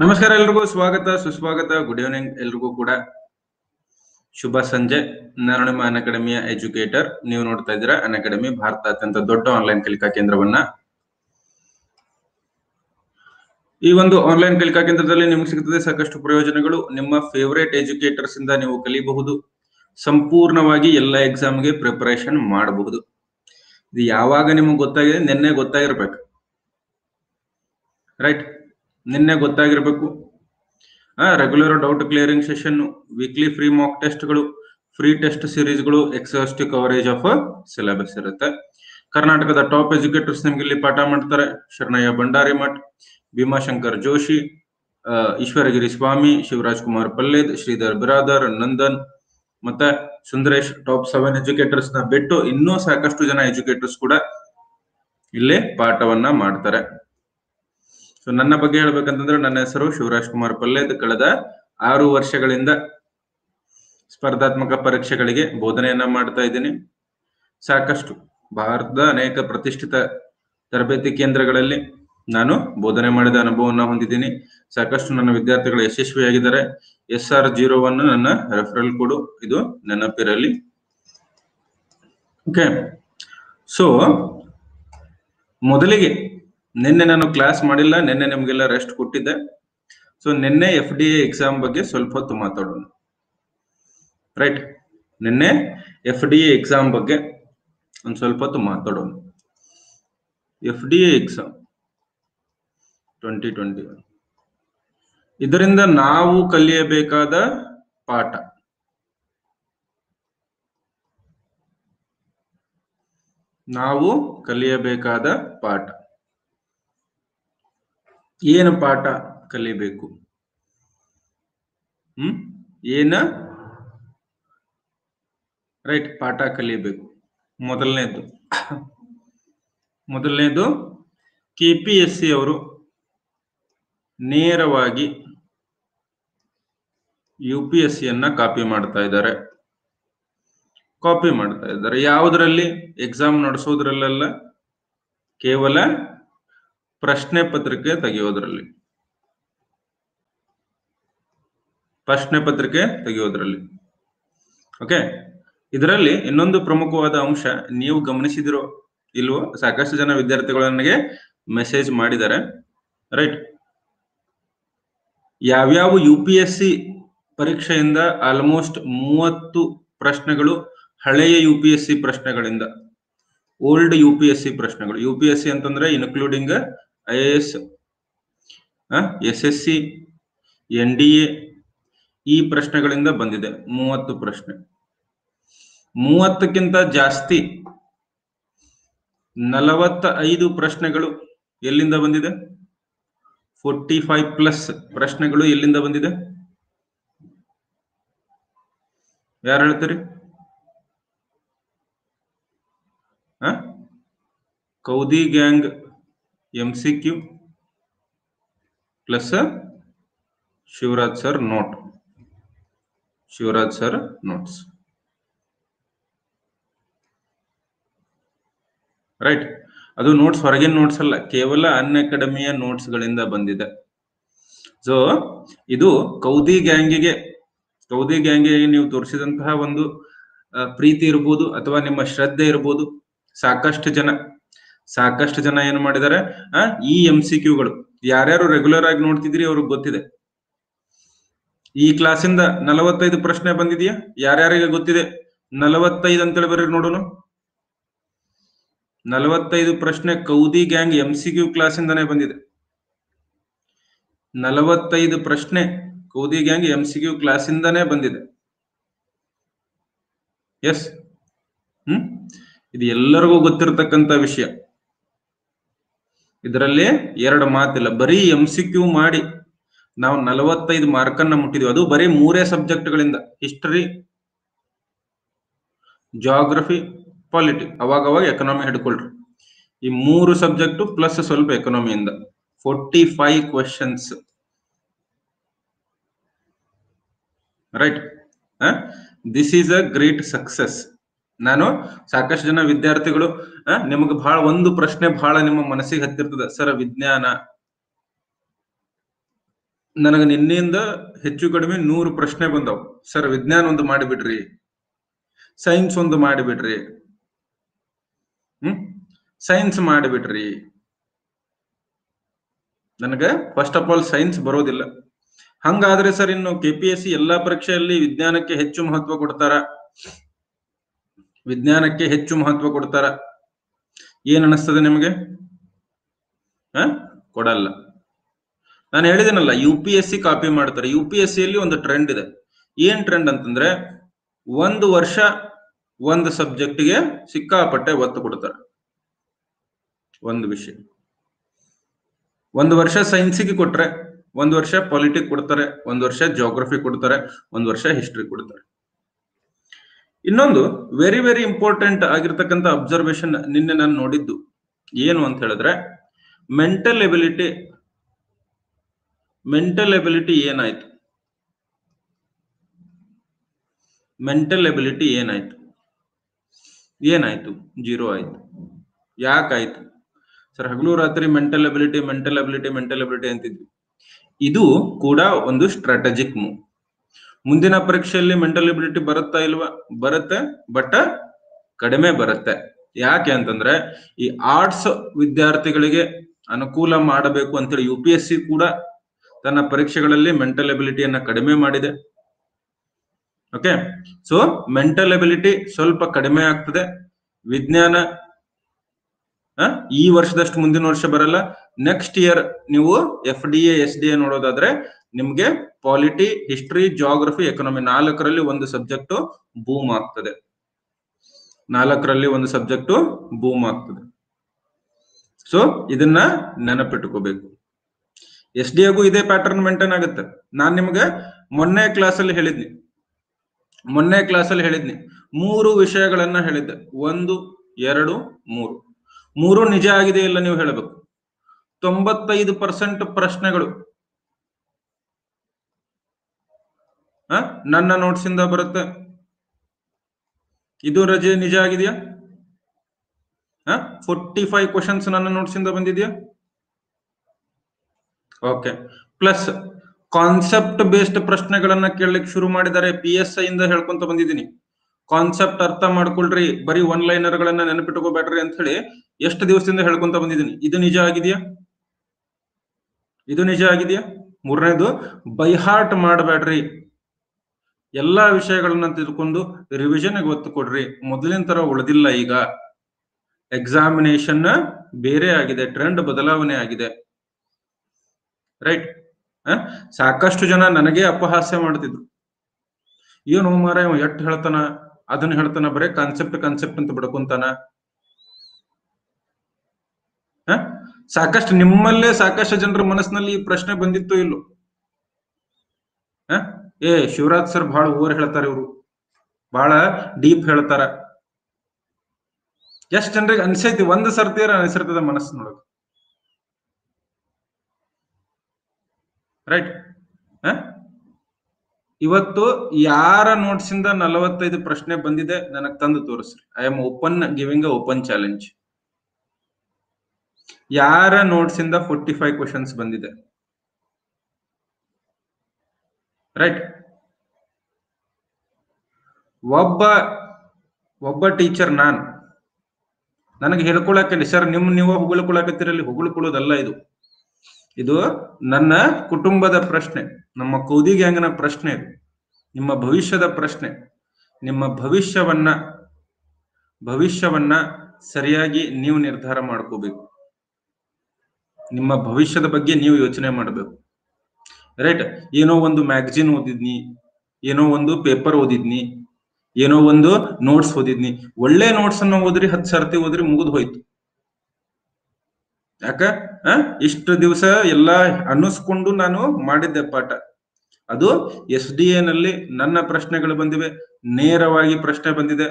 ನಮಸ್ಕಾರ ಎಲ್ರಿಗೂ ಸ್ವಾಗತ ಸುಸ್ವಾಗತ ಗುಡ್ ಈವ್ನಿಂಗ್ ಎಲ್ರಿಗೂ ಕೂಡ ಶುಭ ಸಂಜೆ ನಾನು ನಿಮ್ಮ ಅನ್ ಅಕಾಡೆಮಿಯ ಎಜುಕೇಟರ್ ನೀವು ನೋಡ್ತಾ ಇದ್ದೀರಾ ಅನ್ ಅಕಾಡೆಮಿ ಭಾರತ ಅತ್ಯಂತ ದೊಡ್ಡ ಆನ್ಲೈನ್ ಕಲಿಕಾ ಕೇಂದ್ರವನ್ನ ಈ ಒಂದು ಆನ್ಲೈನ್ ಕಲಿಕಾ ಕೇಂದ್ರದಲ್ಲಿ ನಿಮ್ಗೆ ಸಿಗುತ್ತದೆ ಸಾಕಷ್ಟು ಪ್ರಯೋಜನಗಳು ನಿಮ್ಮ ಫೇವರೇಟ್ ಎಜುಕೇಟರ್ಸ್ ಇಂದ ನೀವು ಕಲಿಯಬಹುದು ಸಂಪೂರ್ಣವಾಗಿ ಎಲ್ಲ ಎಕ್ಸಾಮ್ಗೆ ಪ್ರಿಪರೇಷನ್ ಮಾಡಬಹುದು ಇದು ಯಾವಾಗ ನಿಮಗೆ ಗೊತ್ತಾಗಿದೆ ನಿನ್ನೆ ಗೊತ್ತಾಗಿರ್ಬೇಕು ರೈಟ್ ನಿನ್ನೆ ಗೊತ್ತಾಗಿರ್ಬೇಕು regular doubt clearing session weekly free mock ಟೆಸ್ಟ್ಗಳು ಫ್ರೀ ಟೆಸ್ಟ್ ಸಿರೀಸ್ಗಳು ಎಕ್ಸಾಸ್ಟಿವ್ ಕವರೇಜ್ ಆಫ್ ಸಿಲೆಬಸ್ ಇರುತ್ತೆ ಕರ್ನಾಟಕದ ಟಾಪ್ ಎಜುಕೇಟರ್ಸ್ ನಿಮ್ಗೆ ಇಲ್ಲಿ ಪಾಠ ಮಾಡ್ತಾರೆ ಶರಣಯ್ಯ ಭಂಡಾರಿ ಮಠ್ ಭೀಮಾಶಂಕರ್ ಜೋಶಿ ಆ, ಈಶ್ವರಗಿರಿ ಸ್ವಾಮಿ ಶಿವರಾಜ್ ಕುಮಾರ್ ಪಲ್ಲೇದ್ ಶ್ರೀಧರ್ ಬಿರಾದರ್ ನಂದನ್ ಮತ್ತೆ ಸುಂದರೇಶ್ ಟಾಪ್ ಸೆವೆನ್ ಎಜುಕೇಟರ್ಸ್ ನ ಬಿಟ್ಟು ಇನ್ನೂ ಸಾಕಷ್ಟು ಜನ ಎಜುಕೇಟರ್ಸ್ ಕೂಡ ಇಲ್ಲಿ ಪಾಠವನ್ನ ಮಾಡ್ತಾರೆ ಸೊ ನನ್ನ ಬಗ್ಗೆ ಹೇಳ್ಬೇಕಂತಂದ್ರೆ ನನ್ನ ಹೆಸರು ಶಿವರಾಜ್ ಕುಮಾರ್ ಪಲ್ಲೇದ್ ಕಳೆದ ಆರು ವರ್ಷಗಳಿಂದ ಸ್ಪರ್ಧಾತ್ಮಕ ಪರೀಕ್ಷೆಗಳಿಗೆ ಬೋಧನೆಯನ್ನ ಮಾಡ್ತಾ ಇದ್ದೀನಿ ಸಾಕಷ್ಟು ಭಾರತದ ಅನೇಕ ಪ್ರತಿಷ್ಠಿತ ತರಬೇತಿ ಕೇಂದ್ರಗಳಲ್ಲಿ ನಾನು ಬೋಧನೆ ಮಾಡಿದ ಅನುಭವವನ್ನು ಹೊಂದಿದ್ದೀನಿ ಸಾಕಷ್ಟು ನನ್ನ ವಿದ್ಯಾರ್ಥಿಗಳು ಯಶಸ್ವಿಯಾಗಿದ್ದಾರೆ ಎಸ್ ಆರ್ ಜೀರೋ ಒನ್ ನನ್ನ ರೆಫರಲ್ ಕೋಡು ಇದು ನೆನಪಿರಲಿ ಓಕೆ ಸೊ ಮೊದಲಿಗೆ ನಿನ್ನೆ ನಾನು ಕ್ಲಾಸ್ ಮಾಡಿಲ್ಲ ನಿನ್ನೆ ನಿಮ್ಗೆಲ್ಲ ರೆಸ್ಟ್ ಕೊಟ್ಟಿದ್ದೆ ಸೊ ನಿನ್ನೆ ಎಫ್ ಡಿ ಎಕ್ಸಾಮ್ ಬಗ್ಗೆ ಸ್ವಲ್ಪ ಹೊತ್ತು ಮಾತಾಡೋಣ ರೈಟ್ ನಿನ್ನೆ ಎಫ್ ಡಿ ಎಕ್ಸಾಮ್ ಬಗ್ಗೆ ಒಂದು ಸ್ವಲ್ಪ ಹೊತ್ತು ಮಾತಾಡೋಣ F D exam twenty twenty ಇದರಿಂದ ನಾವು ಕಲಿಯಬೇಕಾದ ಪಾಠ ನಾವು ಕಲಿಯಬೇಕಾದ ಪಾಠ ಏನು ಪಾಠ ಕಲಿಬೇಕು ಹ್ಮ್ ಏನ ರೈಟ್ ಪಾಠ ಕಲಿಯಬೇಕು ಮೊದಲನೇದು ಮೊದಲನೇದು ಕೆ ಪಿ ಎಸ್ ಸಿ ಅವರು ನೇರವಾಗಿ ಯು ಪಿ ಎಸ್ ಸಿಯನ್ನ ಕಾಪಿ ಮಾಡ್ತಾ ಇದ್ದಾರೆ ಕಾಪಿ ಮಾಡ್ತಾ ಇದ್ದಾರೆ ಯಾವುದರಲ್ಲಿ ಎಕ್ಸಾಮ್ ನಡೆಸೋದ್ರಲ್ಲೆಲ್ಲ ಕೇವಲ ಪ್ರಶ್ನೆ ಪತ್ರಿಕೆ ತೆಗೆಯೋದ್ರಲ್ಲಿ ಪ್ರಶ್ನೆ ಪತ್ರಿಕೆ ತೆಗೆಯೋದ್ರಲ್ಲಿ ಓಕೆ ಇದರಲ್ಲಿ ಇನ್ನೊಂದು ಪ್ರಮುಖವಾದ ಅಂಶ ನೀವು ಗಮನಿಸಿದಿರೋ ಇಲ್ವೋ ಸಾಕಷ್ಟು ಜನ ವಿದ್ಯಾರ್ಥಿಗಳು ನನಗೆ ಮೆಸೇಜ್ ಮಾಡಿದ್ದಾರೆ ರೈಟ್ ಯಾವ್ಯಾವ ಯು ಪಿ ಎಸ್ ಸಿ ಪರೀಕ್ಷೆಯಿಂದ ಆಲ್ಮೋಸ್ಟ್ ಮೂವತ್ತು ಪ್ರಶ್ನೆಗಳು ಹಳೆಯ ಯು ಪಿ ಎಸ್ ಸಿ ಪ್ರಶ್ನೆಗಳಿಂದ old U P S C ಪ್ರಶ್ನೆಗಳು ಯು ಪಿ ಎಸ್ ಸಿ ಅಂತಂದ್ರೆ including I A S S S C N D A ಈ ಪ್ರಶ್ನೆಗಳಿಂದ ಬಂದಿದೆ ಮೂವತ್ತು ಪ್ರಶ್ನೆ ಮೂವತ್ತಕ್ಕಿಂತ ಜಾಸ್ತಿ ನಲವತ್ತ ಐದು ಪ್ರಶ್ನೆಗಳು ಎಲ್ಲಿಂದ ಬಂದಿದೆ ಫೋರ್ಟಿ ಫೈವ್ ಪ್ಲಸ್ ಪ್ರಶ್ನೆಗಳು ಎಲ್ಲಿಂದ ಬಂದಿದೆ ಯಾರು ಹೇಳ್ತೀರಿ ಹ? Kaudi gang M C Q plus Shivraj sir note Shivraj sir notes right ಅದು ನೋಟ್ಸ್ ಹೊರಗಿನ ನೋಟ್ಸ್ ಅಲ್ಲ ಕೇವಲ ಅನ್ ಅಕಾಡೆಮಿಯ ನೋಟ್ಸ್ ಗಳಿಂದ ಬಂದಿದೆ ಸೊ ಇದು ಕೌದಿ ಗ್ಯಾಂಗಿಗೆ ಕೌದಿ ಗ್ಯಾಂಗಿಗೆ ನೀವು ತೋರಿಸಿದಂತಹ ಒಂದು ಆ, ಪ್ರೀತಿ ಇರ್ಬೋದು ಅಥವಾ ನಿಮ್ಮ ಶ್ರದ್ಧೆ ಇರ್ಬೋದು ಸಾಕಷ್ಟು ಜನ ಸಾಕಷ್ಟು ಜನ ಏನ್ ಮಾಡಿದ್ದಾರೆ ಆ ಈ ಎಂ ಸಿ ಕ್ಯೂಗಳು ಯಾರ್ಯಾರು ರೆಗ್ಯುಲರ್ ಆಗಿ ನೋಡ್ತಿದ್ರಿ ಅವ್ರಿಗೆ ಗೊತ್ತಿದೆ ಈ ಕ್ಲಾಸಿಂದ ನಲವತ್ತೈದು ಪ್ರಶ್ನೆ ಬಂದಿದೆಯಾ ಯಾರ್ಯಾರಿಗೆ ಗೊತ್ತಿದೆ ನಲವತ್ತೈದು ಅಂತೇಳಿ ಬರ್ರಿ ನೋಡೋಣ ನಲವತ್ತೈದು ಪ್ರಶ್ನೆ Kaudi gang M C Q ಕ್ಲಾಸಿಂದನೇ ಬಂದಿದೆ ನಲವತ್ತೈದು ಪ್ರಶ್ನೆ Kaudi gang M C Q ಕ್ಲಾಸಿಂದನೇ ಬಂದಿದೆ ಎಸ್ ಹ್ಮ್ ಇದು ಎಲ್ಲರಿಗೂ ಗೊತ್ತಿರತಕ್ಕಂತ ವಿಷಯ ಇದರಲ್ಲಿ ಎರಡು ಮಾತಿಲ್ಲ ಬರೀ ಎಂ ಸಿ ಕ್ಯೂ ಮಾಡಿ ನಾವು ನಲವತ್ತೈದು ಮಾರ್ಕನ್ನ ಮುಟ್ಟಿದ್ವಿ ಅದು ಬರೀ ಮೂರೇ ಸಬ್ಜೆಕ್ಟ್ಗಳಿಂದ ಹಿಸ್ಟರಿ ಜಾಗ್ರಫಿ ಪಾಲಿಟಿ ಅವಾಗ ಅವಾಗ ಎಕನಾಮಿ ಹಿಡ್ಕೊಳ್ರಿ ಈ ಮೂರು ಸಬ್ಜೆಕ್ಟ್ ಪ್ಲಸ್ ಸ್ವಲ್ಪ ಎಕನಾಮಿಯಿಂದ forty five questions right this is a great success ನಾನು ಸಾಕಷ್ಟು ಜನ ವಿದ್ಯಾರ್ಥಿಗಳು ನಿಮಗೆ ಬಹಳ ಒಂದು ಪ್ರಶ್ನೆ ಬಹಳ ನಿಮ್ಮ ಮನಸ್ಸಿಗೆ ಹತ್ತಿರ್ತದೆ ಸರ್ ವಿಜ್ಞಾನ ನನಗೆ ನಿನ್ನೆಯಿಂದ ಹೆಚ್ಚು ಕಡಿಮೆ ನೂರು ಪ್ರಶ್ನೆ ಬಂದವು ಸರ್ ವಿಜ್ಞಾನ ಒಂದು ಮಾಡಿಬಿಡ್ರಿ ಸೈನ್ಸ್ ಒಂದು ಮಾಡಿಬಿಡ್ರಿ ಹ್ಮ್ ಸೈನ್ಸ್ ಮಾಡಿಬಿಡ್ರಿ ನನಗೆ ಫಸ್ಟ್ ಆಫ್ ಆಲ್ ಸೈನ್ಸ್ ಬರೋದಿಲ್ಲ ಹಂಗಾದ್ರೆ ಸರ್ ಇನ್ನು ಕೆ ಪಿ ಎಸ್ ಸಿ ಎಲ್ಲಾ ಪರೀಕ್ಷೆಯಲ್ಲಿ ವಿಜ್ಞಾನಕ್ಕೆ ಹೆಚ್ಚು ಮಹತ್ವ ಕೊಡ್ತಾರ ವಿಜ್ಞಾನಕ್ಕೆ ಹೆಚ್ಚು ಮಹತ್ವ ಕೊಡ್ತಾರ ಏನ್ ಅನಿಸ್ತದೆ ನಿಮಗೆ ಹ ಕೊಡಲ್ಲ ನಾನು ಹೇಳಿದೆನಲ್ಲ U P S C copy ಮಾಡ್ತಾರೆ ಯು ಪಿ ಎಸ್ ಸಿಯಲ್ಲಿ ಒಂದು ಟ್ರೆಂಡ್ ಇದೆ ಏನ್ ಟ್ರೆಂಡ್ ಅಂತಂದ್ರೆ ಒಂದು ವರ್ಷ ಒಂದು ಸಬ್ಜೆಕ್ಟ್ಗೆ ಸಿಕ್ಕಾಪಟ್ಟೆ ಒತ್ತು ಕೊಡ್ತಾರೆ ಒಂದು ವಿಷಯ ಒಂದು ವರ್ಷ ಸೈನ್ಸಿಗೆ ಕೊಟ್ರೆ ಒಂದು ವರ್ಷ ಪಾಲಿಟಿಕ್ ಕೊಡ್ತಾರೆ ಒಂದು ವರ್ಷ ಜಿಯೋಗ್ರಫಿ ಕೊಡ್ತಾರೆ ಒಂದು ವರ್ಷ ಹಿಸ್ಟ್ರಿ ಕೊಡ್ತಾರೆ ಇನ್ನೊಂದು ವೆರಿ ವೆರಿ ಇಂಪಾರ್ಟೆಂಟ್ ಆಗಿರ್ತಕ್ಕಂಥ ಅಬ್ಸರ್ವೇಷನ್ ನಿನ್ನೆ ನಾನು ನೋಡಿದ್ದು ಏನು ಅಂತ ಹೇಳಿದ್ರೆ ಮೆಂಟಲ್ ಎಬಿಲಿಟಿ ಮೆಂಟಲ್ ಎಬಿಲಿಟಿ ಏನಾಯ್ತು ಮೆಂಟಲ್ ಎಬಿಲಿಟಿ ಏನಾಯ್ತು ಏನಾಯ್ತು ಜೀರೋ ಆಯ್ತು ಯಾಕಾಯ್ತು ಸರ್ ಹಗಲು ರಾತ್ರಿ mental ability mental ability mental ability ಅಂತಿದ್ವಿ ಇದು ಕೂಡ ಒಂದು ಸ್ಟ್ರಾಟಜಿಕ್ ಮೂವ್ ಮುಂದಿನ ಪರೀಕ್ಷೆಯಲ್ಲಿ ಮೆಂಟಲ್ ಎಬಿಲಿಟಿ ಬರುತ್ತಾ ಇಲ್ವಾ ಬರುತ್ತೆ ಬಟ್ ಕಡಿಮೆ ಬರುತ್ತೆ ಯಾಕೆ ಅಂತಂದ್ರೆ ಈ ಆರ್ಟ್ಸ್ ವಿದ್ಯಾರ್ಥಿಗಳಿಗೆ ಅನುಕೂಲ ಮಾಡಬೇಕು ಅಂತೇಳಿ ಯು ಪಿ ಎಸ್ ಸಿ ಕೂಡ ತನ್ನ ಪರೀಕ್ಷೆಗಳಲ್ಲಿ ಮೆಂಟಲ್ ಎಬಿಲಿಟಿಯನ್ನ ಕಡಿಮೆ ಮಾಡಿದೆ ಓಕೆ ಸೊ ಮೆಂಟಲ್ ಎಬಿಲಿಟಿ ಸ್ವಲ್ಪ ಕಡಿಮೆ ಆಗ್ತದೆ ವಿಜ್ಞಾನ ಈ ವರ್ಷದಷ್ಟು ಮುಂದಿನ ವರ್ಷ ಬರಲ್ಲ ನೆಕ್ಸ್ಟ್ ಇಯರ್ ನೀವು F D A S D A ನೋಡೋದಾದ್ರೆ ನಿಮ್ಗೆ ಪಾಲಿಟಿ ಹಿಸ್ಟ್ರಿ ಜಿಯೋಗ್ರಫಿ ಎಕನಾಮಿ ನಾಲ್ಕರಲ್ಲಿ ಒಂದು ಸಬ್ಜೆಕ್ಟ್ ಬೂಮ್ ಆಗ್ತದೆ ನಾಲ್ಕರಲ್ಲಿ ಒಂದು ಸಬ್ಜೆಕ್ಟ್ ಬೂಮ್ ಆಗ್ತದೆ ಸೊ ಇದನ್ನ ನೆನಪಿಟ್ಕೋಬೇಕು ಎಸ್ ಡಿ ಎಗೂ ಇದೇ ಪ್ಯಾಟರ್ನ್ ಮೇಂಟೈನ್ ಆಗುತ್ತೆ ನಾನ್ ನಿಮ್ಗೆ ಮೊನ್ನೆ ಕ್ಲಾಸಲ್ಲಿ ಹೇಳಿದ್ನಿ ಮೊನ್ನೆ ಕ್ಲಾಸಲ್ಲಿ ಹೇಳಿದ್ನಿ ಮೂರು ವಿಷಯಗಳನ್ನ ಹೇಳಿದ್ದೆ ಒಂದು ಎರಡು ಮೂರು ಮೂರು ನಿಜ ಆಗಿದೆ ಇಲ್ಲ ನೀವು ಹೇಳಬೇಕು ತೊಂಬತ್ತೈದು ಪರ್ಸೆಂಟ್ ಪ್ರಶ್ನೆಗಳು ನನ್ನ ನೋಟ್ಸ್ ಇಂದ ಬರುತ್ತೆ ಇದು ರಜೆ ನಿಜ ಆಗಿದೆಯಾ ಫೋರ್ಟಿ ಫೈವ್ ಕ್ವಶನ್ಸ್ ನನ್ನ ನೋಟ್ಸ್ ಇಂದ ಬಂದಿದೆಯಾ ಓಕೆ ಪ್ಲಸ್ ಕಾನ್ಸೆಪ್ಟ್ ಬೇಸ್ಡ್ ಪ್ರಶ್ನೆಗಳನ್ನ ಕೇಳಲಿಕ್ಕೆ ಶುರು ಮಾಡಿದ್ದಾರೆ ಪಿ ಎಸ್ ಐ ಇಂದ ಹೇಳ್ಕೊಂತ ಬಂದಿದ್ದೀನಿ ಕಾನ್ಸೆಪ್ಟ್ ಅರ್ಥ ಮಾಡ್ಕೊಳ್ರಿ ಬರೀ ಒನ್ ಲೈನರ್ ಗಳನ್ನ ನೆನಪಿಟ್ಕೋಬೇಡ್ರಿ ಅಂತ ಹೇಳಿ ಎಷ್ಟು ದಿವಸದಿಂದ ಹೇಳ್ಕೊಂತ ಬಂದಿದ್ದೀನಿ ಇದು ನಿಜ ಆಗಿದೆಯಾ ಇದು ನಿಜ ಆಗಿದೆಯಾ ಮೂರನೇದು ಬೈಹಾರ್ಟ್ ಮಾಡಬೇಡ್ರಿ ಎಲ್ಲಾ ವಿಷಯಗಳನ್ನ ತಿಳ್ಕೊಂಡು ರಿವಿಷನ್ ಒತ್ತು ಕೊಡ್ರಿ ಮೊದಲಿನ ತರ ಉಳಿದಿಲ್ಲ ಈಗ ಎಕ್ಸಾಮಿನೇಷನ್ ಬೇರೆ ಆಗಿದೆ ಟ್ರೆಂಡ್ ಬದಲಾವಣೆ ಆಗಿದೆ ರೈಟ್ ಸಾಕಷ್ಟು ಜನ ನನಗೆ ಅಪಹಾಸ್ಯ ಮಾಡ್ತಿದ್ರು ಏನು ಮಾರ ಎಟ್ ಹೇಳ್ತಾನ ಅದನ್ನ ಹೇಳ್ತಾನ ಬರೇ ಕಾನ್ಸೆಪ್ಟ್ ಕಾನ್ಸೆಪ್ಟ್ ಅಂತ ಬಿಡ್ಕೊಂತಾನ ಸಾಕಷ್ಟು ನಿಮ್ಮಲ್ಲೇ ಸಾಕಷ್ಟು ಜನರ ಮನಸ್ಸಿನಲ್ಲಿ ಈ ಪ್ರಶ್ನೆ ಬಂದಿತ್ತು ಇಲ್ಲೋ ಏ ಶಿವರಾಜ್ ಸರ್ ಬಹಳ ಓವರ್ ಹೇಳ್ತಾರೆ ಇವರು ಬಹಳ ಡೀಪ್ ಹೇಳ್ತಾರ ಎಷ್ಟ್ ಜನರಿಗೆ ಅನ್ಸೈತಿ ಒಂದ್ ಸರ್ತಿಯರ ಅನ್ಸಿರ್ತದ ಮನಸ್ಸಿನೊಳಗ ರೈಟ್ ಇವತ್ತು ಯಾರ ನೋಟ್ಸ್ ಇಂದ ನಲವತ್ತೈದು ಪ್ರಶ್ನೆ ಬಂದಿದೆ ನನಗ್ ತಂದು ತೋರಿಸ್ರಿ I am open giving a open challenge ಯಾರ ನೋಟ್ಸ್ ಇಂದ ಫೋರ್ಟಿ ಫೈವ್ ಕ್ವಶನ್ಸ್ ಬಂದಿದೆ ರೈಟ್ ಒಬ್ಬ ಒಬ್ಬ ಟೀಚರ್ ನಾನು ನನಗೆ ಹೇಳ್ಕೊಳಕ್ಕೆ ಸರ್ ನಿಮ್ ನೀವು ಹೊಗಳ್ಕೊಳಕತ್ತಿರಲ್ಲಿ ಹೊಗಳ್ಕೊಳ್ಳೋದಲ್ಲ ಇದು ಇದು ನನ್ನ ಕುಟುಂಬದ ಪ್ರಶ್ನೆ ನಮ್ಮ ಕೌದಿ ಗ್ಯಾಂಗ್ನ ಪ್ರಶ್ನೆ ಇದು ನಿಮ್ಮ ಭವಿಷ್ಯದ ಪ್ರಶ್ನೆ ನಿಮ್ಮ ಭವಿಷ್ಯವನ್ನ ಭವಿಷ್ಯವನ್ನ ಸರಿಯಾಗಿ ನೀವು ನಿರ್ಧಾರ ಮಾಡ್ಕೋಬೇಕು ನಿಮ್ಮ ಭವಿಷ್ಯದ ಬಗ್ಗೆ ನೀವು ಯೋಚನೆ ಮಾಡಬೇಕು ರೈಟ್ ಏನೋ ಒಂದು ಮ್ಯಾಗಝಿನ್ ಓದಿದ್ನಿ ಏನೋ ಒಂದು ಪೇಪರ್ ಓದಿದ್ನಿ ಏನೋ ಒಂದು ನೋಟ್ಸ್ ಓದಿದ್ನಿ ಒಳ್ಳೆ ನೋಟ್ಸ್ ಅನ್ನ ಓದ್ರಿ ಹತ್ತು ಸರ್ತಿ ಓದ್ರಿ ಮುಗಿದು ಹೋಯ್ತು ಯಾಕ ಇಷ್ಟು ದಿವಸ ಎಲ್ಲಾ ಅನ್ನಿಸ್ಕೊಂಡು ನಾನು ಮಾಡಿದ್ದೆ ಪಾಠ ಅದು ಎಸ್ ಡಿ ಎ ನಲ್ಲಿ ನನ್ನ ಪ್ರಶ್ನೆಗಳು ಬಂದಿವೆ ನೇರವಾಗಿ ಪ್ರಶ್ನೆ ಬಂದಿದೆ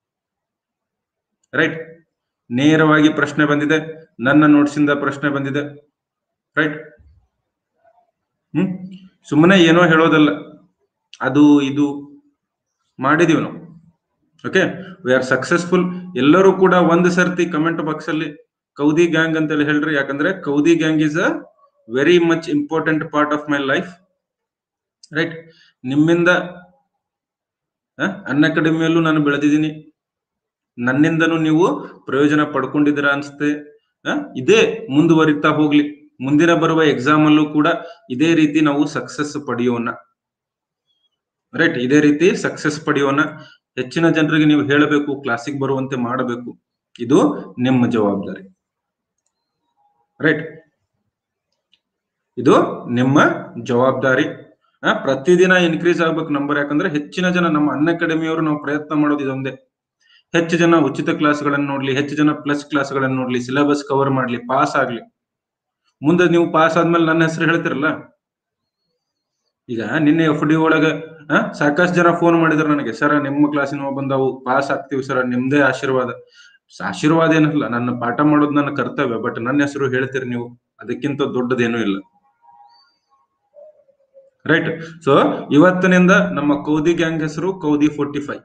ರೈಟ್ ನೇರವಾಗಿ ಪ್ರಶ್ನೆ ಬಂದಿದೆ ನನ್ನ ನೋಟ್ಸ್ ಇಂದ ಪ್ರಶ್ನೆ ಬಂದಿದೆ ರೈಟ್ ಹ್ಮ್ ಸುಮ್ಮನೆ ಏನೋ ಹೇಳೋದಲ್ಲ ಅದು ಇದು ಮಾಡಿದೀವಿ ನಾವು ಓಕೆ ವಿ ಆರ್ ಸಕ್ಸಸ್ಫುಲ್ ಎಲ್ಲರೂ ಕೂಡ ಒಂದು ಸರ್ತಿ ಕಮೆಂಟ್ ಬಾಕ್ಸ್ ಅಲ್ಲಿ ಕೌದಿ ಗ್ಯಾಂಗ್ ಅಂತೇಳಿ ಹೇಳ್ರಿ ಯಾಕಂದ್ರೆ Kaudi gang is a very much important part of my life right ನಿಮ್ಮಿಂದ ಅನ್ ಅಕಾಡೆಮಿಯಲ್ಲೂ ನಾನು ಬೆಳೆದಿದ್ದೀನಿ ನನ್ನಿಂದನೂ ನೀವು ಪ್ರಯೋಜನ ಪಡ್ಕೊಂಡಿದ್ದೀರಾ ಅನ್ಸುತ್ತೆ ಆ, ಇದೇ ಮುಂದುವರಿತಾ ಹೋಗ್ಲಿ ಮುಂದಿನ ಬರುವ ಎಕ್ಸಾಮ್ ಅಲ್ಲೂ ಕೂಡ ಇದೇ ರೀತಿ ನಾವು ಸಕ್ಸಸ್ ಪಡೆಯೋಣ ರೈಟ್ ಇದೇ ರೀತಿ ಸಕ್ಸಸ್ ಪಡೆಯೋಣ ಹೆಚ್ಚಿನ ಜನರಿಗೆ ನೀವು ಹೇಳಬೇಕು ಕ್ಲಾಸಿಗೆ ಬರುವಂತೆ ಮಾಡಬೇಕು ಇದು ನಿಮ್ಮ ಜವಾಬ್ದಾರಿ ರೈಟ್ ಇದು ನಿಮ್ಮ ಜವಾಬ್ದಾರಿ ಆ, ಪ್ರತಿದಿನ ಇನ್ಕ್ರೀಸ್ ಆಗ್ಬೇಕು ನಂಬರ್ ಯಾಕಂದ್ರೆ ಹೆಚ್ಚಿನ ಜನ ನಮ್ಮ ಅನ್ ಅಕಾಡೆಮಿಯವರು ನಾವು ಪ್ರಯತ್ನ ಮಾಡೋದು ಇದೊಂದೇ ಹೆಚ್ಚು ಜನ ಉಚಿತ ಕ್ಲಾಸ್ಗಳನ್ನು ನೋಡ್ಲಿ ಹೆಚ್ಚು ಜನ ಪ್ಲಸ್ ಕ್ಲಾಸ್ಗಳನ್ನು ನೋಡ್ಲಿ ಸಿಲೆಬಸ್ ಕವರ್ ಮಾಡ್ಲಿ ಪಾಸ್ ಆಗ್ಲಿ ಮುಂದೆ ನೀವು ಪಾಸ್ ಆದ್ಮೇಲೆ ನನ್ನ ಹೆಸರು ಹೇಳ್ತಿರಲ್ಲ ಈಗ ನಿನ್ನೆ ಎಫ್ ಡಿ ಒಳಗ ಆ, ಸಾಕಷ್ಟು ಜನ ಫೋನ್ ಮಾಡಿದ್ರು ನನಗೆ ಸರ್ ನಿಮ್ಮ ಕ್ಲಾಸಿನ ಬಂದಾವು ಪಾಸ್ ಆಗ್ತೀವಿ ಸರ್ ನಿಮ್ದೇ ಆಶೀರ್ವಾದ ಸ- ಆಶೀರ್ವಾದ ಏನಲ್ಲ ನನ್ನ ಪಾಠ ಮಾಡೋದು ನನ್ನ ಕರ್ತವ್ಯ ಬಟ್ ನನ್ನ ಹೆಸರು ಹೇಳ್ತೀರಿ ನೀವು ಅದಕ್ಕಿಂತ ದೊಡ್ಡದೇನೂ ಇಲ್ಲ ರೈಟ್ ಸೊ ಇವತ್ತಿನಿಂದ ನಮ್ಮ ಕೌದಿ ಗ್ಯಾಂಗ್ ಹೆಸರು Kaudi forty five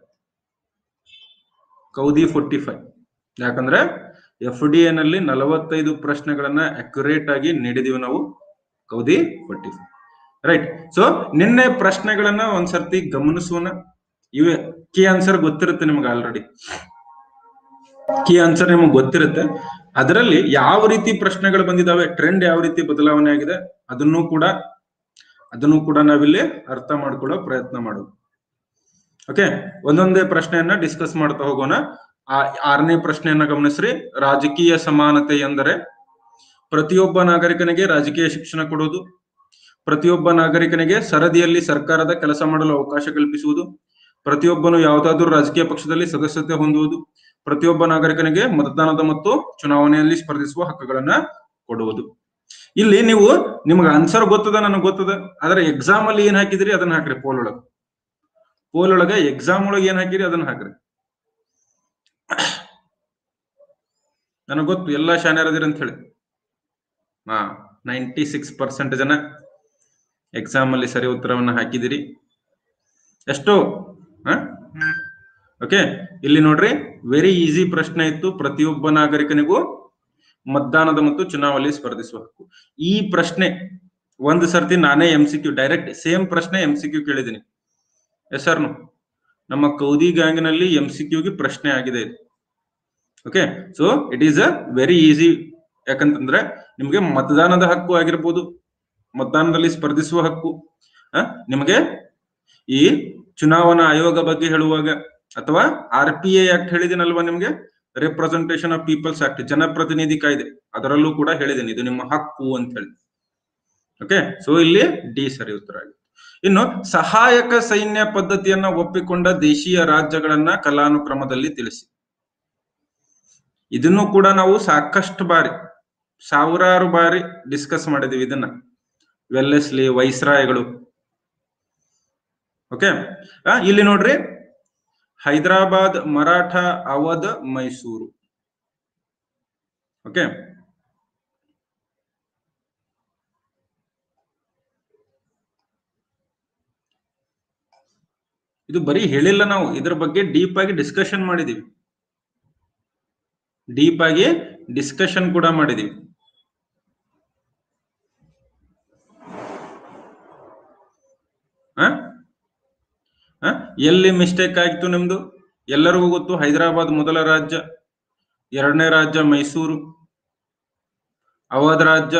Kaudi forty five ಯಾಕಂದ್ರೆ ಎಫ್ ಡಿ ಎ ನಲ್ಲಿ ನಲವತ್ತೈದು ಪ್ರಶ್ನೆಗಳನ್ನ ಅಕ್ಯುರೇಟ್ ಆಗಿ ನೀಡಿದೀವಿ ನಾವು Kaudi forty five right so ನಿನ್ನೆ ಪ್ರಶ್ನೆಗಳನ್ನ ಒಂದ್ಸರ್ತಿ ಗಮನಿಸೋಣ ಇವೆ ಕೀ ಆನ್ಸರ್ ಗೊತ್ತಿರುತ್ತೆ ನಿಮ್ಗೆ ಆಲ್ರೆಡಿ ಕೀ ಆನ್ಸರ್ ನಿಮ್ಗೆ ಗೊತ್ತಿರುತ್ತೆ ಅದರಲ್ಲಿ ಯಾವ ರೀತಿ ಪ್ರಶ್ನೆಗಳು ಬಂದಿದಾವೆ ಟ್ರೆಂಡ್ ಯಾವ ರೀತಿ ಬದಲಾವಣೆ ಆಗಿದೆ ಅದನ್ನು ಕೂಡ ಅದನ್ನು ಕೂಡ ನಾವಿಲ್ಲಿ ಅರ್ಥ ಮಾಡ್ಕೊಳ್ಳೋ ಪ್ರಯತ್ನ ಮಾಡೋದು ಓಕೆ ಒಂದೊಂದೇ ಪ್ರಶ್ನೆಯನ್ನ ಡಿಸ್ಕಸ್ ಮಾಡ್ತಾ ಹೋಗೋಣ ಆ ಆರನೇ ಪ್ರಶ್ನೆಯನ್ನ ಗಮನಿಸ್ರಿ ರಾಜಕೀಯ ಸಮಾನತೆ ಎಂದರೆ ಪ್ರತಿಯೊಬ್ಬ ನಾಗರಿಕನಿಗೆ ರಾಜಕೀಯ ಶಿಕ್ಷಣ ಕೊಡುವುದು ಪ್ರತಿಯೊಬ್ಬ ನಾಗರಿಕನಿಗೆ ಸರದಿಯಲ್ಲಿ ಸರ್ಕಾರದ ಕೆಲಸ ಮಾಡಲು ಅವಕಾಶ ಕಲ್ಪಿಸುವುದು ಪ್ರತಿಯೊಬ್ಬನು ಯಾವುದಾದ್ರೂ ರಾಜಕೀಯ ಪಕ್ಷದಲ್ಲಿ ಸದಸ್ಯತೆ ಹೊಂದುವುದು ಪ್ರತಿಯೊಬ್ಬ ನಾಗರಿಕನಿಗೆ ಮತದಾನದ ಮತ್ತು ಚುನಾವಣೆಯಲ್ಲಿ ಸ್ಪರ್ಧಿಸುವ ಹಕ್ಕುಗಳನ್ನ ಕೊಡುವುದು ಇಲ್ಲಿ ನೀವು ನಿಮ್ಗೆ ಆನ್ಸರ್ ಗೊತ್ತದ ನನಗೆ ಗೊತ್ತದ ಆದ್ರೆ ಎಕ್ಸಾಮ್ ಅಲ್ಲಿ ಏನ್ ಹಾಕಿದ್ರಿ ಅದನ್ನ ಹಾಕ್ರಿ ಪೋಲ್ ಒಳಗ ಪೋಲ್ ಒಳಗ ಎಕ್ಸಾಮ್ ಒಳಗೆ ಏನ್ ಹಾಕಿರಿ ಅದನ್ನ ಹಾಕ್ರಿ ನನಗೆ ಗೊತ್ತು ಎಲ್ಲಾ ಶಾನ್ಯರ್ ಅದಿರಿ ಅಂತ ಹೇಳಿ ಹಾ ನೈಂಟಿ ಸಿಕ್ಸ್ ಪರ್ಸೆಂಟ್ ಜನ ಎಕ್ಸಾಮ್ ಅಲ್ಲಿ ಸರಿ ಉತ್ತರವನ್ನ ಹಾಕಿದಿರಿ ಎಷ್ಟು ಓಕೆ ಇಲ್ಲಿ ನೋಡ್ರಿ ವೆರಿ ಈಸಿ ಪ್ರಶ್ನೆ ಇತ್ತು ಪ್ರತಿಯೊಬ್ಬ ನಾಗರಿಕನಿಗೂ ಮತದಾನದ ಮತ್ತು ಚುನಾವಣೆಯಲ್ಲಿ ಸ್ಪರ್ಧಿಸುವ ಹಕ್ಕು ಈ ಪ್ರಶ್ನೆ ಒಂದು ಸರ್ತಿ ನಾನೇ M C Q direct same ಪ್ರಶ್ನೆ ಎಂ ಸಿ ಕ್ಯೂ ಕೇಳಿದ್ದೀನಿ ಎಸ್ ಸರ್ ನಮ್ಮ ಕೌದಿ ಗ್ಯಾಂಗ್ನಲ್ಲಿ ಎಂ ಸಿ ಕ್ಯೂಗೆ ಪ್ರಶ್ನೆ ಆಗಿದೆ ಇದು okay so it is a very easy ಯಾಕಂತಂದ್ರೆ ನಿಮಗೆ ಮತದಾನದ ಹಕ್ಕು ಆಗಿರ್ಬೋದು ಮತದಾನದಲ್ಲಿ ಸ್ಪರ್ಧಿಸುವ ಹಕ್ಕು ಆ, ನಿಮಗೆ ಈ ಚುನಾವಣಾ ಆಯೋಗ ಬಗ್ಗೆ ಹೇಳುವಾಗ ಅಥವಾ ಆರ್ ಪಿ ಎ ಆಕ್ಟ್ ಹೇಳಿದಿನಲ್ವಾ ನಿಮಗೆ ರಿಪ್ರೆಸೆಂಟೇಷನ್ ಆಫ್ ಪೀಪಲ್ಸ್ ಆಕ್ಟ್ ಜನಪ್ರತಿನಿಧಿ ಕಾಯ್ದೆ ಅದರಲ್ಲೂ ಕೂಡ ಹೇಳಿದ್ದೀನಿ ಇದು ನಿಮ್ಮ ಹಕ್ಕು ಅಂತ ಹೇಳಿ ಓಕೆ ಸೊ ಇಲ್ಲಿ ಡಿ ಸರಿ ಉತ್ತರ ಆಗಿದೆ ಇನ್ನು ಸಹಾಯಕ ಸೈನ್ಯ ಪದ್ಧತಿಯನ್ನ ಒಪ್ಪಿಕೊಂಡ ದೇಶೀಯ ರಾಜ್ಯಗಳನ್ನ ಕಲಾನುಕ್ರಮದಲ್ಲಿ ತಿಳಿಸಿ ಇದನ್ನು ಕೂಡ ನಾವು ಸಾಕಷ್ಟು ಬಾರಿ ಸಾವಿರಾರು ಬಾರಿ ಡಿಸ್ಕಸ್ ಮಾಡಿದೀವಿ ಇದನ್ನ ವೆಲ್ಲೆಸ್ಲಿ ವೈಸ್ರಾಯಗಳು ಓಕೆ ಇಲ್ಲಿ ನೋಡ್ರಿ ಹೈದರಾಬಾದ್ ಮರಾಠ ಅವಧ್ ಮೈಸೂರು ಓಕೆ ಇದು ಬರೀ ಹೇಳಿಲ್ಲ ನಾವು ಇದ್ರ ಬಗ್ಗೆ ಡೀಪ್ ಆಗಿ ಡಿಸ್ಕಷನ್ ಮಾಡಿದೀವಿ ಡೀಪ್ ಆಗಿ ಡಿಸ್ಕಷನ್ ಕೂಡ ಮಾಡಿದೀವಿ ಆ? ಆ? ಎಲ್ಲಿ ಮಿಸ್ಟೇಕ್ ಆಯ್ತು ನಿಮ್ದು ಎಲ್ಲರಿಗೂ ಗೊತ್ತು ಹೈದರಾಬಾದ್ ಮೊದಲ ರಾಜ್ಯ ಎರಡನೇ ರಾಜ್ಯ ಮೈಸೂರು ಅವಧ್ ರಾಜ್ಯ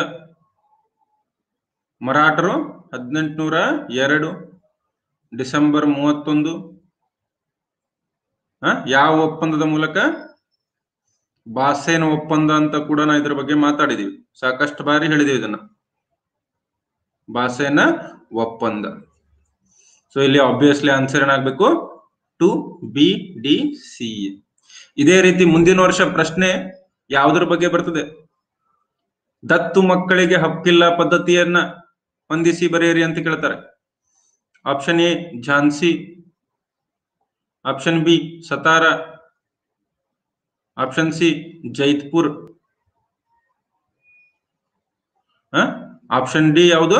ಮರಾಠರು ಹದಿನೆಂಟುನೂರ ಎರಡು ಡಿಸೆಂಬರ್ ಮೂವತ್ತೊಂದು ಆ? ಯಾವ ಒಪ್ಪಂದದ ಮೂಲಕ ಬಾಸೇನ ಒಪ್ಪಂದ ಅಂತ ಕೂಡ ನಾ ಇದ್ರ ಬಗ್ಗೆ ಮಾತಾಡಿದೀವಿ ಸಾಕಷ್ಟು ಬಾರಿ ಹೇಳಿದೀವಿ ಇದನ್ನ ಬಾಸೇನ ಒಪ್ಪಂದ ಸೊ ಇಲ್ಲಿ ಆಬ್ವಿಯಸ್ಲಿ ಆನ್ಸರ್ ಏನಾಗಬೇಕು ಟು ಬಿ ಡಿ ಸಿ ಇದೇ ರೀತಿ ಮುಂದಿನ ವರ್ಷ ಪ್ರಶ್ನೆ ಯಾವುದ್ರ ಬಗ್ಗೆ ಬರ್ತದೆ ದತ್ತು ಮಕ್ಕಳಿಗೆ ಹಕ್ಕಿಲ್ಲ ಪದ್ಧತಿಯನ್ನ ಹೊಂದಿಸಿ ಬರೆಯಿರಿ ಅಂತ ಕೇಳ್ತಾರೆ option A Jhansi option B Satara option C Jaitpur option D ಯಾವುದು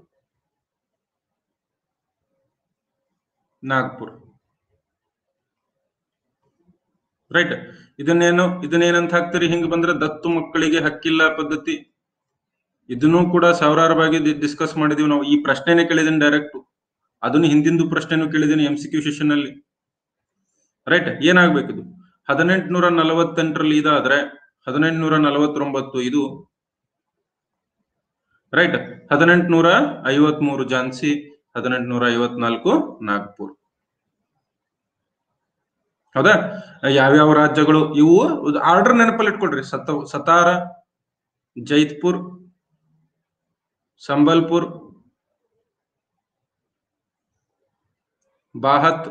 ನಾಗ್ಪುರ್ ರೈಟ್ ಇದನ್ನೇನು ಇದನ್ನೇನಂತ ಹಾಕ್ತೀರಿ ಹಿಂಗ್ ಬಂದ್ರೆ ದತ್ತು ಮಕ್ಕಳಿಗೆ ಹಕ್ಕಿಲ್ಲ ಪದ್ಧತಿ ಇದನ್ನು ಕೂಡ ಸಾವಿರಾರು ಬಾಗಿ ಡಿಸ್ಕಸ್ ಮಾಡಿದೀವಿ ನಾವು ಈ ಪ್ರಶ್ನೆನೇ ಕೇಳಿದ್ದೀನಿ ಡೈರೆಕ್ಟ್ ಅದನ್ನು ಹಿಂದಿಂದು ಪ್ರಶ್ನೆನೂ ಕೇಳಿದ್ದೀನಿ ಎಂ ಸಿ ಕ್ಯೂ ಸೆಷನ್ ಅಲ್ಲಿ ರೈಟ್ ಏನಾಗ್ಬೇಕಿದು ಹದಿನೆಂಟುನೂರ ನಲವತ್ತೆಂಟರಲ್ಲಿ ಇದಾದ್ರೆ ಹದಿನೆಂಟುನೂರ ನಲವತ್ತೊಂಬತ್ತು ಇದು ರೈಟ್ ಹದಿನೆಂಟುನೂರ ಐವತ್ಮೂರು ಝಾನ್ಸಿ ಹದಿನೆಂಟುನೂರ ಐವತ್ನಾಲ್ಕು ನಾಗ್ಪುರ್ ಹೌದಾ ಯಾವ್ಯಾವ ರಾಜ್ಯಗಳು ಇವು ಆರ್ಡರ್ ನೆನಪಲ್ಲಿ ಇಟ್ಕೊಳ್ರಿ ಸತ ಸತಾರ ಜೈತ್ಪುರ್ ಸಂಬಲ್ಪುರ್ ಬಾಹತ್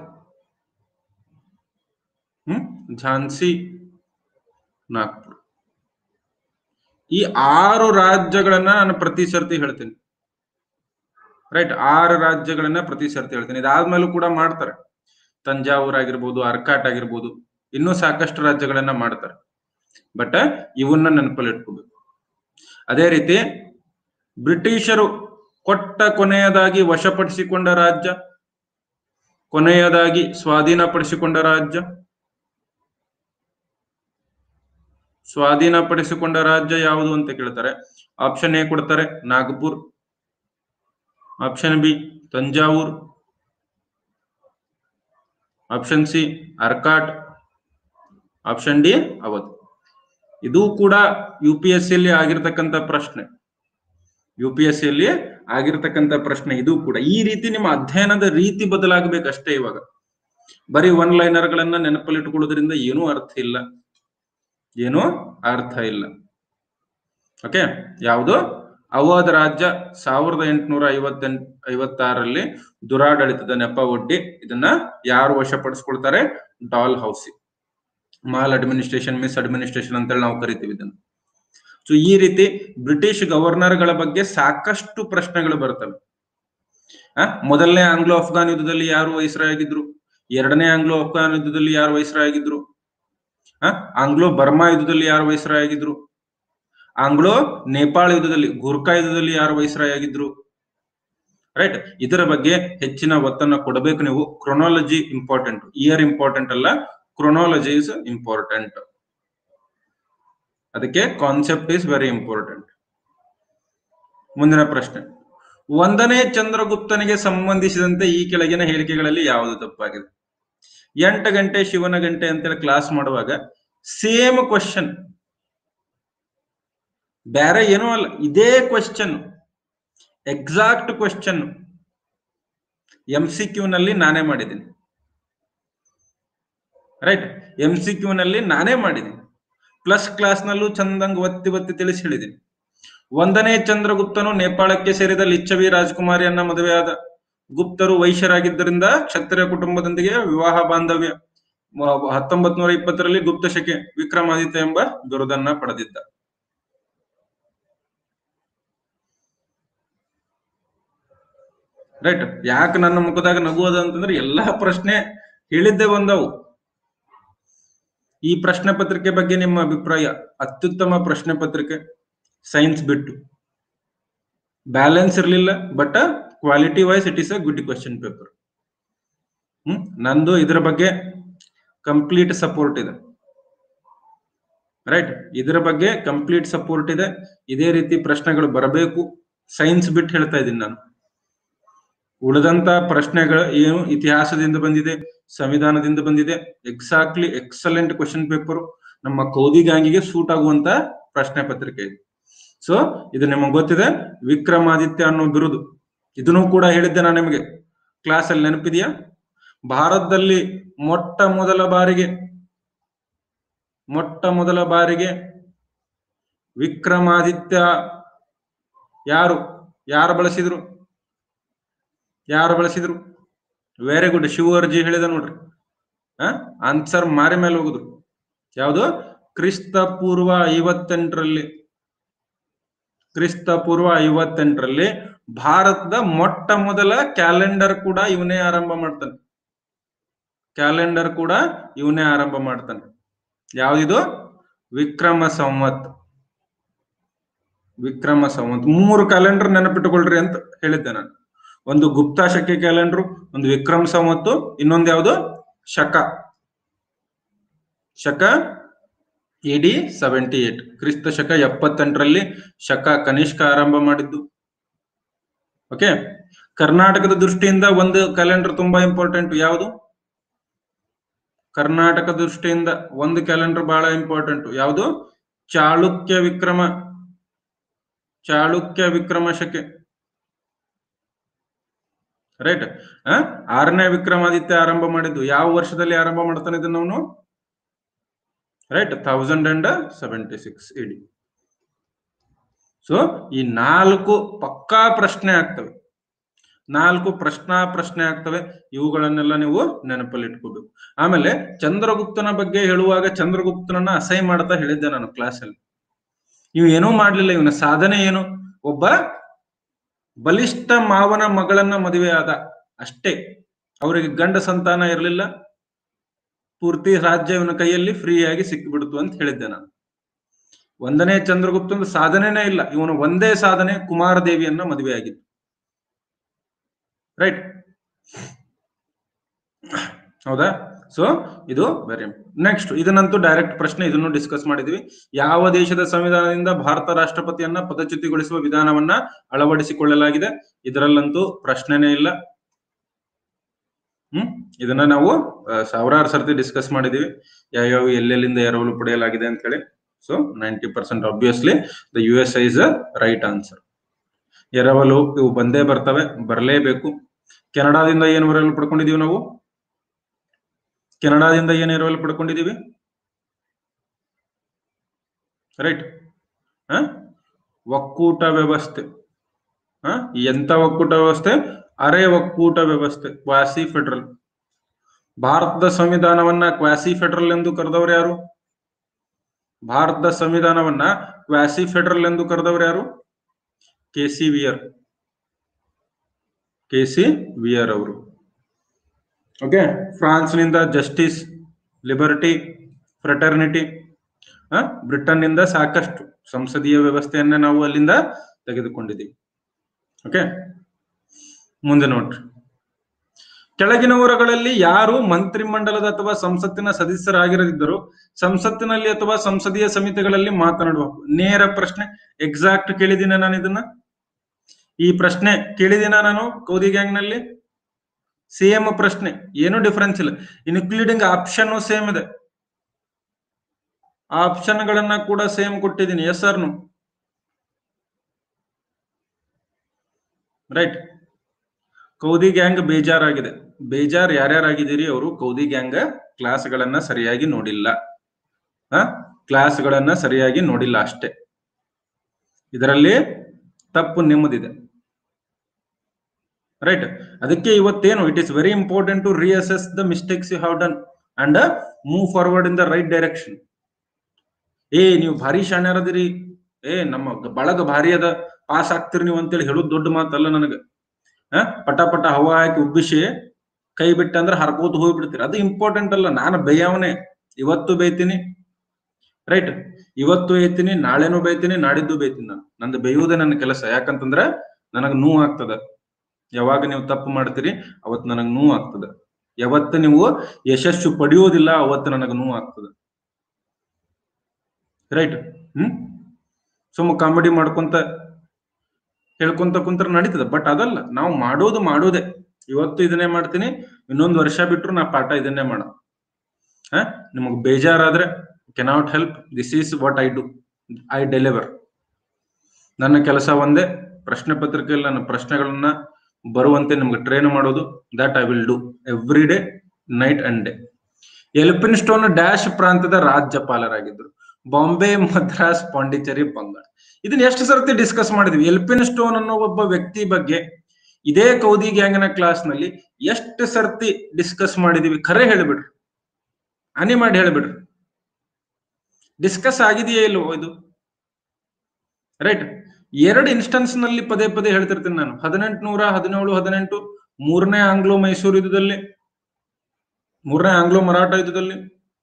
ಹ್ಮ್ ಝಾನ್ಸಿ ನಾಗ್ಪುರ್ ಈ ಆರು ರಾಜ್ಯಗಳನ್ನ ನಾನು ಪ್ರತಿ ಸರ್ತಿ ಹೇಳ್ತೀನಿ ರೈಟ್ ಆರು ರಾಜ್ಯಗಳನ್ನ ಪ್ರತಿ ಸರ್ತಿ ಹೇಳ್ತೀನಿ ಇದಾದ್ಮೇಲೂ ಕೂಡ ಮಾಡ್ತಾರೆ ತಂಜಾವೂರ್ ಆಗಿರ್ಬೋದು ಅರ್ಕಾಟ್ ಆಗಿರ್ಬೋದು ಇನ್ನೂ ಸಾಕಷ್ಟು ರಾಜ್ಯಗಳನ್ನ ಮಾಡ್ತಾರೆ ಬಟ್ ಇವನ್ನ ನೆನಪಲ್ಲಿ ಇಟ್ಕೋಬೇಕು ಅದೇ ರೀತಿ ಬ್ರಿಟಿಷರು ಕೊಟ್ಟ ಕೊನೆಯದಾಗಿ ವಶಪಡಿಸಿಕೊಂಡ ರಾಜ್ಯ ಕೊನೆಯದಾಗಿ ಸ್ವಾಧೀನಪಡಿಸಿಕೊಂಡ ರಾಜ್ಯ ಸ್ವಾಧೀನಪಡಿಸಿಕೊಂಡ ರಾಜ್ಯ ಯಾವುದು ಅಂತ ಕೇಳ್ತಾರೆ ಆಪ್ಷನ್ ಎ ಕೊಡ್ತಾರೆ Nagpur option B Thanjavur option C Arcot option D Awadh ಇದು ಕೂಡ ಯು ಪಿ ಎಸ್ ಸಿಯಲ್ಲಿ ಆಗಿರ್ತಕ್ಕಂಥ ಪ್ರಶ್ನೆ ಯು ಪಿ ಎಸ್ ಸಿಯಲ್ಲಿ ಆಗಿರ್ತಕ್ಕಂಥ ಪ್ರಶ್ನೆ ಇದು ಕೂಡ ಈ ರೀತಿ ನಿಮ್ಮ ಅಧ್ಯಯನದ ರೀತಿ ಬದಲಾಗಬೇಕಷ್ಟೇ ಇವಾಗ ಬರೀ ಒನ್ ಲೈನರ್ ಗಳನ್ನ ನೆನಪಲ್ಲಿಟ್ಕೊಳ್ಳೋದ್ರಿಂದ ಏನೂ ಅರ್ಥ ಇಲ್ಲ ಏನೂ ಅರ್ಥ ಇಲ್ಲ ಓಕೆ ಯಾವುದು ಅವಧ್ ರಾಜ್ಯ ಸಾವಿರದ ಎಂಟುನೂರ ಐವತ್ತೆಂಟ್ ಐವತ್ತಾರರಲ್ಲಿ ದುರಾಡಳಿತದ ನೆಪ ಒಡ್ಡಿ ಇದನ್ನ ಯಾರು ವಶಪಡಿಸ್ಕೊಳ್ತಾರೆ Dalhousie maladministration misadministration ಅಂತೇಳಿ ನಾವು ಕರಿತೀವಿ ಇದನ್ನ ಸೊ ಈ ರೀತಿ ಬ್ರಿಟಿಷ್ ಗವರ್ನರ್ಗಳ ಬಗ್ಗೆ ಸಾಕಷ್ಟು ಪ್ರಶ್ನೆಗಳು ಬರ್ತವೆ ಆ ಮೊದಲನೇ ಆಂಗ್ಲೋ ಅಫ್ಘಾನ್ ಯುದ್ಧದಲ್ಲಿ ಯಾರು ವೈಸ್ರಾಯ್ ಎರಡನೇ ಆಂಗ್ಲೋ ಅಫ್ಘಾನ್ ಯುದ್ಧದಲ್ಲಿ ಯಾರು ವೈಸ್ರಾಯ್ ಆಗಿದ್ರು ಆ ಆಂಗ್ಲೋ ಬರ್ಮಾ ಯುದ್ಧದಲ್ಲಿ ಯಾರು ವೈಸ್ರಾಯ್ ಆಗಿದ್ರು ಆಂಗ್ಲೋ ನೇಪಾಳ ಯುದ್ಧದಲ್ಲಿ ಗೂರ್ಖಾ ಯುದ್ಧದಲ್ಲಿ ಯಾರು ವೈಸ್ರಾಯ್ ಆಗಿದ್ರು ರೈಟ್ ಇದರ ಬಗ್ಗೆ ಹೆಚ್ಚಿನ ಒತ್ತನ್ನ ಕೊಡಬೇಕು ನೀವು ಕ್ರೊನಾಲಜಿ ಇಂಪಾರ್ಟೆಂಟ್ ಇಯರ್ ಇಂಪಾರ್ಟೆಂಟ್ ಅಲ್ಲ ಕ್ರೊನಾಲಜಿ ಇಸ್ ಇಂಪಾರ್ಟೆಂಟ್ ಅದಕ್ಕೆ ಕಾನ್ಸೆಪ್ಟ್ ಇಸ್ ವೆರಿ ಇಂಪಾರ್ಟೆಂಟ್ ಮುಂದಿನ ಪ್ರಶ್ನೆ ಒಂದನೇ ಚಂದ್ರಗುಪ್ತನಿಗೆ ಸಂಬಂಧಿಸಿದಂತೆ ಈ ಕೆಳಗಿನ ಹೇಳಿಕೆಗಳಲ್ಲಿ ಯಾವುದು ತಪ್ಪಾಗಿದೆ ಎಂಟು ಗಂಟೆ ಶಿವನ ಗಂಟೆ ಅಂತೇಳಿ ಕ್ಲಾಸ್ ಮಾಡುವಾಗ ಸೇಮ್ ಕ್ವಶನ್ ಬೇರೆ ಏನೂ ಅಲ್ಲ ಇದೇ question exact question M C Q ನಲ್ಲಿ ನಾನೇ ಮಾಡಿದ್ದೀನಿ ರೈಟ್ ಎಂ ಸಿ ಕ್ಯೂ ನಲ್ಲಿ ನಾನೇ ಮಾಡಿದ್ದೀನಿ ಪ್ಲಸ್ ಕ್ಲಾಸ್ ನಲ್ಲೂ ಚಂದಂಗ್ ಒತ್ತಿ ಒತ್ತಿ ತಿಳಿಸಿ ಹೇಳಿದ್ದೀನಿ ಒಂದನೇ ಚಂದ್ರಗುಪ್ತನು ನೇಪಾಳಕ್ಕೆ ಸೇರಿದ ಲಿಚ್ಚವಿ ರಾಜಕುಮಾರಿಯನ್ನ ಮದುವೆಯಾದ ಗುಪ್ತರು ವೈಶ್ಯರಾಗಿದ್ದರಿಂದ ಕ್ಷತ್ರಿಯ ಕುಟುಂಬದೊಂದಿಗೆ ವಿವಾಹ ಬಾಂಧವ್ಯ ಹತ್ತೊಂಬತ್ ನೂರ ಇಪ್ಪತ್ತರಲ್ಲಿ ಗುಪ್ತ ಶಕೆ ವಿಕ್ರಮಾದಿತ್ಯ ಎಂಬ ಬಿರುದನ್ನ ಪಡೆದಿದ್ದ ರೈಟ್ ಯಾಕೆ ನನ್ನ ಮುಖದಾಗ ನಗುವುದು ಅಂತಂದ್ರೆ ಎಲ್ಲಾ ಪ್ರಶ್ನೆ ಹೇಳಿದ್ದೆ ಬಂದವು ಈ ಪ್ರಶ್ನೆ ಪತ್ರಿಕೆ ಬಗ್ಗೆ ನಿಮ್ಮ ಅಭಿಪ್ರಾಯ ಅತ್ಯುತ್ತಮ ಪ್ರಶ್ನೆ ಪತ್ರಿಕೆ ಸೈನ್ಸ್ ಬಿಟ್ಟು ಬ್ಯಾಲೆನ್ಸ್ ಇರಲಿಲ್ಲ but quality wise it is a good question paper hmm ನಂದು ಇದರ ಬಗ್ಗೆ ಕಂಪ್ಲೀಟ್ ಸಪೋರ್ಟ್ ಇದೆ ರೈಟ್ ಇದರ ಬಗ್ಗೆ ಕಂಪ್ಲೀಟ್ ಸಪೋರ್ಟ್ ಇದೆ ಇದೇ ರೀತಿ ಪ್ರಶ್ನೆಗಳು ಬರಬೇಕು ಸೈನ್ಸ್ ಬಿಟ್ಟು ಹೇಳ್ತಾ ಇದ್ದೀನಿ ನಾನು ಉಳಿದಂತ ಪ್ರಶ್ನೆಗಳು ಏನು ಇತಿಹಾಸದಿಂದ ಬಂದಿದೆ ಸಂವಿಧಾನದಿಂದ ಬಂದಿದೆ ಎಕ್ಸಾಕ್ಟ್ಲಿ ಎಕ್ಸಲೆಂಟ್ ಕ್ವಶನ್ ಪೇಪರ್ ನಮ್ಮ ಕೌದಿ ಗ್ಯಾಂಗಿಗೆ ಸೂಟ್ ಆಗುವಂತ ಪ್ರಶ್ನೆ ಪತ್ರಿಕೆ ಇದೆ ಸೊ ಇದು ನಿಮಗೆ ಗೊತ್ತಿದೆ ವಿಕ್ರಮಾದಿತ್ಯ ಅನ್ನೋ ಬಿರುದು ಇದನ್ನು ಕೂಡ ಹೇಳಿದ್ದೆ ನಾನು ನಿಮಗೆ ಕ್ಲಾಸ್ ಅಲ್ಲಿ ನೆನಪಿದೆಯಾ ಭಾರತದಲ್ಲಿ ಮೊಟ್ಟ ಮೊದಲ ಬಾರಿಗೆ ಮೊಟ್ಟ ಮೊದಲ ಬಾರಿಗೆ ವಿಕ್ರಮಾದಿತ್ಯ ಯಾರು ಯಾರು ಬಳಸಿದ್ರು ಯಾರು ಬಳಸಿದ್ರು ವೆರಿ ಗುಡ್ ಶಿವರ್ಜಿ ಹೇಳಿದ ನೋಡ್ರಿ ಹ ಆನ್ಸರ್ ಮಾರಿ ಮೇಲೆ ಹೋಗುದು ಯಾವುದು ಕ್ರಿಸ್ತ ಪೂರ್ವ ಐವತ್ತೆಂಟರಲ್ಲಿ ಕ್ರಿಸ್ತ ಪೂರ್ವ ಐವತ್ತೆಂಟರಲ್ಲಿ ಭಾರತದ ಮೊಟ್ಟ ಮೊದಲ ಕ್ಯಾಲೆಂಡರ್ ಕೂಡ ಇವನೇ ಆರಂಭ ಮಾಡ್ತಾನೆ ಕ್ಯಾಲೆಂಡರ್ ಕೂಡ ಇವನೇ ಆರಂಭ ಮಾಡ್ತಾನೆ ಯಾವ್ದಿದು ವಿಕ್ರಮ ಸಂವತ್ ವಿಕ್ರಮ ಸಂವತ್ ಮೂರು ಕ್ಯಾಲೆಂಡರ್ ನೆನಪಿಟ್ಟುಕೊಳ್ರಿ ಅಂತ ಹೇಳಿದ್ದೆ ನಾನು ಒಂದು ಗುಪ್ತ ಶಕೆ ಕ್ಯಾಲೆಂಡರ್ ಒಂದು ವಿಕ್ರಮ್ ಸಂವತ್ತು ಇನ್ನೊಂದು ಯಾವುದು ಶಕ ಶಕ ಎ ಡಿ ಸೆವೆಂಟಿ ಏಟ್ ಕ್ರಿಸ್ತ ಶಕ ಎಪ್ಪತ್ತೆಂಟರಲ್ಲಿ ಶಕ ಕನಿಷ್ಕ ಆರಂಭ ಮಾಡಿದ್ದು ಓಕೆ ಕರ್ನಾಟಕದ ದೃಷ್ಟಿಯಿಂದ ಒಂದು ಕ್ಯಾಲೆಂಡರ್ ತುಂಬಾ ಇಂಪಾರ್ಟೆಂಟ್ ಯಾವುದು ಕರ್ನಾಟಕ ದೃಷ್ಟಿಯಿಂದ ಒಂದು ಕ್ಯಾಲೆಂಡರ್ ಬಹಳ ಇಂಪಾರ್ಟೆಂಟ್ ಯಾವುದು ಚಾಳುಕ್ಯ ವಿಕ್ರಮ ಚಾಳುಕ್ಯ ವಿಕ್ರಮ ಶಕೆ ರೈಟ್ ಆರನೇ ವಿಕ್ರಮಾದಿತ್ಯ ಆರಂಭ ಮಾಡಿದ್ದು ಯಾವ ವರ್ಷದಲ್ಲಿ ಆರಂಭ ಮಾಡ್ತಾನೆ ಇದನ್ನ ಅವನು right thousand and seventy six A D so ನಾಲ್ಕು ಪಕ್ಕಾ ಪ್ರಶ್ನೆ ಆಗ್ತವೆ ನಾಲ್ಕು ಪ್ರಶ್ನಾ ಪ್ರಶ್ನೆ ಆಗ್ತವೆ ಇವುಗಳನ್ನೆಲ್ಲ ನೀವು ನೆನಪಲ್ಲಿ ಇಟ್ಕೋಬೇಕು ಆಮೇಲೆ ಚಂದ್ರಗುಪ್ತನ ಬಗ್ಗೆ ಹೇಳುವಾಗ ಚಂದ್ರಗುಪ್ತನನ್ನ ಅಸಹ್ಯ ಮಾಡ್ತಾ ಹೇಳಿದ್ದೆ ನಾನು ಕ್ಲಾಸಲ್ಲಿ ಇವ್ ಏನೂ ಮಾಡ್ಲಿಲ್ಲ ಇವನ ಸಾಧನೆ ಏನು ಒಬ್ಬ ಬಲಿಷ್ಠ ಮಾವನ ಮಗಳನ್ನ ಮದುವೆ ಆದ ಅಷ್ಟೇ ಅವರಿಗೆ ಗಂಡ ಸಂತಾನ ಇರಲಿಲ್ಲ ಪೂರ್ತಿ ರಾಜ್ಯ ಇವನ ಕೈಯಲ್ಲಿ ಫ್ರೀಯಾಗಿ ಸಿಕ್ಕಿಬಿಡ್ತು ಅಂತ ಹೇಳಿದ್ದೆ ನಾನು ಒಂದನೇ ಚಂದ್ರಗುಪ್ತನ ಸಾಧನೆನೇ ಇಲ್ಲ ಇವನು ಒಂದೇ ಸಾಧನೆ ಕುಮಾರದೇವಿಯನ್ನ ಮದುವೆ ಆಗಿದ್ದು ರೈಟ್ ಹೌದಾ ಸೊ ಇದು ವೆರಿ ನೆಕ್ಸ್ಟ್ ಇದನ್ನಂತೂ ಡೈರೆಕ್ಟ್ ಪ್ರಶ್ನೆ ಇದನ್ನು ಡಿಸ್ಕಸ್ ಮಾಡಿದ್ವಿ ಯಾವ ದೇಶದ ಸಂವಿಧಾನದಿಂದ ಭಾರತ ರಾಷ್ಟ್ರಪತಿಯನ್ನ ಪದಚ್ಯುತಿಗೊಳಿಸುವ ವಿಧಾನವನ್ನ ಅಳವಡಿಸಿಕೊಳ್ಳಲಾಗಿದೆ ಇದರಲ್ಲಂತೂ ಪ್ರಶ್ನೆನೇ ಇಲ್ಲ ಹ್ಮ್ ಇದನ್ನ ನಾವು ಆ, ಸಾವಿರಾರು ಸರ್ತಿ ಡಿಸ್ಕಸ್ ಮಾಡಿದೀವಿ ಯಾವ್ಯಾವ ಎಲ್ಲೆಲ್ಲಿಂದ ಎರವಲು ಪಡೆಯಲಾಗಿದೆ ಅಂತ ಹೇಳಿ so ninety percent obviously the U S I is a right answer ಎರವಲು ಇವು ಬಂದೇ ಬರ್ತವೆ ಬರಲೇಬೇಕು ಕೆನಡಾದಿಂದ ಏನು ಎರವಲು ಪಡ್ಕೊಂಡಿದೀವಿ ನಾವು ಕೆನಡಾದಿಂದ ಏನು ಎರವಲು ಪಡ್ಕೊಂಡಿದೀವಿ ರೈಟ್ ಒಕ್ಕೂಟ ವ್ಯವಸ್ಥೆ ಹ? ಎಂತ ಒಕ್ಕೂಟ ವ್ಯವಸ್ಥೆ ಅರೆ ಒಕ್ಕೂಟ ವ್ಯವಸ್ಥೆ ಕ್ವಾಸಿ ಫೆಡರಲ್ ಭಾರತದ ಸಂವಿಧಾನವನ್ನ ಕ್ವಾಸಿ ಫೆಡರಲ್ ಎಂದು ಕರೆದವರು ಯಾರು ಭಾರತದ ಸಂವಿಧಾನವನ್ನ ಕ್ವಾಸಿ ಫೆಡರಲ್ ಎಂದು ಕರೆದವರು ಯಾರು K C Wheare K C Wheare ಅವರು ಓಕೆ ಫ್ರಾನ್ಸ್ನಿಂದ ಜಸ್ಟಿಸ್ ಲಿಬರ್ಟಿ ಫ್ರೆಟರ್ನಿಟಿ ಬ್ರಿಟನ್ ನಿಂದ ಸಾಕಷ್ಟು ಸಂಸದೀಯ ವ್ಯವಸ್ಥೆಯನ್ನ ನಾವು ಅಲ್ಲಿಂದ ತೆಗೆದುಕೊಂಡಿದ್ದೀವಿ ಓಕೆ ಮುಂದೆ ನೋಡ್ರಿ ಕೆಳಗಿನವರುಗಳಲ್ಲಿ ಯಾರು ಮಂತ್ರಿಮಂಡಲದ ಅಥವಾ ಸಂಸತ್ತಿನ ಸದಸ್ಯರಾಗಿರದಿದ್ದರು ಸಂಸತ್ತಿನಲ್ಲಿ ಅಥವಾ ಸಂಸದೀಯ ಸಮಿತಿಗಳಲ್ಲಿ ಮಾತನಾಡಬೇಕು ನೇರ ಪ್ರಶ್ನೆ ಎಕ್ಸಾಕ್ಟ್ ಕೇಳಿದಿನ ನಾನು ಇದನ್ನ ಈ ಪ್ರಶ್ನೆ ಕೇಳಿದಿನ ನಾನು ಕೌದಿ ಗ್ಯಾಂಗ್ ನಲ್ಲಿ ಸೇಮ್ ಪ್ರಶ್ನೆ ಏನು ಡಿಫರೆನ್ಸ್ ಇಲ್ಲ ಇನ್ಕ್ಲೂಡಿಂಗ್ ಆಪ್ಷನ್ ಸೇಮ್ ಇದೆ ಆಪ್ಷನ್ ಗಳನ್ನ ಕೂಡ ಸೇಮ್ ಕೊಟ್ಟಿದ್ದೀನಿ ಎಸ್ ಸರ್ನು ರೈಟ್ ಕೌದಿ ಗ್ಯಾಂಗ್ ಬೇಜಾರಾಗಿದೆ ಬೇಜಾರ್ ಯಾರ್ಯಾರಾಗಿದ್ದೀರಿ ಅವರು ಕೌದಿ ಗ್ಯಾಂಗ್ ಕ್ಲಾಸ್ಗಳನ್ನ ಸರಿಯಾಗಿ ನೋಡಿಲ್ಲ ಹ ಕ್ಲಾಸ್ಗಳನ್ನ ಸರಿಯಾಗಿ ನೋಡಿಲ್ಲ ಅಷ್ಟೇ ಇದರಲ್ಲಿ ತಪ್ಪು ನಿಮ್ಮದಿದೆ ರೈಟ್ ಅದಕ್ಕೆ ಇವತ್ತೇನು it is very important to reassess the mistakes you have done and move forward in the right direction ಏ ನೀವು ಭಾರಿ ಶಾಣ್ಯರದಿರಿ ಏ ನಮ್ಮ ಬಳಗ ಭಾರಿ ಅದ ಪಾಸ್ ಆಗ್ತಿರಿ ನೀವು ಅಂತೇಳಿ ಹೇಳೋದು ದೊಡ್ಡ ಮಾತಲ್ಲ ನನಗೆ ಆ ಪಟ ಪಟ ಹವಾ ಹಾಕಿ ಉಬ್ಬಿಸಿ ಕೈ ಬಿಟ್ಟ ಅಂದ್ರೆ ಹರ್ಕೋತ ಹೋಗ್ಬಿಡ್ತೀರಿ ಅದು ಇಂಪಾರ್ಟೆಂಟ್ ಅಲ್ಲ ನಾನು ಬೈಯವನೇ ಇವತ್ತು ಬೈತೀನಿ ರೈಟ್ ಇವತ್ತು ಬೈತೀನಿ ನಾಳೆನೂ ಬೈತೀನಿ ನಾಡಿದ್ದು ಬೈತೀನಿ ನಾನು ನಂದು ಬೈಯುವುದೇ ನನ್ನ ಕೆಲಸ ಯಾಕಂತಂದ್ರೆ ನನಗ್ ನೋವು ಆಗ್ತದ ಯಾವಾಗ ನೀವು ತಪ್ಪು ಮಾಡ್ತೀರಿ ಅವತ್ತು ನನಗ್ ನೋವು ಆಗ್ತದ ಯಾವತ್ತು ನೀವು ಯಶಸ್ಸು ಪಡೆಯೋದಿಲ್ಲ ಅವತ್ತು ನನಗೆ ನೋವು ಆಗ್ತದ ರೈಟ್ ಹ್ಮ್ ಸುಮ್ಮ ಕಾಮಿಡಿ ಮಾಡ್ಕೊಂತ ಹೇಳ್ಕೊಂತ ಕುಂತ್ರ ನಡೀತದ ಬಟ್ ಅದಲ್ಲ ನಾವು ಮಾಡೋದು ಮಾಡೋದೇ ಇವತ್ತು ಇದನ್ನೇ ಮಾಡ್ತೀನಿ ಇನ್ನೊಂದು ವರ್ಷ ಬಿಟ್ರು ನಾ ಪಾಠ ಇದನ್ನೇ ಮಾಡ ಹ ನಿಮಗ್ ಬೇಜಾರಾದ್ರೆ cannot help this is what I do I deliver ನನ್ನ ಕೆಲಸ ಒಂದೇ ಪ್ರಶ್ನೆ ಪತ್ರಿಕೆಯಲ್ಲಿ ನನ್ನ ಪ್ರಶ್ನೆಗಳನ್ನ ಬರುವಂತೆ ನಿಮ್ಗೆ ಟ್ರೈನ್ ಮಾಡೋದು that I will do every day night and day Elphinstone dash ಪ್ರಾಂತದ ರಾಜ್ಯಪಾಲರಾಗಿದ್ದರು ಬಾಂಬೆ ಮದ್ರಾಸ್ ಪಾಂಡಿಚೇರಿ ಬಂಗಾಳ ಇದನ್ನ ಎಷ್ಟು ಸರ್ತಿ ಡಿಸ್ಕಸ್ ಮಾಡಿದ್ವಿ ಎಲ್ಪಿನ್ ಸ್ಟೋನ್ ಅನ್ನೋ ಒಬ್ಬ ವ್ಯಕ್ತಿ ಬಗ್ಗೆ ಇದೇ ಕೌದಿ ಗ್ಯಾಂಗ್ನ ಕ್ಲಾಸ್ ನಲ್ಲಿ ಎಷ್ಟು ಸರ್ತಿ ಡಿಸ್ಕಸ್ ಮಾಡಿದೀವಿ ಖರೆ ಹೇಳಿಬಿಡ್ರಿ ಹನಿ ಮಾಡಿ ಹೇಳಿಬಿಡ್ರಿ ಡಿಸ್ಕಸ್ ಆಗಿದೆಯೇ ಇಲ್ವೋ ಇದು ರೈಟ್ ಎರಡು ಇನ್ಸ್ಟೆನ್ಸ್ ನಲ್ಲಿ ಪದೇ ಪದೇ ಹೇಳ್ತಿರ್ತೀನಿ ನಾನು ಹದಿನೆಂಟುನೂರ ಹದಿನೇಳು ಹದಿನೆಂಟು ಮೂರನೇ ಆಂಗ್ಲೋ ಮೈಸೂರು ಯುದ್ಧದಲ್ಲಿ ಮೂರನೇ ಆಂಗ್ಲೋ ಮರಾಠ ಯುದ್ಧದಲ್ಲಿ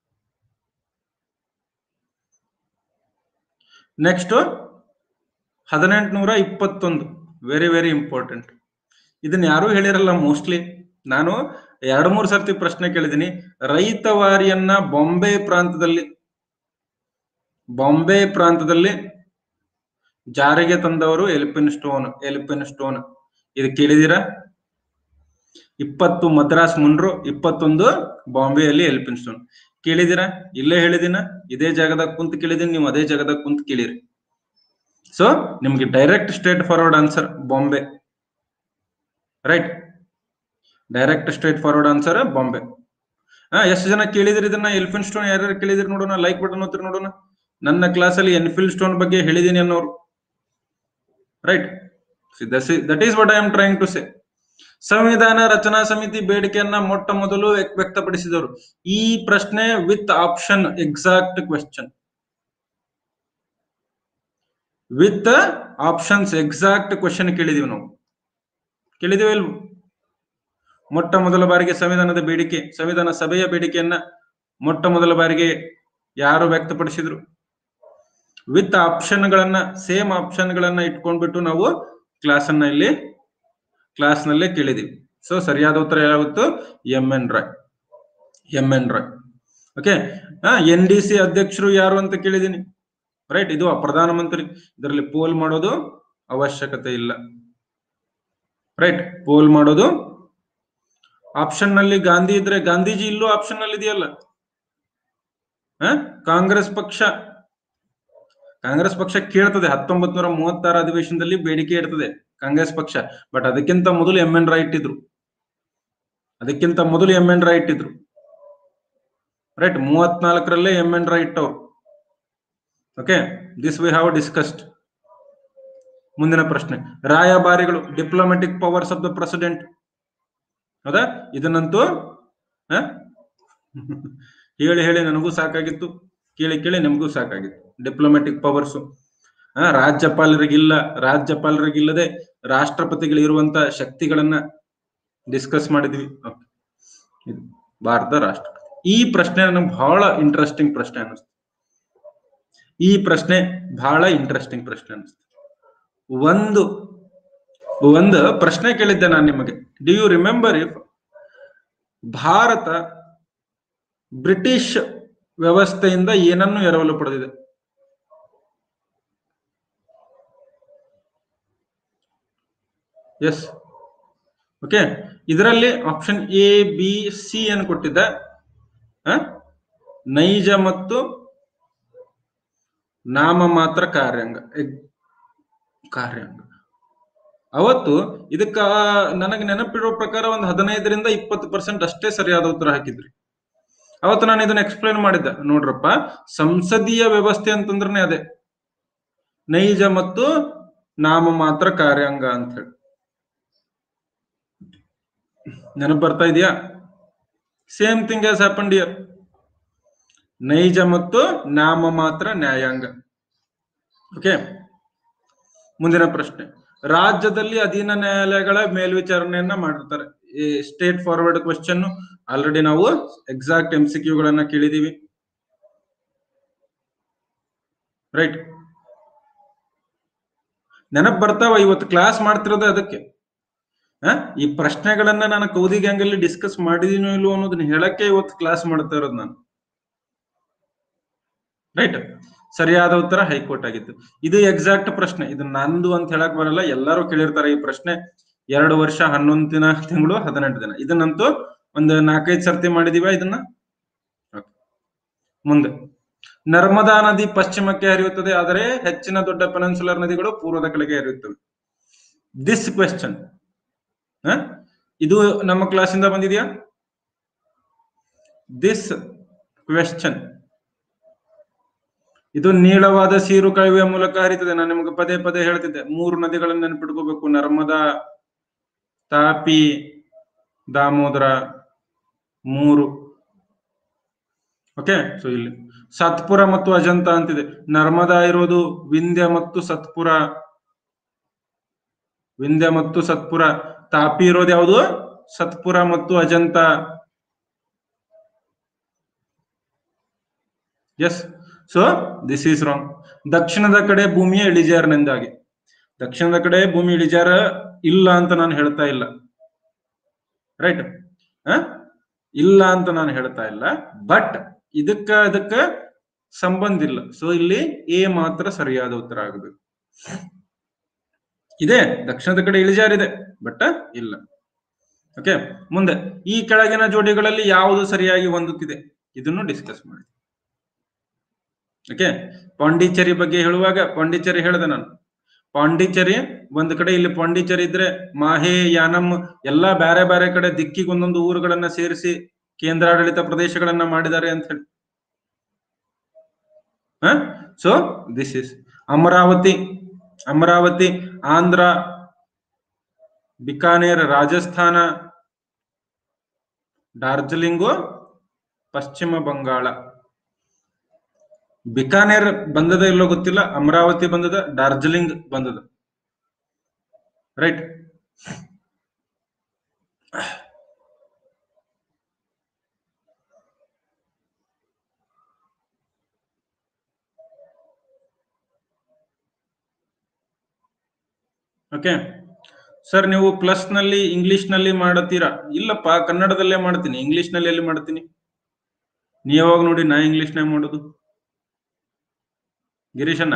ನೆಕ್ಸ್ಟ್ ಹದಿನೆಂಟುನೂರ ಇಪ್ಪತ್ತೊಂದು ವೆರಿ ವೆರಿ ಇಂಪಾರ್ಟೆಂಟ್ ಇದನ್ನ ಯಾರು ಹೇಳಿರಲ್ಲ ಮೋಸ್ಟ್ಲಿ ನಾನು ಎರಡು ಮೂರು ಸರ್ತಿ ಪ್ರಶ್ನೆ ಕೇಳಿದ್ದೀನಿ ರೈತವಾರಿಯನ್ನ ಬಾಂಬೆ ಪ್ರಾಂತದಲ್ಲಿ ಬಾಂಬೆ ಪ್ರಾಂತದಲ್ಲಿ ಜಾರಿಗೆ ತಂದವರು ಎಲಿಪಿನ್ ಸ್ಟೋನ್ ಎಲಿಪಿನ್ ಸ್ಟೋನ್ ಇದು ಕೇಳಿದೀರಾ ಇಪ್ಪತ್ತು ಮದ್ರಾಸ್ ಮುಂಡ್ರು ಇಪ್ಪತ್ತೊಂದು ಬಾಂಬೆಯಲ್ಲಿ ಎಲಿಪಿನ್ ಸ್ಟೋನ್ ಕೇಳಿದೀರಾ ಇಲ್ಲೇ ಹೇಳಿದಿನ ಇದೇ ಜಾಗದಾಗ ಕುಂತ ಕೇಳಿದೀನಿ ನೀವು ಅದೇ ಜಾಗದಾಗ ಕುಂತ ಕೇಳಿರಿ ಸೊ ನಿಮ್ಗೆ direct straight forward answer Bombay right direct straight forward answer Bombay ಹಾ ಎಷ್ಟು ಜನ ಕೇಳಿದ್ರಿ ಇದನ್ನ ಎಲ್ಫಿನ್ ಸ್ಟೋನ್ ಯಾರ್ಯಾರು ಕೇಳಿದ್ರಿ ನೋಡೋಣ ಲೈಕ್ ಬಟನ್ ಒತ್ತಿರಿ ನೋಡೋಣ ನನ್ನ ಕ್ಲಾಸಲ್ಲಿ ಎನ್ಫಿಲ್ ಸ್ಟೋನ್ ಬಗ್ಗೆ ಹೇಳಿದೀನಿ ಅನ್ನೋರು right that is what I am trying to say ಸಂವಿಧಾನ ರಚನಾ ಸಮಿತಿ ಬೇಡಿಕೆಯನ್ನ ಮೊಟ್ಟ ಮೊದಲು ವ್ಯಕ್- ವ್ಯಕ್ತಪಡಿಸಿದವರು ಈ ಪ್ರಶ್ನೆ with option exact question with options exact question ಕೇಳಿದೀವಿ ನಾವು ಕೇಳಿದೀವಿ ಇಲ್ವೋ ಮೊಟ್ಟ ಮೊದಲ ಬಾರಿಗೆ ಸಂವಿಧಾನದ ಬೇಡಿಕೆ ಸಂವಿಧಾನ ಸಭೆಯ ಬೇಡಿಕೆಯನ್ನ ಮೊಟ್ಟ ಮೊದಲ ಬಾರಿಗೆ ಯಾರು ವ್ಯಕ್ತಪಡಿಸಿದ್ರು ವಿತ್ ಆಪ್ಷನ್ಗಳನ್ನ ಸೇಮ್ ಆಪ್ಷನ್ಗಳನ್ನ ಇಟ್ಕೊಂಡ್ಬಿಟ್ಟು ನಾವು ಕ್ಲಾಸ್ ಅನ್ನ ಇಲ್ಲಿ ಕ್ಲಾಸ್ ನಲ್ಲೇ ಕೇಳಿದೀವಿ ಸೊ ಸರಿಯಾದ ಉತ್ತರ ಯಾವತ್ತು M N Roy M N Roy okay N D C ಅಧ್ಯಕ್ಷರು ಯಾರು ಅಂತ ಕೇಳಿದೀನಿ ರೈಟ್ ಇದು ಪ್ರಧಾನಮಂತ್ರಿ ಇದರಲ್ಲಿ ಪೋಲ್ ಮಾಡೋದು ಅವಶ್ಯಕತೆ ಇಲ್ಲ ರೈಟ್ ಪೋಲ್ ಮಾಡೋದು ಆಪ್ಷನ್ ನಲ್ಲಿ ಗಾಂಧಿ ಇದ್ರೆ ಗಾಂಧೀಜಿ ಇಲ್ಲೂ ಆಪ್ಷನ್ ನಲ್ಲಿ ಇದೆಯಲ್ಲ ಹ? ಕಾಂಗ್ರೆಸ್ ಪಕ್ಷ ಕಾಂಗ್ರೆಸ್ ಪಕ್ಷ ಕೇಳ್ತದೆ ಹತ್ತೊಂಬತ್ ನೂರ ಮೂವತ್ತಾರು ಅಧಿವೇಶನದಲ್ಲಿ ಬೇಡಿಕೆ ಇಡ್ತದೆ ಕಾಂಗ್ರೆಸ್ ಪಕ್ಷ ಬಟ್ ಅದಕ್ಕಿಂತ ಮೊದಲು ಎಂ ಎನ್ ರಾಯ್ ಇಟ್ಟಿದ್ರು ಅದಕ್ಕಿಂತ ಮೊದಲು ಎಂ ಎನ್ ರಾಯ್ ಇಟ್ಟಿದ್ರು ರೈಟ್ ಮೂವತ್ನಾಲ್ಕರಲ್ಲೇ ಎಂ ಎನ್ ರಾಯ್ ಇಟ್ಟವ್ರು okay this we have discussed ಮುಂದಿನ ಪ್ರಶ್ನೆ ರಾಯಭಾರಿಗಳು diplomatic powers of the president ಹೌದಾ ಇದನ್ನಂತೂ ಹ? ಹೇಳಿ ಹೇಳಿ ನನಗೂ ಸಾಕಾಗಿತ್ತು ಕೇಳಿ ಕೇಳಿ ನಿಮಗೂ ಸಾಕಾಗಿತ್ತು ಡಿಪ್ಲೊಮ್ಯಾಟಿಕ್ ಪವರ್ಸ್ ರಾಜ್ಯಪಾಲರಿಗಿಲ್ಲ ರಾಜ್ಯಪಾಲರಿಗಿಲ್ಲದೆ ರಾಷ್ಟ್ರಪತಿಗಳಿರುವಂತ ಶಕ್ತಿಗಳನ್ನ ಡಿಸ್ಕಸ್ ಮಾಡಿದ್ವಿ Okay. ಇದು ಭಾರತ ರಾಷ್ಟ್ರಪತಿ ಈ ಪ್ರಶ್ನೆ ನನಗೆ ಬಹಳ ಇಂಟ್ರೆಸ್ಟಿಂಗ್ ಪ್ರಶ್ನೆ ಅನ್ನಿಸ್ತು ಈ ಪ್ರಶ್ನೆ ಬಹಳ ಇಂಟ್ರೆಸ್ಟಿಂಗ್ ಪ್ರಶ್ನೆ ಅನ್ನಿಸ್ತು ಒಂದು ಒಂದು ಪ್ರಶ್ನೆ ಕೇಳಿದ್ದೆ ನಾನು ನಿಮಗೆ do you remember if Bharat British ವ್ಯವಸ್ಥೆಯಿಂದ ಏನನ್ನು ಎರವಲು ಪಡೆದಿದೆ ಎಸ್ ಓಕೆ ಇದರಲ್ಲಿ ಆಪ್ಷನ್ ಎ ಬಿ ಸಿ ಅನ್ನು ಕೊಟ್ಟಿದ್ದ ಆ? ನೈಜ ಮತ್ತು ನಾಮ ಮಾತ್ರ ಕಾರ್ಯಾಂಗ ಎಗ್- ಕಾರ್ಯಾಂಗ ಅವತ್ತು ಇದಕ್ಕ ನನಗೆ ನೆನಪಿರೋ ಪ್ರಕಾರ ಒಂದು ಹದಿನೈದರಿಂದ ಇಪ್ಪತ್ತು ಪರ್ಸೆಂಟ್ ಅಷ್ಟೇ ಸರಿಯಾದ ಉತ್ತರ ಹಾಕಿದ್ರಿ ಅವತ್ತು ನಾನು ಇದನ್ನ ಎಕ್ಸ್ಪ್ಲೇನ್ ಮಾಡಿದ್ದೆ ನೋಡ್ರಪ್ಪ ಸಂಸದೀಯ ವ್ಯವಸ್ಥೆ ಅಂತಂದ್ರೆ ಅದೇ ನೈಜ ಮತ್ತು ನಾಮ ಮಾತ್ರ ಕಾರ್ಯಾಂಗ ಅಂತ ಹೇಳಿ ನೆನಪು ಬರ್ತಾ ಇದೆಯಾ same thing as happen here ನೈಜ ಮತ್ತು ನಾಮ ಮಾತ್ರ ನ್ಯಾಯಾಂಗ ಓಕೆ ಮುಂದಿನ ಪ್ರಶ್ನೆ ರಾಜ್ಯದಲ್ಲಿ ಅಧೀನ ನ್ಯಾಯಾಲಯಗಳ ಮೇಲ್ವಿಚಾರಣೆಯನ್ನ ಮಾಡಿರ್ತಾರೆ ಈ ಸ್ಟೇಟ್ ಫಾರ್ವರ್ಡ್ ಕ್ವಶನ್ ಆಲ್ರೆಡಿ ನಾವು ಎಕ್ಸಾಕ್ಟ್ ಎಂ ಸಿ ಗಳನ್ನ ಕೇಳಿದೀವಿ ರೈಟ್ ನೆನಪು ಬರ್ತಾವ ಇವತ್ತು ಕ್ಲಾಸ್ ಮಾಡ್ತಿರೋದು ಅದಕ್ಕೆ ಆ? ಈ ಪ್ರಶ್ನೆಗಳನ್ನ ನಾನು ಕೌದಿ ಗ್ಯಾಂಗ್ ಅಲ್ಲಿ ಡಿಸ್ಕಸ್ ಮಾಡಿದೀನೋ ಇಲ್ವೋ ಅನ್ನೋದನ್ನ ಹೇಳಕ್ಕೆ ಇವತ್ತು ಕ್ಲಾಸ್ ಮಾಡ್ತಾ ಇರೋದು ನಾನು ರೈಟ್ ಸರಿಯಾದ ಉತ್ತರ ಹೈಕೋರ್ಟ್ ಆಗಿತ್ತು ಇದು ಎಕ್ಸಾಕ್ಟ್ ಪ್ರಶ್ನೆ ಇದು ನಂದು ಅಂತ ಹೇಳಕ್ ಬರಲ್ಲ ಎಲ್ಲರೂ ಕೇಳಿರ್ತಾರೆ ಈ ಪ್ರಶ್ನೆ ಎರಡು ವರ್ಷ ಹನ್ನೊಂದು ದಿನ ತಿಂಗಳು ಹದಿನೆಂಟು ದಿನ ಇದನ್ನಂತೂ ಒಂದು ನಾಲ್ಕೈದು ಸರ್ತಿ ಮಾಡಿದೀವ ಇದನ್ನ Okay. ಮುಂದೆ ನರ್ಮದಾ ನದಿ ಪಶ್ಚಿಮಕ್ಕೆ ಹರಿಯುತ್ತದೆ ಆದರೆ ಹೆಚ್ಚಿನ ದೊಡ್ಡ ಪೆನನ್ಸುಲರ್ ನದಿಗಳು ಪೂರ್ವದ ಕಡೆಗೆ ಹರಿಯುತ್ತವೆ ದಿಸ್ ಕ್ವೆಶ್ಚನ್ ಇದು ನಮ್ಮ ಕ್ಲಾಸಿಂದ ಬಂದಿದೆಯಾ ದಿಸ್ ಕ್ವೆಶ್ಚನ್ ಇದು ನೀಳವಾದ ಸೀರು ಕಾಲುವೆಯ ಮೂಲಕ ಹರಿತದೆ ನಾನು ನಿಮಗೆ ಪದೇ ಪದೇ ಹೇಳ್ತಿದ್ದೆ ಮೂರು ನದಿಗಳನ್ನು ನೆನಪಿಟ್ಕೋಬೇಕು ನರ್ಮದಾ ತಾಪಿ ದಾಮೋದರ ಮೂರು ಓಕೆ ಸೊ ಇಲ್ಲಿ ಸತ್ಪುರ ಮತ್ತು ಅಜಂತ ಅಂತಿದೆ ನರ್ಮದಾ ಇರೋದು ವಿಂಧ್ಯ ಮತ್ತು ಸತ್ಪುರ ವಿಂಧ್ಯ ಮತ್ತು ಸತ್ಪುರ ತಾಪಿ ಇರೋದು ಯಾವುದು ಸತ್ಪುರ ಮತ್ತು Ajanta yes so this is wrong ದಕ್ಷಿಣದ ಕಡೆ ಭೂಮಿಯ ಇಳಿಜಾರಿನಿಂದಾಗಿ ದಕ್ಷಿಣದ ಕಡೆ ಭೂಮಿ ಇಳಿಜಾರ ಇಲ್ಲ ಅಂತ ನಾನು ಹೇಳ್ತಾ ಇಲ್ಲ ರೈಟ್ ಇಲ್ಲ ಅಂತ ನಾನು ಹೇಳ್ತಾ ಇಲ್ಲ ಬಟ್ ಇದಕ್ಕ ಅದಕ್ಕ ಸಂಬಂಧ ಇಲ್ಲ ಸೊ ಇಲ್ಲಿ ಎ ಮಾತ್ರ ಸರಿಯಾದ ಉತ್ತರ ಆಗಬೇಕು ಇದೆ ದಕ್ಷಿಣದ ಕಡೆ ಇಳಿಜಾರಿದೆ ಬಟ್ ಇಲ್ಲ ಓಕೆ ಮುಂದೆ ಈ ಕೆಳಗಿನ ಜೋಡಿಗಳಲ್ಲಿ ಯಾವುದು ಸರಿಯಾಗಿ ಹೊಂದುತ್ತಿದೆ ಇದನ್ನು ಡಿಸ್ಕಸ್ ಮಾಡಿ ಓಕೆ ಪಾಂಡಿಚೇರಿ ಬಗ್ಗೆ ಹೇಳುವಾಗ ಪಾಂಡಿಚೇರಿ ಹೇಳಿದೆ ನಾನು ಪಾಂಡಿಚೇರಿ ಒಂದ್ ಕಡೆ ಇಲ್ಲಿ ಪಾಂಡಿಚೇರಿ ಇದ್ರೆ ಮಾಹೆ ಯಾನಂ ಎಲ್ಲಾ ಬೇರೆ ಬೇರೆ ಕಡೆ ದಿಕ್ಕಿಗೆ ಒಂದೊಂದು ಊರುಗಳನ್ನ ಸೇರಿಸಿ ಕೇಂದ್ರಾಡಳಿತ ಪ್ರದೇಶಗಳನ್ನ ಮಾಡಿದ್ದಾರೆ ಅಂತ ಹೇಳಿ so this is Amaravati Amaravati Andhra Bikaner Rajasthan Darjeeling Paschima Bangala Bikaner ಬಂದದ ಇಲ್ಲೋ ಗೊತ್ತಿಲ್ಲ ಅಮರಾವತಿ ಬಂದದ ಡಾರ್ಜಿಲಿಂಗ್ ಬಂದದ ರೈಟ್ ಓಕೆ ಸರ್ ನೀವು ಪ್ಲಸ್ ನಲ್ಲಿ ಇಂಗ್ಲಿಷ್ ನಲ್ಲಿ ಮಾಡತ್ತೀರಾ ಇಲ್ಲಪ್ಪ ಕನ್ನಡದಲ್ಲೇ ಮಾಡ್ತೀನಿ ಇಂಗ್ಲಿಷ್ ನಲ್ಲಿ ಎಲ್ಲಿ ಮಾಡ್ತೀನಿ ನೀ ಯಾವಾಗ ನೋಡಿ ನಾ ಇಂಗ್ಲಿಷ್ ನಾಗ ಮಾಡೋದು ಗಿರೀಶಣ್ಣ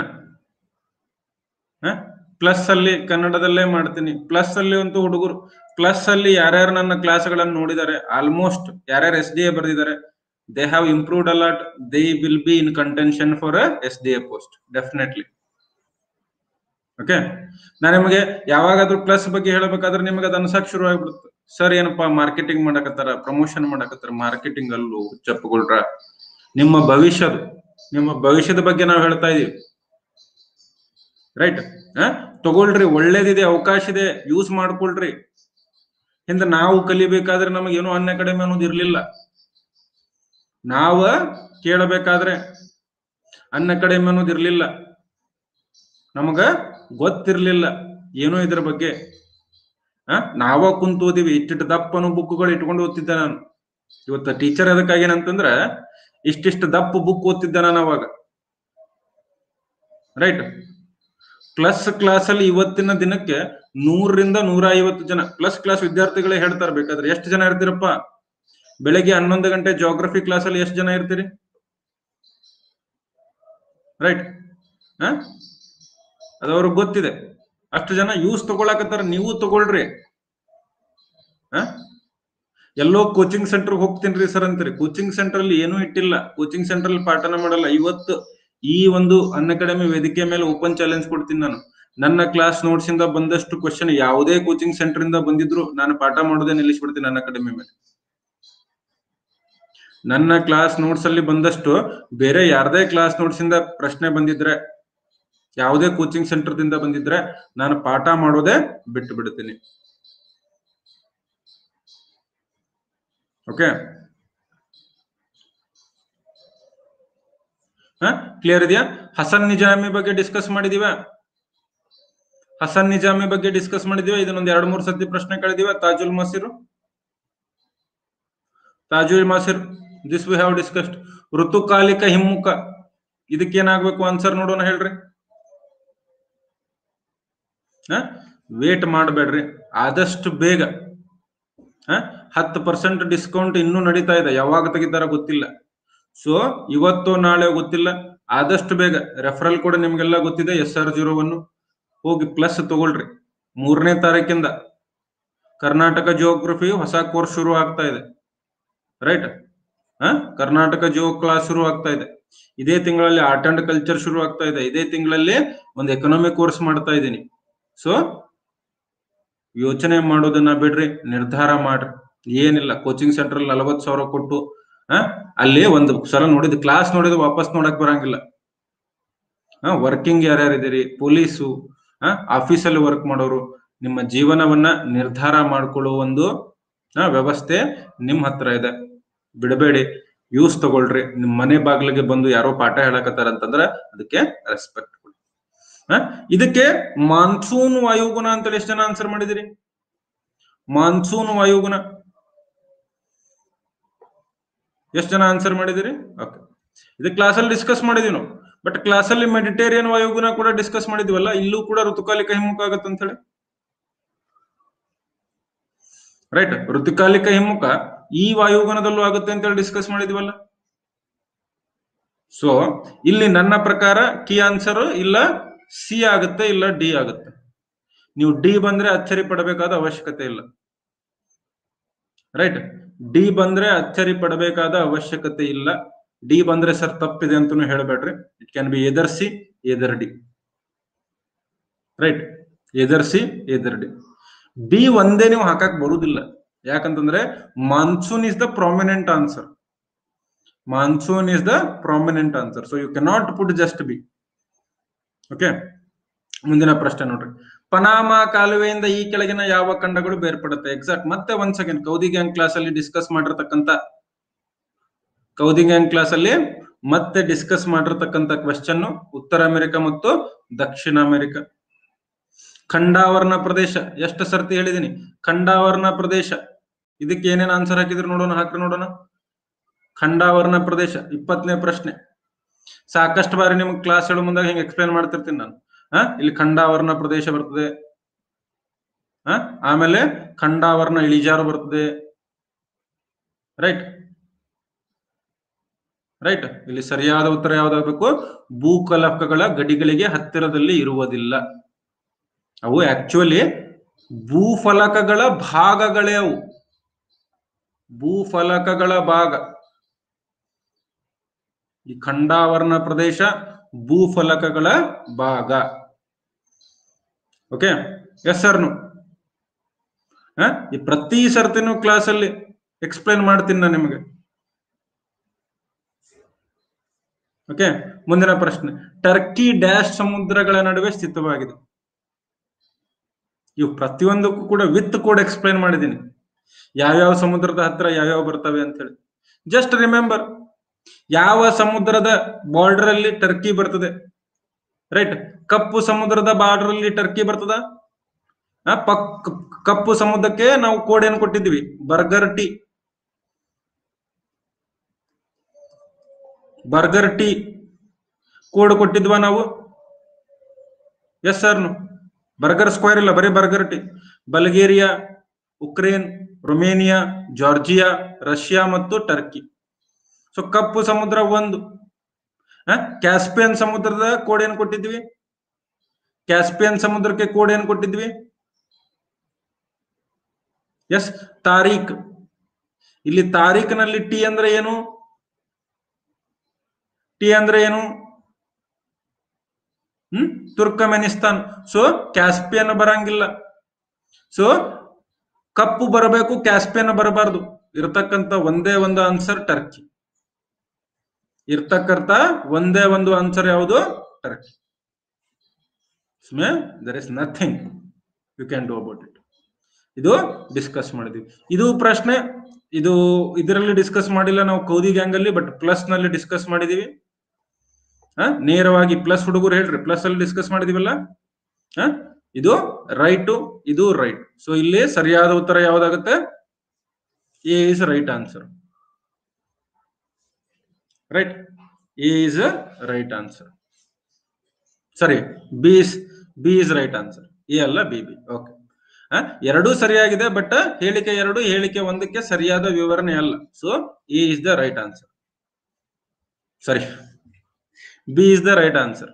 ಪ್ಲಸ್ ಅಲ್ಲಿ ಕನ್ನಡದಲ್ಲೇ ಮಾಡ್ತೀನಿ ಪ್ಲಸ್ ಅಲ್ಲಿ ಅಂತೂ ಹುಡುಗರು ಪ್ಲಸ್ ಅಲ್ಲಿ ಯಾರ್ಯಾರು ನನ್ನ ಕ್ಲಾಸ್ಗಳನ್ನು ನೋಡಿದ್ದಾರೆ ಆಲ್ಮೋಸ್ಟ್ ಯಾರ್ಯಾರು ಎಸ್ ಡಿ ಎ ಬರೆದಿದ್ದಾರೆ they have improved a lot they will be in contention for S D A post definitely okay ನಾನು ನಿಮಗೆ ಯಾವಾಗಾದ್ರೂ ಪ್ಲಸ್ ಬಗ್ಗೆ ಹೇಳಬೇಕಾದ್ರೆ ನಿಮಗೆ ಅದು ಅನ್ಸಕ್ ಶುರು ಆಗ್ಬಿಡುತ್ತೆ ಸರ್ ಏನಪ್ಪಾ ಮಾರ್ಕೆಟಿಂಗ್ ಮಾಡಕತ್ತಾರ ಪ್ರಮೋಷನ್ ಮಾಡಕತ್ತಾರ ಮಾರ್ಕೆಟಿಂಗ್ ಅಲ್ಲೂ ಚಪ್ಪಗೊಳ್ರ ನಿಮ್ಮ ಭವಿಷ್ಯದ ನಿಮ್ಮ ಭವಿಷ್ಯದ ಬಗ್ಗೆ ನಾವು ಹೇಳ್ತಾ ಇದೀವಿ ರೈಟ್ ತಗೊಳ್ರಿ ಒಳ್ಳೇದಿದೆ ಅವಕಾಶ ಇದೆ ಯೂಸ್ ಮಾಡ್ಕೊಳ್ರಿ ಹಿಂದ ನಾವು ಕಲಿಬೇಕಾದ್ರೆ ನಮಗೇನು ಅನ್ ಅಕಾಡೆಮಿ ಅನ್ನೋದು ಇರ್ಲಿಲ್ಲ ನಾವ ಕೇಳಬೇಕಾದ್ರೆ ಅನ್ ಅಕಾಡೆಮಿ ಅನ್ನೋದು ಇರ್ಲಿಲ್ಲ ನಮಗ ಗೊತ್ತಿರ್ಲಿಲ್ಲ ಏನೋ ಇದ್ರ ಬಗ್ಗೆ ಆ ನಾವ ಕುಂತ ಓದಿವಿ ಇಷ್ಟಿಟ್ಟು ದಪ್ಪನು ಬುಕ್ಗಳು ಇಟ್ಕೊಂಡು ಓದ್ತಿದ್ದೆ ನಾನು ಇವತ್ತ ಟೀಚರ್ ಅದಕ್ಕಾಗೇನಂತಂದ್ರ ಇಷ್ಟಿಷ್ಟು ದಪ್ಪ ಬುಕ್ ಓದ್ತಿದ್ದೆ ನಾನು ಅವಾಗ ರೈಟ್ ಪ್ಲಸ್ ಕ್ಲಾಸ್ ಅಲ್ಲಿ ಇವತ್ತಿನ ದಿನಕ್ಕೆ ನೂರರಿಂದ ನೂರ ಐವತ್ತು ಜನ ಪ್ಲಸ್ ಕ್ಲಾಸ್ ವಿದ್ಯಾರ್ಥಿಗಳೇ ಹೇಳ್ತಾರೆ ಬೇಕಾದ್ರೆ ಎಷ್ಟು ಜನ ಇರ್ತೀರಪ್ಪ ಬೆಳಗ್ಗೆ ಹನ್ನೊಂದು ಗಂಟೆ ಜೋಗ್ರಫಿ ಕ್ಲಾಸ್ ಅಲ್ಲಿ ಎಷ್ಟು ಜನ ಇರ್ತೀರಿ ರೈಟ್ ಹ ಅದು ಅವ್ರಿಗೆ ಗೊತ್ತಿದೆ ಅಷ್ಟು ಜನ ಯೂಸ್ ತಗೊಳಕತ್ತಾರ ನೀವು ತಗೊಳ್ರಿ ಹ ಎಲ್ಲೋ ಕೋಚಿಂಗ್ ಸೆಂಟರ್ ಹೋಗ್ತೀನಿ ಸರ್ ಅಂತೀರಿ ಕೋಚಿಂಗ್ ಸೆಂಟರ್ ಅಲ್ಲಿ ಏನೂ ಇಟ್ಟಿಲ್ಲ ಕೋಚಿಂಗ್ ಸೆಂಟರ್ ಅಲ್ಲಿ ಪಾಠನ ಮಾಡಲ್ಲ ಇವತ್ತು ಈ ಒಂದು ಅನ್ ಅಕಾಡೆಮಿ ವೇದಿಕೆ ಮೇಲೆ ಓಪನ್ ಚಾಲೆಂಜ್ ಕೊಡ್ತೀನಿ ನಾನು ನನ್ನ ಕ್ಲಾಸ್ ನೋಟ್ಸ್ ಇಂದ ಬಂದಷ್ಟು ಕ್ವಶನ್ ಯಾವುದೇ ಕೋಚಿಂಗ್ ಸೆಂಟರ್ ಇಂದ ಬಂದಿದ್ರು ನಾನು ಪಾಠ ಮಾಡೋದೇ ನಿಲ್ಲಿಸ್ಬಿಡ್ತೀನಿ ನನ್ನ ಅಕಾಡೆಮಿ ಮೇಲೆ ನನ್ನ ಕ್ಲಾಸ್ ನೋಟ್ಸ್ ಅಲ್ಲಿ ಬಂದಷ್ಟು ಬೇರೆ ಯಾರದೇ ಕ್ಲಾಸ್ ನೋಟ್ಸ್ ಇಂದ ಪ್ರಶ್ನೆ ಬಂದಿದ್ರೆ ಯಾವುದೇ ಕೋಚಿಂಗ್ ಸೆಂಟರ್ ದಿಂದ ಬಂದಿದ್ರೆ ನಾನು ಪಾಠ ಮಾಡೋದೇ ಬಿಟ್ಟು ಬಿಡ್ತೀನಿ ಓಕೆ ಕ್ಲಿಯರ್ ಇದೆಯಾ ಹಸನ್ ನಿಜಾಮಿ ಬಗ್ಗೆ ಡಿಸ್ಕಸ್ ಮಾಡಿದೀವ ಹಸನ್ ನಿಜಾಮಿ ಬಗ್ಗೆ ಡಿಸ್ಕಸ್ ಮಾಡಿದೀವ ಇದನ್ನೊಂದ್ ಎರಡ್ ಮೂರ್ ಸತಿ ಪ್ರಶ್ನೆ ಕೇಳಿದೀವ Tajul Masir Tajul Masir this we have discussed ಋತುಕಾಲಿಕ ಹಿಮ್ಮುಖ ಇದಕ್ಕೇನಾಗ್ಬೇಕು ಆನ್ಸರ್ ನೋಡೋಣ ಹೇಳ್ರಿ ವೇಟ್ ಮಾಡಬೇಡ್ರಿ ಆದಷ್ಟು ಬೇಗ ಹತ್ತು ಪರ್ಸೆಂಟ್ ಡಿಸ್ಕೌಂಟ್ ಇನ್ನೂ ನಡೀತಾ ಇದೆ ಯಾವಾಗ ತೆಗಿತಾರ ಗೊತ್ತಿಲ್ಲ ಸೊ ಇವತ್ತು ನಾಳೆ ಗೊತ್ತಿಲ್ಲ ಆದಷ್ಟು ಬೇಗ ರೆಫರಲ್ ಕೂಡ ನಿಮ್ಗೆಲ್ಲ ಗೊತ್ತಿದೆ ಎಸ್ ಆರ್ ಜೀರೋ ಒನ್ ಹೋಗಿ ಪ್ಲಸ್ ತಗೊಳ್ರಿ ಮೂರನೇ ತಾರೀಕಿಂದ ಕರ್ನಾಟಕ ಜಿಯೋಗ್ರಫಿ ಹೊಸ ಕೋರ್ಸ್ ಶುರು ಆಗ್ತಾ ಇದೆ ರೈಟ್ ಹ ಕರ್ನಾಟಕ ಜಿಯೋ ಕ್ಲಾಸ್ ಶುರು ಆಗ್ತಾ ಇದೆ ಇದೇ ತಿಂಗಳಲ್ಲಿ ಆರ್ಟ್ ಅಂಡ್ ಕಲ್ಚರ್ ಶುರು ಆಗ್ತಾ ಇದೆ ಇದೇ ತಿಂಗಳಲ್ಲಿ ಒಂದು ಎಕನಾಮಿಕ್ ಕೋರ್ಸ್ ಮಾಡ್ತಾ ಇದ್ದೀನಿ ಸೊ ಯೋಚನೆ ಮಾಡೋದನ್ನ ಬಿಡ್ರಿ ನಿರ್ಧಾರ ಮಾಡ್ರಿ ಏನಿಲ್ಲ ಕೋಚಿಂಗ್ ಸೆಂಟರ್ ಅಲ್ಲಿ ನಲವತ್ ಸಾವಿರ ಕೊಟ್ಟು ಹ ಅಲ್ಲಿ ಒಂದು ಸಲ ನೋಡಿದ್ ಕ್ಲಾಸ್ ನೋಡಿದ್ ವಾಪಸ್ ನೋಡಕ್ ಬರಂಗಿಲ್ಲ ಹ ವರ್ಕಿಂಗ್ ಯಾರ್ಯಾರಿದ್ದೀರಿ ಪೊಲೀಸು ಹ ಆಫೀಸಲ್ಲಿ ವರ್ಕ್ ಮಾಡೋರು ನಿಮ್ಮ ಜೀವನವನ್ನ ನಿರ್ಧಾರ ಮಾಡ್ಕೊಳ್ಳುವ ಒಂದು ವ್ಯವಸ್ಥೆ ನಿಮ್ ಹತ್ರ ಇದೆ ಬಿಡಬೇಡಿ ಯೂಸ್ ತಗೊಳ್ರಿ ನಿಮ್ ಮನೆ ಬಾಗ್ಲಿಗೆ ಬಂದು ಯಾರೋ ಪಾಠ ಹೇಳಕತ್ತಾರ ಅಂತಂದ್ರ ಅದಕ್ಕೆ ರೆಸ್ಪೆಕ್ಟ್ ಕೊಡಿ ಹ ಇದಕ್ಕೆ ಮಾನ್ಸೂನ್ ವಾಯುಗುಣ ಅಂತೇಳಿ ಎಷ್ಟು ಜನ ಆನ್ಸರ್ ಮಾಡಿದಿರಿ ಮಾನ್ಸೂನ್ ವಾಯುಗುಣ ಎಷ್ಟು ಜನ ಆನ್ಸರ್ ಮಾಡಿದಿರಿ ಓಕೆ ಇದು ಕ್ಲಾಸಲ್ಲಿ ಡಿಸ್ಕಸ್ ಮಾಡಿದೀವಿ ನಾವು ಬಟ್ ಕ್ಲಾಸಲ್ಲಿ ಮೆಡಿಟೇರಿಯನ್ ವಾಯುಗುಣ ಕೂಡ ಡಿಸ್ಕಸ್ ಮಾಡಿದ್ವಲ್ಲ ಇಲ್ಲೂ ಕೂಡ ಋತುಕಾಲಿಕ ಹಿಮ್ಮುಖ ಆಗತ್ತೆ ಅಂತ ಹೇಳಿ ರೈಟ್ ಋತುಕಾಲಿಕ ಹಿಮ್ಮುಖ ಈ ವಾಯುಗುಣದಲ್ಲೂ ಆಗುತ್ತೆ ಅಂತ ಹೇಳಿ ಡಿಸ್ಕಸ್ ಮಾಡಿದ್ವಲ್ಲ ಸೊ ಇಲ್ಲಿ ನನ್ನ ಪ್ರಕಾರ ಕೀ ಆನ್ಸರ್ ಇಲ್ಲ ಸಿ ಆಗುತ್ತೆ ಇಲ್ಲ ಡಿ ಆಗುತ್ತೆ ನೀವು ಡಿ ಬಂದ್ರೆ ಅಚ್ಚರಿ ಪಡಬೇಕಾದ ಅವಶ್ಯಕತೆ ಇಲ್ಲ ರೈಟ್ ಡಿ ಬಂದ್ರೆ ಅಚ್ಚರಿ ಪಡಬೇಕಾದ ಅವಶ್ಯಕತೆ ಇಲ್ಲ ಡಿ ಬಂದ್ರೆ ಸರ್ ತಪ್ಪಿದೆ ಅಂತಾನು ಹೇಳಬೇಡ್ರಿ it can be either C either D right either C either D B ಒಂದೇ ನೀವು ಹಾಕಕ್ ಬರುವುದಿಲ್ಲ ಯಾಕಂತಂದ್ರೆ monsoon is the prominent answer monsoon is the prominent answer so you cannot put just B okay ಮುಂದಿನ ಪ್ರಶ್ನೆ ನೋಡ್ರಿ ಪನಾಮ ಕಾಲುವೆಯಿಂದ ಈ ಕೆಳಗಿನ ಯಾವ ಖಂಡಗಳು ಬೇರ್ಪಡುತ್ತೆ ಎಕ್ಸಾಕ್ಟ್ ಮತ್ತೆ ಒಂದ್ ಸೆಕೆಂಡ್ ಕೌದಿ ಗ್ಯಾಂಗ್ ಕ್ಲಾಸ್ ಅಲ್ಲಿ ಡಿಸ್ಕಸ್ ಮಾಡಿರ್ತಕ್ಕಂತ ಕೌದಿ ಗ್ಯಾಂಗ್ ಕ್ಲಾಸ್ ಅಲ್ಲಿ ಮತ್ತೆ ಡಿಸ್ಕಸ್ ಮಾಡಿರ್ತಕ್ಕಂತ ಕ್ವೆಶ್ಚನ್ ಉತ್ತರ ಅಮೆರಿಕ ಮತ್ತು ದಕ್ಷಿಣ ಅಮೆರಿಕ ಖಂಡಾವರ್ಣ ಪ್ರದೇಶ ಎಷ್ಟು ಸರ್ತಿ ಹೇಳಿದೀನಿ ಖಂಡಾವರ್ಣ ಪ್ರದೇಶ ಇದಕ್ಕೆ ಏನೇನ್ ಆನ್ಸರ್ ಹಾಕಿದ್ರು ನೋಡೋಣ ಹಾಕ್ರಿ ನೋಡೋಣ ಖಂಡಾವರ್ಣ ಪ್ರದೇಶ ಇಪ್ಪತ್ತನೇ ಪ್ರಶ್ನೆ ಸಾಕಷ್ಟು ಬಾರಿ ನಿಮ್ಗೆ ಕ್ಲಾಸ್ ಹೇಳೋ ಮುಂದಾಗ ಹಿಂಗೆ ಎಕ್ಸ್ಪ್ಲೇನ್ ಮಾಡ್ತಿರ್ತೀನಿ ನಾನು ಹ ಇಲ್ಲಿ ಖಂಡಾವರ್ಣ ಪ್ರದೇಶ ಬರ್ತದೆ ಹ ಆಮೇಲೆ ಖಂಡಾವರ್ಣ ಇಳಿಜಾರು ಬರ್ತದೆ ರೈಟ್ ರೈಟ್ ಇಲ್ಲಿ ಸರಿಯಾದ ಉತ್ತರ ಯಾವ್ದಾಗಬೇಕು ಭೂಕಲಕಗಳ ಗಡಿಗಳಿಗೆ ಹತ್ತಿರದಲ್ಲಿ ಇರುವುದಿಲ್ಲ ಅವು ಆಕ್ಚುಲಿ ಭೂಫಲಕಗಳ ಭಾಗಗಳೇ ಅವು ಭೂಫಲಕಗಳ ಭಾಗ ಈ ಖಂಡಾವರ್ಣ ಪ್ರದೇಶ ಭೂಫಲಕಗಳ ಭಾಗ ಓಕೆ ಎಸ್ ಸರ್ನು ಈ ಪ್ರತಿ ಸರ್ತಿನೂ ಕ್ಲಾಸ್ ಅಲ್ಲಿ ಎಕ್ಸ್ಪ್ಲೇನ್ ಮಾಡ್ತೀನಿ ನಾನು ನಿಮಗೆ ಓಕೆ ಮುಂದಿನ ಪ್ರಶ್ನೆ ಟರ್ಕಿ ಡ್ಯಾಶ್ ಸಮುದ್ರಗಳ ನಡುವೆ ಸ್ಥಿತವಾಗಿದೆ ಇವು ಪ್ರತಿಯೊಂದಕ್ಕೂ ಕೂಡ ವಿತ್ ಕೂಡ ಎಕ್ಸ್ಪ್ಲೇನ್ ಮಾಡಿದ್ದೀನಿ ಯಾವ್ಯಾವ ಸಮುದ್ರದ ಹತ್ರ ಯಾವ್ಯಾವ ಬರ್ತವೆ ಅಂತ ಹೇಳಿ ಜಸ್ಟ್ ರಿಮೆಂಬರ್ ಯಾವ ಸಮುದ್ರದ ಬಾರ್ಡರ್ ಅಲ್ಲಿ ಟರ್ಕಿ ಬರ್ತದೆ ರೈಟ್ ಕಪ್ಪು ಸಮುದ್ರದ ಬಾರ್ಡರ್ ಅಲ್ಲಿ ಟರ್ಕಿ ಬರ್ತದ ಆ, ಪಕ್ ಕಪ್ಪು ಸಮುದ್ರಕ್ಕೆ ನಾವು ಕೋಡ್ ಏನ್ ಕೊಟ್ಟಿದ್ವಿ burger T burger T code ಕೊಟ್ಟಿದ್ವಾ ನಾವು ಎಸ್ ಸರ್ ಬರ್ಗರ್ ಸ್ಕ್ವೇರ್ ಇಲ್ಲ ಬರೀ burger T Bulgaria Ukraine Romania Georgia Russia ಮತ್ತು ಟರ್ಕಿ ಸೊ ಕಪ್ಪು ಸಮುದ್ರ ಒಂದು ಕ್ಯಾಸ್ಪಿಯನ್ ಸಮುದ್ರದ ಕೋಡ್ ಏನ್ ಕೊಟ್ಟಿದ್ವಿ ಕ್ಯಾಸ್ಪಿಯನ್ ಸಮುದ್ರಕ್ಕೆ ಕೋಡ್ ಏನ್ ಕೊಟ್ಟಿದ್ವಿ ಎಸ್ ತಾರೀಖ್ ಇಲ್ಲಿ ತಾರೀಖಿನಲ್ಲಿ ಟಿ ಅಂದ್ರೆ ಏನು ಟಿ ಅಂದ್ರೆ ಏನು ಹ್ಮ್ ತುರ್ಕಮೆನಿಸ್ತಾನ್ ಸೊ ಕ್ಯಾಸ್ಪಿಯನ್ ಬರಂಗಿಲ್ಲ ಸೊ ಕಪ್ಪು ಬರಬೇಕು ಕ್ಯಾಸ್ಪಿಯನ್ ಬರಬಾರ್ದು ಇರತಕ್ಕಂತ ಒಂದೇ ಒಂದು ಆನ್ಸರ್ ಟರ್ಕಿ ಇರ್ತಕ್ಕಂತ ಒಂದೇ ಒಂದು ಆನ್ಸರ್ ಯಾವುದು Turkey there is nothing you can do about it ಇದು ಡಿಸ್ಕಸ್ ಮಾಡಿದ್ವಿ ಇದು ಪ್ರಶ್ನೆ ಇದು ಇದರಲ್ಲಿ ಡಿಸ್ಕಸ್ ಮಾಡಿಲ್ಲ ನಾವು ಕೌದಿ ಗ್ಯಾಂಗ್ ಅಲ್ಲಿ ಬಟ್ ಪ್ಲಸ್ ನಲ್ಲಿ ಡಿಸ್ಕಸ್ ಮಾಡಿದೀವಿ ಹ ನೇರವಾಗಿ ಪ್ಲಸ್ ಹುಡುಗರು ಹೇಳ್ರಿ ಪ್ಲಸ್ ಅಲ್ಲಿ ಡಿಸ್ಕಸ್ ಮಾಡಿದೀವಲ್ಲ ಹ ಇದು ರೈಟ್ ಇದು ರೈಟ್ ಸೊ ಇಲ್ಲಿ ಸರಿಯಾದ ಉತ್ತರ ಯಾವ್ದಾಗುತ್ತೆ A is right answer right A is right answer ಸರಿ B is B is right answer A ಅಲ್ಲ ಬಿ ಬಿ ಓಕೆ ಎರಡೂ ಸರಿಯಾಗಿದೆ ಬಟ್ ಹೇಳಿಕೆ ಎರಡು ಹೇಳಿಕೆ ಒಂದಕ್ಕೆ ಸರಿಯಾದ ವಿವರಣೆ ಅಲ್ಲ so A is the right answer ಸರಿ B is the right answer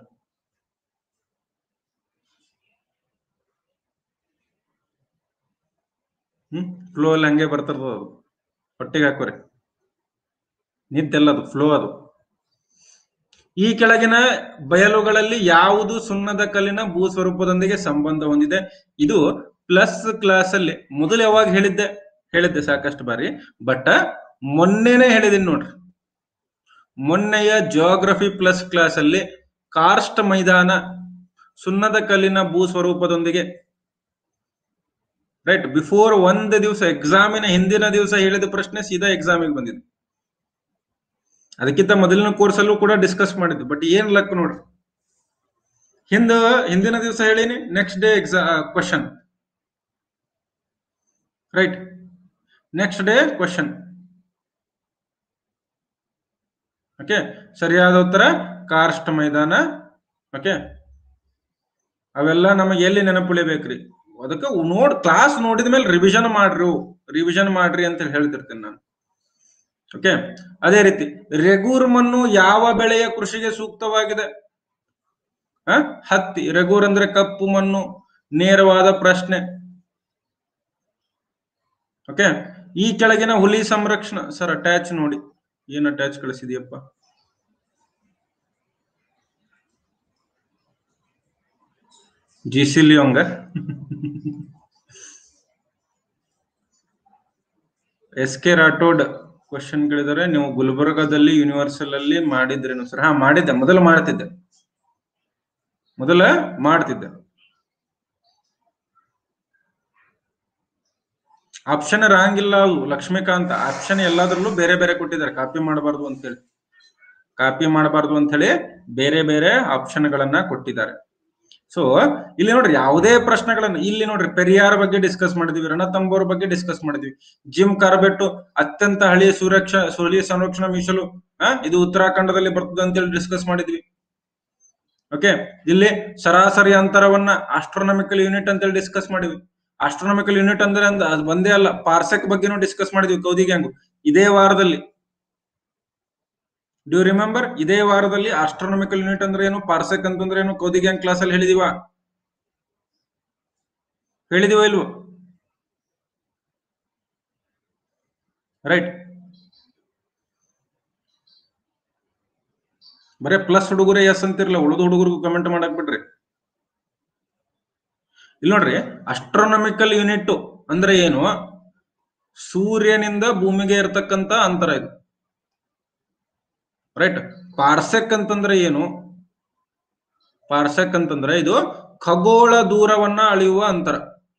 hmm flow ಅಲ್ಲಿ ಹಂಗೆ ಬರ್ತಿರ್ತದ ಅದು ಹೊಟ್ಟೆಗೆ ಹಾಕೋರಿ ನಿದ್ದೆಲ್ಲ ಅದು ಫ್ಲೋ ಅದು ಈ ಕೆಳಗಿನ ಬಯಲುಗಳಲ್ಲಿ ಯಾವುದು ಸುಣ್ಣದ ಕಲ್ಲಿನ ಭೂ ಸ್ವರೂಪದೊಂದಿಗೆ ಸಂಬಂಧ ಹೊಂದಿದೆ ಇದು ಪ್ಲಸ್ ಕ್ಲಾಸ್ ಅಲ್ಲಿ ಮೊದಲು ಯಾವಾಗ ಹೇಳಿದ್ದೆ ಹೇಳಿದ್ದೆ ಸಾಕಷ್ಟು ಬಾರಿ ಬಟ್ ಮೊನ್ನೆನೆ ಹೇಳಿದೀನಿ ನೋಡ್ರಿ ಮೊನ್ನೆಯ ಜಿಯೋಗ್ರಫಿ ಪ್ಲಸ್ ಕ್ಲಾಸ್ ಅಲ್ಲಿ ಕಾರ್ಸ್ಟ್ ಮೈದಾನ ಸುಣ್ಣದ ಕಲ್ಲಿನ ಭೂ ಸ್ವರೂಪದೊಂದಿಗೆ ರೈಟ್ ಬಿಫೋರ್ ಒಂದು ದಿವಸ ಎಕ್ಸಾಮಿನ ಹಿಂದಿನ ದಿವಸ ಹೇಳಿದ ಪ್ರಶ್ನೆ ಸೀದಾ ಎಕ್ಸಾಮಿಗೆ ಬಂದಿದೆ ಅದಕ್ಕಿಂತ ಮೊದಲಿನ ಕೋರ್ಸ್ ಅಲ್ಲೂ ಕೂಡ ಡಿಸ್ಕಸ್ ಮಾಡಿದ್ವಿ ಬಟ್ ಏನ್ ಲಕ್ ನೋಡ್ರಿ ಹಿಂದ ಹಿಂದಿನ ದಿವಸ ಹೇಳಿನಿ next day exact question right next day question okay ಸರಿಯಾದ ಉತ್ತರ ಕಾರ್ಸ್ಟ್ ಮೈದಾನ ಓಕೆ ಅವೆಲ್ಲ ನಮಗೆ ಎಲ್ಲಿ ನೆನಪುಳಿಬೇಕ್ರಿ ಅದಕ್ಕೆ ನೋಡ್ ಕ್ಲಾಸ್ ನೋಡಿದ ಮೇಲೆ ರಿವಿಷನ್ ಮಾಡ್ರಿ ರಿವಿಷನ್ ಮಾಡ್ರಿ ಅಂತ ಹೇಳ್ತಿರ್ತೇನೆ ನಾನು ಓಕೆ ಅದೇ ರೀತಿ ರೆಗೂರ್ ಮಣ್ಣು ಯಾವ ಬೆಳೆಯ ಕೃಷಿಗೆ ಸೂಕ್ತವಾಗಿದೆ ಆ? ಹತ್ತಿ ರೆಗೂರ್ ಅಂದ್ರೆ ಕಪ್ಪು ಮಣ್ಣು ನೇರವಾದ ಪ್ರಶ್ನೆ ಓಕೆ ಈ ಕೆಳಗಿನ ಹುಲಿ ಸಂರಕ್ಷಣಾ ಸರ್ ಅಟ್ಯಾಚ್ ನೋಡಿ ಏನ್ ಅಟ್ಯಾಚ್ ಕಳಿಸಿದೆಯಪ್ಪ ಜಿಸಿಲಿಯೋಂಗ ಎಸ್ ಕೆ ರಾಠೋಡ್ ಕ್ವಶನ್ ಕೇಳಿದರೆ ನೀವು ಗುಲ್ಬರ್ಗಾದಲ್ಲಿ ಯೂನಿವರ್ಸಲ್ ಅಲ್ಲಿ ಮಾಡಿದ್ರೇನು ಸರ್ ಹಾ ಮಾಡಿದ್ದೆ ಮೊದಲು ಮಾಡ್ತಿದ್ದೆ ಮೊದಲ ಮಾಡ್ತಿದ್ದೆ ಆಪ್ಷನ್ ಇರಂಗಿಲ್ಲ ಅವು ಲಕ್ಷ್ಮೀಕಾಂತ್ ಆಪ್ಷನ್ ಎಲ್ಲಾದ್ರಲ್ಲೂ ಬೇರೆ ಬೇರೆ ಕೊಟ್ಟಿದ್ದಾರೆ ಕಾಪಿ ಮಾಡಬಾರ್ದು ಅಂತ ಹೇಳಿ ಕಾಪಿ ಮಾಡಬಾರ್ದು ಅಂತ ಹೇಳಿ ಬೇರೆ ಬೇರೆ ಆಪ್ಷನ್ ಗಳನ್ನ ಕೊಟ್ಟಿದ್ದಾರೆ ಸೊ ಇಲ್ಲಿ ನೋಡ್ರಿ ಯಾವುದೇ ಪ್ರಶ್ನೆಗಳನ್ನ ಇಲ್ಲಿ ನೋಡ್ರಿ ಪೆರಿಯಾರ್ ಬಗ್ಗೆ ಡಿಸ್ಕಸ್ ಮಾಡಿದ್ವಿ ರಣತಂಬೋರ್ ಬಗ್ಗೆ ಡಿಸ್ಕಸ್ ಮಾಡಿದ್ವಿ ಜಿಮ್ ಕಾರ್ಬೆಟ್ ಅತ್ಯಂತ ಹಳೆಯ ಸುರಕ್ಷಾ ಸುಳಿಯ ಸಂರಕ್ಷಣಾ ಮೀಸಲು ಆ, ಇದು ಉತ್ತರಾಖಂಡದಲ್ಲಿ ಬರ್ತದೆ ಅಂತೇಳಿ ಡಿಸ್ಕಸ್ ಮಾಡಿದ್ವಿ ಓಕೆ ಇಲ್ಲಿ ಸರಾಸರಿ ಅಂತರವನ್ನ ಆಸ್ಟ್ರೋನಾಮಿಕಲ್ ಯೂನಿಟ್ ಅಂತೇಳಿ ಡಿಸ್ಕಸ್ ಮಾಡಿದ್ವಿ ಆಸ್ಟ್ರೋನಾಮಿಕಲ್ ಯೂನಿಟ್ ಅಂದ್ರೆ ಅಂದ- ಅದು ಒಂದೇ ಅಲ್ಲ ಪಾರ್ಸೆಕ್ ಬಗ್ಗೆನೂ ಡಿಸ್ಕಸ್ ಮಾಡಿದ್ವಿ ಕೌದಿ ಗ್ಯಾಂಗು ಇದೇ ವಾರದಲ್ಲಿ ಡ್ಯೂ ರಿಮೆಂಬರ್ ಇದೇ ವಾರದಲ್ಲಿ ಆಸ್ಟ್ರೋನಾಮಿಕಲ್ ಯೂನಿಟ್ ಅಂದ್ರೆ ಏನು ಪಾರ್ಸೆಕ್ ಅಂತಂದ್ರೆ ಏನು ಕೌದಿ ಗ್ಯಾಂಗ್ ಕ್ಲಾಸ್ ಅಲ್ಲಿ ಹೇಳಿದೀವ ಹೇಳಿದೀವ ಇಲ್ವೋ ರೈಟ್ ಬರೇ ಪ್ಲಸ್ ಹುಡುಗರೇ ಎಸ್ ಅಂತಿರ್ಲ ಉಳಿದ ಹುಡುಗರಿಗೂ ಕಮೆಂಟ್ ಮಾಡಕ್ ಬಿಡ್ರಿ ಇಲ್ಲಿ ನೋಡ್ರಿ ಅಸ್ಟ್ರೋನಾಮಿಕಲ್ ಯೂನಿಟ್ ಅಂದ್ರೆ ಏನು ಸೂರ್ಯನಿಂದ ಭೂಮಿಗೆ ಇರತಕ್ಕಂತ ಅಂತರ ಇದು ರೈಟ್ ಪಾರ್ಸೆಕ್ ಅಂತಂದ್ರೆ ಏನು ಪಾರ್ಸೆಕ್ ಅಂತಂದ್ರೆ ಇದು ಖಗೋಳ ದೂರವನ್ನ ಅಳೆಯುವ ಅಂತರ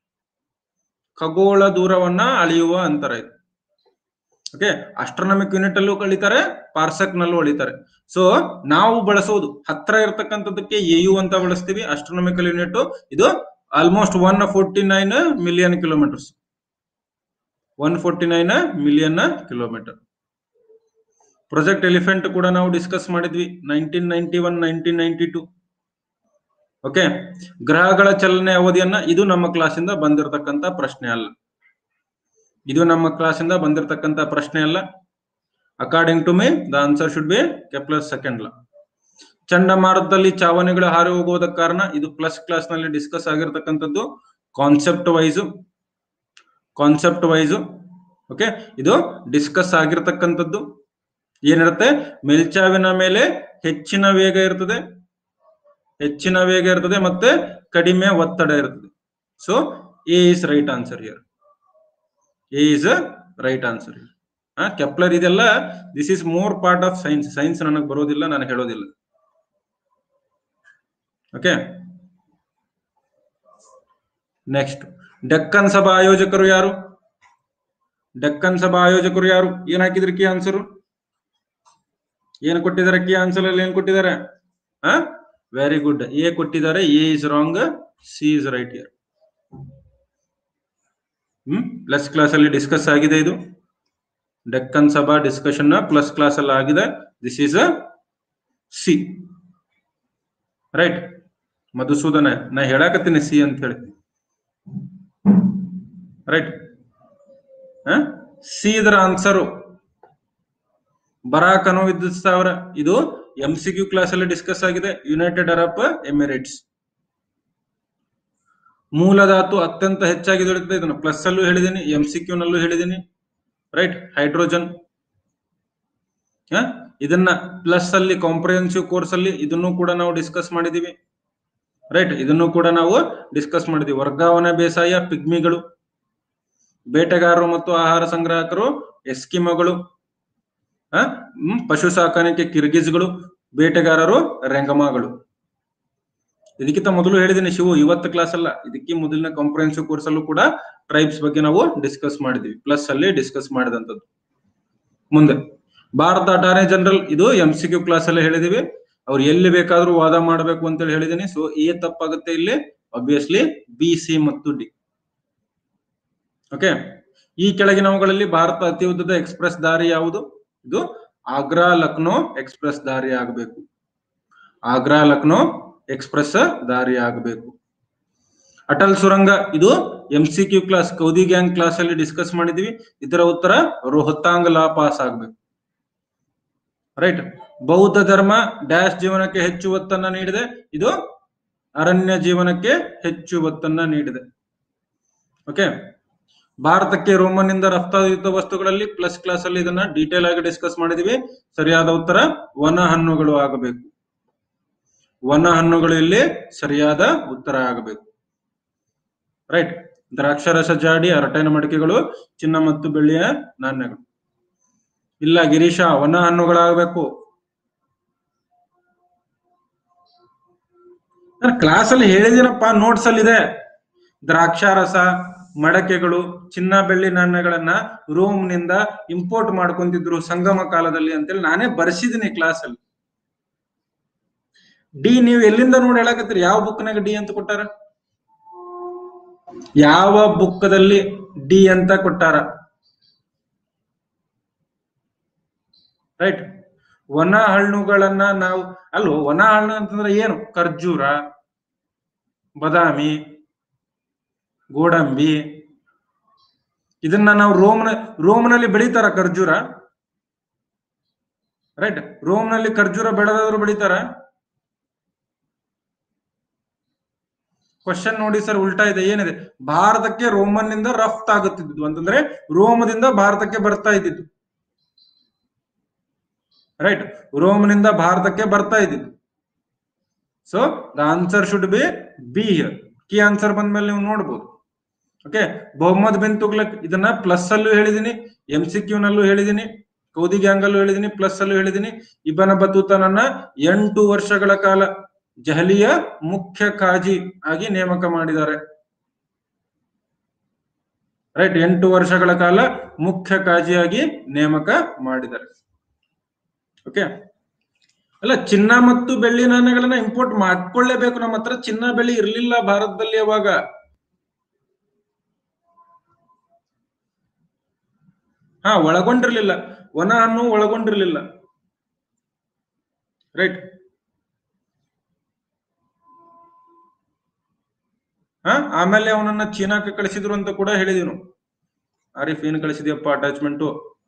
ಖಗೋಳ ದೂರವನ್ನ ಅಳೆಯುವ ಅಂತರ ಇದು ಓಕೆ ಅಸ್ಟ್ರೋನಾಮಿಕ್ ಯೂನಿಟ್ ಅಲ್ಲೂ ಕಳೀತಾರೆ ಪಾರ್ಸೆಕ್ ನಲ್ಲೂ ಅಳಿತಾರೆ ಸೊ ನಾವು ಬಳಸೋದು ಹತ್ರ ಇರತಕ್ಕಂಥದ್ದಕ್ಕೆ ಎಯು ಅಂತ ಬಳಸ್ತೀವಿ ಅಸ್ಟ್ರೋನಾಮಿಕಲ್ ಯೂನಿಟ್ ಇದು almost one forty nine million kilometres one forty nine million kilometre project elephant ಕೂಡ ನಾವು ಡಿಸ್ಕಸ್ ಮಾಡಿದ್ವಿ nineteen ninety one nineteen ninety two okay ಗ್ರಹಗಳ ಚಲನೆ ಅವಧಿಯನ್ನ ಇದು ನಮ್ಮ ಕ್ಲಾಸಿಂದ ಬಂದಿರತಕ್ಕಂತ ಪ್ರಶ್ನೆ ಅಲ್ಲ ಇದು ನಮ್ಮ ಕ್ಲಾಸಿಂದ ಬಂದಿರತಕ್ಕಂತ ಪ್ರಶ್ನೆ ಅಲ್ಲ according to me the answer should be Kepler's second law ಚಂಡಮಾರುತದಲ್ಲಿ ಚಾವಣಿಗಳು ಹಾರಿ ಹೋಗುವುದಕ್ಕೆ ಕಾರಣ ಇದು ಪ್ಲಸ್ ಕ್ಲಾಸ್ ನಲ್ಲಿ ಡಿಸ್ಕಸ್ ಆಗಿರ್ತಕ್ಕಂಥದ್ದು concept wise concept wise okay ಇದು ಡಿಸ್ಕಸ್ ಆಗಿರ್ತಕ್ಕಂಥದ್ದು ಏನಿರುತ್ತೆ ಮೇಲ್ಚಾವಿನ ಮೇಲೆ ಹೆಚ್ಚಿನ ವೇಗ ಇರ್ತದೆ ಹೆಚ್ಚಿನ ವೇಗ ಇರ್ತದೆ ಮತ್ತೆ ಕಡಿಮೆ ಒತ್ತಡ ಇರ್ತದೆ so A is right answer here A is right answer Kepler ಇದೆಲ್ಲ this is more part of science science ನನಗೆ ಬರೋದಿಲ್ಲ ನಾನು ಹೇಳೋದಿಲ್ಲ ಓಕೆ ನೆಕ್ಸ್ಟ್ ಡೆಕ್ಕನ್ ಸಭಾ ಆಯೋಜಕರು ಯಾರು ಡೆಕ್ಕನ್ ಸಭಾ ಆಯೋಜಕರು ಯಾರು ಏನ್ ಹಾಕಿದ್ರಿ ಕಿ ಆನ್ಸರು ಏನ್ ಕೊಟ್ಟಿದ್ದಾರೆ ಕಿ ಆನ್ಸರ್ ಅಲ್ಲಿ ಏನ್ ಕೊಟ್ಟಿದ್ದಾರೆ ಹ ವೆರಿ ಗುಡ್ ಎ ಕೊಟ್ಟಿದ್ದಾರೆ A is wrong C is right here hmm plus class ಅಲ್ಲಿ ಡಿಸ್ಕಸ್ ಆಗಿದೆ ಇದು Deccan Sabha discussion plus class ಅಲ್ಲಿ ಆಗಿದೆ this is a C right Madhusudana ನಾ ಹೇಳಾಕತ್ತೀನಿ ಸಿ ಅಂತ ಹೇಳಿ ರೈಟ್ ಸಿ ಇದರ ಆನ್ಸರು ಬರಾಕ್ ಅನ್ನೋ ವಿದ್ಯುತ್ ಸ್ಥಾವರ ಇದು ಎಂ ಸಿ ಕ್ಯೂ ಕ್ಲಾಸ್ ಅಲ್ಲಿ ಡಿಸ್ಕಸ್ ಆಗಿದೆ ಯುನೈಟೆಡ್ ಅರಬ್ ಎಮಿರೇಟ್ಸ್ ಮೂಲಧಾತು ಅತ್ಯಂತ ಹೆಚ್ಚಾಗಿ ದೊರೆಯುತ್ತದೆ ಇದನ್ನು ಪ್ಲಸ್ ಅಲ್ಲೂ ಹೇಳಿದ್ದೀನಿ ಎಂ ಸಿ ಕ್ಯೂ ನಲ್ಲೂ ಹೇಳಿದ್ದೀನಿ ರೈಟ್ ಹೈಡ್ರೋಜನ್ ಇದನ್ನ ಪ್ಲಸ್ ಅಲ್ಲಿ ಕಾಂಪ್ರಿಹೆನ್ಸಿವ್ ಕೋರ್ಸ್ ಅಲ್ಲಿ ಇದನ್ನು ಕೂಡ ನಾವು ಡಿಸ್ಕಸ್ ಮಾಡಿದೀವಿ ರೈಟ್ ಇದನ್ನು ಕೂಡ ನಾವು ಡಿಸ್ಕಸ್ ಮಾಡಿದೀವಿ ವರ್ಗಾವಣೆ ಬೇಸಾಯ ಪಿಗ್ಮಿಗಳು ಬೇಟೆಗಾರರು ಮತ್ತು ಆಹಾರ ಸಂಗ್ರಾಹಕರು ಎಸ್ಕಿಮಗಳು ಆ, ಹ್ಮ್, ಪಶು ಸಾಕಾಣಿಕೆ ಕಿರ್ಗಿಜ್ಗಳು ಬೇಟೆಗಾರರು ರೆಂಗಮಗಳು ಇದಕ್ಕಿಂತ ಮೊದಲು ಹೇಳಿದ್ದೀನಿ ಶಿವು ಇವತ್ತು ಕ್ಲಾಸ್ ಅಲ್ಲ ಇದಕ್ಕೆ ಮೊದಲಿನ ಕಾಂಪ್ರಿಹೆನ್ಸಿವ್ ಕೋರ್ಸ್ ಅಲ್ಲೂ ಕೂಡ ಟ್ರೈಬ್ಸ್ ಬಗ್ಗೆ ನಾವು ಡಿಸ್ಕಸ್ ಮಾಡಿದ್ವಿ ಪ್ಲಸ್ ಅಲ್ಲಿ ಡಿಸ್ಕಸ್ ಮಾಡಿದಂಥದ್ದು ಮುಂದೆ ಭಾರತ ಅಟಾರ್ನಿ ಜನರಲ್ ಇದು ಎಂ ಸಿ ಕ್ಯೂ ಕ್ಲಾಸ್ ಅಲ್ಲಿ ಹೇಳಿದೀವಿ ಅವ್ರು ಎಲ್ಲಿ ಬೇಕಾದ್ರೂ ವಾದ ಮಾಡಬೇಕು ಅಂತೇಳಿ ಹೇಳಿದೀನಿ ಸೊ ಎ ತಪ್ಪಾಗುತ್ತೆ ಇಲ್ಲಿ ಅಬ್ವಿಯಸ್ಲಿ ಬಿ ಸಿ ಮತ್ತು ಡಿ ಓಕೆ ಈ ಕೆಳಗಿನವುಗಳಲ್ಲಿ ಭಾರತ ಅತಿ ಉದ್ದದ ಎಕ್ಸ್ಪ್ರೆಸ್ ದಾರಿ ಯಾವುದು ಇದು ಆಗ್ರಾ ಲಕ್ನೋ ಎಕ್ಸ್ಪ್ರೆಸ್ ದಾರಿ ಆಗಬೇಕು ಆಗ್ರಾ ಲಕ್ನೋ ಎಕ್ಸ್ಪ್ರೆಸ್ ದಾರಿ ಆಗಬೇಕು ಅಟಲ್ ಸುರಂಗ ಇದು ಎಂ ಸಿ ಕ್ಯೂ ಕ್ಲಾಸ್ ಕೌದಿ ಗ್ಯಾಂಗ್ ಕ್ಲಾಸ್ ಅಲ್ಲಿ ಡಿಸ್ಕಸ್ ಮಾಡಿದ್ವಿ ಇದರ ಉತ್ತರ ರೋಹತಾಂಗ್ ಲಾ ಪಾಸ್ ಆಗ್ಬೇಕು ರೈಟ್ ಬೌದ್ಧ ಧರ್ಮ ಡ್ಯಾಶ್ ಜೀವನಕ್ಕೆ ಹೆಚ್ಚು ಒತ್ತನ್ನ ನೀಡಿದೆ ಇದು ಅರಣ್ಯ ಜೀವನಕ್ಕೆ ಹೆಚ್ಚು ಒತ್ತನ್ನ ನೀಡಿದೆ ಓಕೆ ಭಾರತಕ್ಕೆ ರೋಮನ್ ನಿಂದ ರಫ್ತಾಗುತ್ತಿದ್ದ ವಸ್ತುಗಳಲ್ಲಿ ಪ್ಲಸ್ ಕ್ಲಾಸ್ ಅಲ್ಲಿ ಇದನ್ನ ಡೀಟೇಲ್ ಆಗಿ ಡಿಸ್ಕಸ್ ಮಾಡಿದೀವಿ ಸರಿಯಾದ ಉತ್ತರ ವನ ಹಣ್ಣುಗಳು ಆಗಬೇಕು ವನ ಹಣ್ಣುಗಳು ಇಲ್ಲಿ ಸರಿಯಾದ ಉತ್ತರ ಆಗಬೇಕು ರೈಟ್ ದ್ರಾಕ್ಷಾರಸ ಜಾಡಿ ಅರಟೈನ ಮಡಿಕೆಗಳು ಚಿನ್ನ ಮತ್ತು ಬೆಳ್ಳಿಯ ನಾಣ್ಯಗಳು ಇಲ್ಲ ಗಿರೀಶ ವನ ಹಣ್ಣುಗಳಾಗಬೇಕು ಕ್ಲಾಸ್ ಅಲ್ಲಿ ಹೇಳಿದಿನಪ್ಪ ನೋಟ್ಸ್ ಅಲ್ಲಿ ಇದೆ ದ್ರಾಕ್ಷಾರಸ ಮಡಕೆಗಳು ಚಿನ್ನ ಬೆಳ್ಳಿ ನಾಣ್ಯಗಳನ್ನ ರೋಮ್ ನಿಂದ ಇಂಪೋರ್ಟ್ ಮಾಡ್ಕೊಂತಿದ್ರು ಸಂಗಮ ಕಾಲದಲ್ಲಿ ಅಂತೇಳಿ ನಾನೇ ಬರ್ಸಿದ್ದೀನಿ ಕ್ಲಾಸ್ ಅಲ್ಲಿ ಡಿ ನೀವು ಎಲ್ಲಿಂದ ನೋಡಿ ಹೇಳಕತ್ತೀರಿ ಯಾವ ಬುಕ್ನಾಗ ಡಿ ಅಂತ ಕೊಟ್ಟಾರ ಯಾವ ಬುಕ್ಕದಲ್ಲಿ ಡಿ ಅಂತ ಕೊಟ್ಟಾರ ರೈಟ್ ವನ ಹಣ್ಣುಗಳನ್ನ ನಾವು ಅಲ್ಲೋ ವನ ಹಣ್ಣು ಅಂತಂದ್ರೆ ಏನು ಖರ್ಜೂರ ಬಾದಾಮಿ ಗೋಡಂಬಿ ಇದನ್ನ ನಾವು ರೋಮ್ನ ರೋಮ್ನಲ್ಲಿ ಬೆಳಿತಾರ ಖರ್ಜೂರ ರೈಟ್ ರೋಮ್ನಲ್ಲಿ ಖರ್ಜೂರ ಬೆಳೆದಾದ್ರು ಬೆಳಿತಾರ ಕ್ವಶನ್ ನೋಡಿ ಸರ್ ಉಲ್ಟಾ ಇದೆ ಏನಿದೆ ಭಾರತಕ್ಕೆ ರೋಮನ್ ನಿಂದ ರಫ್ತಾಗುತ್ತಿದ್ದು ಅಂತಂದ್ರೆ ರೋಮದಿಂದ ಭಾರತಕ್ಕೆ ಬರ್ತಾ ಇದ್ದಿದ್ದು ರೈಟ್ ರೋಮ್ನಿಂದ ಭಾರತಕ್ಕೆ ಬರ್ತಾ ಇದ್ದಿದ್ದು so the answer should be B here key answer ಬಂದ್ಮೇಲೆ ನೀವು ನೋಡ್ಬೋದು ಓಕೆ ಮೊಹಮ್ಮದ್ ಬಿನ್ ತುಗ್ಲಕ್ ಇದನ್ನ ಪ್ಲಸ್ ಅಲ್ಲೂ ಹೇಳಿದೀನಿ ಎಂ ಸಿ ಕ್ಯೂ ನಲ್ಲೂ ಹೇಳಿದೀನಿ ಕೌದಿ ಗ್ಯಾಂಗ್ ಅಲ್ಲೂ ಹೇಳಿದೀನಿ ಪ್ಲಸ್ ಅಲ್ಲೂ ಹೇಳಿದೀನಿ ಇಬನ ಬತೂತನನ್ನ ಎಂಟು ವರ್ಷಗಳ ಕಾಲ ಜಹಲಿಯ ಮುಖ್ಯ ಕಾಜಿ ಆಗಿ ನೇಮಕ ಮಾಡಿದ್ದಾರೆ ರೈಟ್ ಎಂಟು ವರ್ಷಗಳ ಕಾಲ ಮುಖ್ಯ ಕಾಜಿಯಾಗಿ ನೇಮಕ ಮಾಡಿದ್ದಾರೆ ಓಕೆ ಅಲ್ಲ ಚಿನ್ನ ಮತ್ತು ಬೆಳ್ಳಿ ನಾಣ್ಯಗಳನ್ನ ಇಂಪೋರ್ಟ್ ಮಾಡ್ಕೊಳ್ಳೇಬೇಕು ನಮ್ಮ ಹತ್ರ ಚಿನ್ನ ಬೆಳ್ಳಿ ಇರ್ಲಿಲ್ಲ ಭಾರತದಲ್ಲಿ ಅವಾಗ ಹಾ ಒಳಗೊಂಡಿರ್ಲಿಲ್ಲ ವನ ಹಣ್ಣು ಒಳಗೊಂಡಿರ್ಲಿಲ್ಲ ರೈಟ್ ಹಾ ಆಮೇಲೆ ಅವನನ್ನ ಚೀನಾಕ್ಕೆ ಕಳಿಸಿದ್ರು ಅಂತ ಕೂಡ ಹೇಳಿದೀವಿ ನಾವು ಆರಿಫ್ ಏನ್ ಕಳಿಸಿದ್ಯಪ್ಪ ಅಟ್ಯಾಚ್ಮೆಂಟು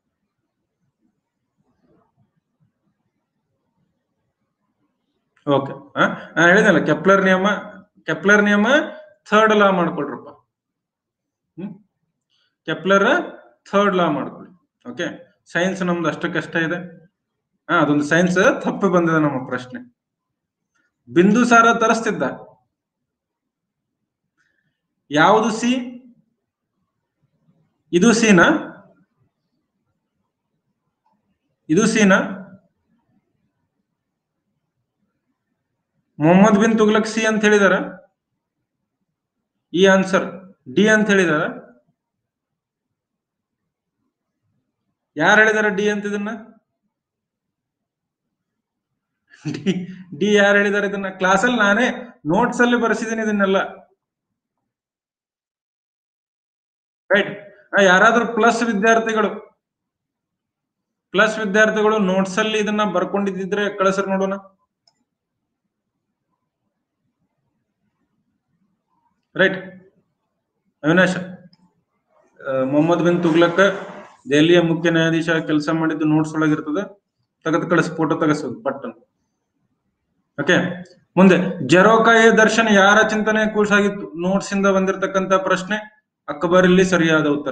ಓಕೆ ಹಾ ಹೇಳಿದಲ್ಲ ಕೆಪ್ಲರ್ ನಿಯಮ ಕೆಪ್ಲರ್ ನಿಯಮ ಥರ್ಡ್ ಲಾ ಮಾಡ್ಕೊಳ್ರಪ್ಪ ಹ್ಮ್ ಕೆಪ್ಲರ್ ಥರ್ಡ್ ಲಾ ಮಾಡ್ಕೊಳ್ಳಿ ಓಕೆ ಸೈನ್ಸ್ ನಮ್ದು ಅಷ್ಟಕ್ಕಷ್ಟ ಇದೆ ಹಾ ಅದೊಂದು ಸೈನ್ಸ್ ತಪ್ಪು ಬಂದಿದೆ ನಮ್ಮ ಪ್ರಶ್ನೆ ಬಿಂದುಸಾರ ತರಿಸ್ತಿದ್ದ ಯಾವುದು ಸಿ ಇದು ಸಿನಾ ಇದು ಸಿನಾ ಮೊಹಮ್ಮದ್ ಬಿನ್ ತುಗ್ಲಕ್ ಸಿ ಅಂತ ಹೇಳಿದಾರ ಈ ಆನ್ಸರ್ ಡಿ ಅಂತ ಹೇಳಿದಾರ ಯಾರು ಹೇಳಿದಾರ ಡಿ ಅಂತ ಇದನ್ನ ಡಿ ಡಿ ಯಾರು ಹೇಳಿದಾರೆ ಇದನ್ನ ಕ್ಲಾಸಲ್ಲಿ ನಾನೇ ನೋಟ್ಸ್ ಅಲ್ಲಿ ಬರ್ಸಿದ್ದೀನಿ ಇದನ್ನೆಲ್ಲ ರೈಟ್ ಯಾರಾದ್ರೂ ಪ್ಲಸ್ ವಿದ್ಯಾರ್ಥಿಗಳು ಪ್ಲಸ್ ವಿದ್ಯಾರ್ಥಿಗಳು ನೋಟ್ಸ್ ಅಲ್ಲಿ ಇದನ್ನ ಬರ್ಕೊಂಡಿದ್ದಿದ್ರೆ ಕಳಿಸ್ರಿ ನೋಡೋಣ ರೈಟ್ ಅವಿನಾಶ್ ಮೊಹಮ್ಮದ್ ಬಿನ್ ತುಗ್ಲಕ್ ದೆಹಲಿಯ ಮುಖ್ಯ ನ್ಯಾಯಾಧೀಶ ಕೆಲಸ ಮಾಡಿದ್ದು ನೋಟ್ಸ್ ಒಳಗಿರ್ತದೆ ತೆಗೆದು ಕಳಿಸ್ ಫೋಟೋ ತೆಗೆಸೋದು ಪಟ್ಟನ್ ಓಕೆ ಮುಂದೆ ಜರೋಕಾಯ ದರ್ಶನ್ ಯಾರ ಚಿಂತನೆ ಕೂಸಾಗಿತ್ತು ನೋಟ್ಸ್ ಇಂದ ಬಂದಿರತಕ್ಕಂತ ಪ್ರಶ್ನೆ ಅಕ್ಬರ್ ಇಲ್ಲಿ ಸರಿಯಾದ ಉತ್ತರ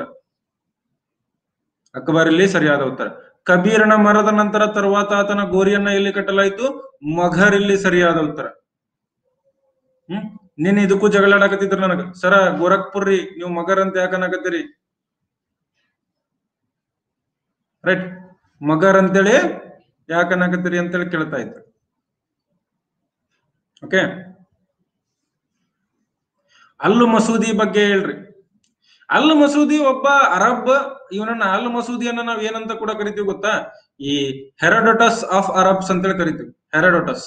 ಅಕ್ಬರ್ ಇಲ್ಲಿ ಸರಿಯಾದ ಉತ್ತರ ಕಬೀರನ ಮರದ ನಂತರ ತರುవాత ಆತನ ಗೋರಿಯನ್ನ ಎಲ್ಲಿ ಕಟ್ಟಲಾಯಿತು ಮಘರ್ ಇಲ್ಲಿ ಸರಿಯಾದ ಉತ್ತರ ಹ್ಮ್ ನಿನ್ ಇದಕ್ಕೂ ಜಗಳಾಡಕತ್ತಿದ್ರು ನನಗ ಸರ ಗೋರಖ್ಪುರ್ ರೀ ನೀವು ಮಗರ್ ಅಂತ ಯಾಕನಾಕತ್ತೀರಿ ರೈಟ್ ಮಗರ್ ಅಂತೇಳಿ ಯಾಕನಾಕತ್ತೀರಿ ಅಂತೇಳಿ ಕೇಳ್ತಾ ಇದ್ರು ಓಕೆ ಅಲ್ಲು ಮಸೂದಿ ಬಗ್ಗೆ ಹೇಳ್ರಿ ಅಲ್ ಮಸೂದಿ ಒಬ್ಬ ಅರಬ್ ಇವನನ್ನ ಅಲ್ ಮಸೂದಿಯನ್ನ ನಾವ್ ಏನಂತ ಕೂಡ ಕರಿತೀವಿ ಗೊತ್ತಾ ಈ ಹೆರೋಡೋಟಸ್ ಆಫ್ ಅರಬ್ಸ್ ಅಂತೇಳಿ ಕರಿತೀವಿ ಹೆರೋಡೋಟಸ್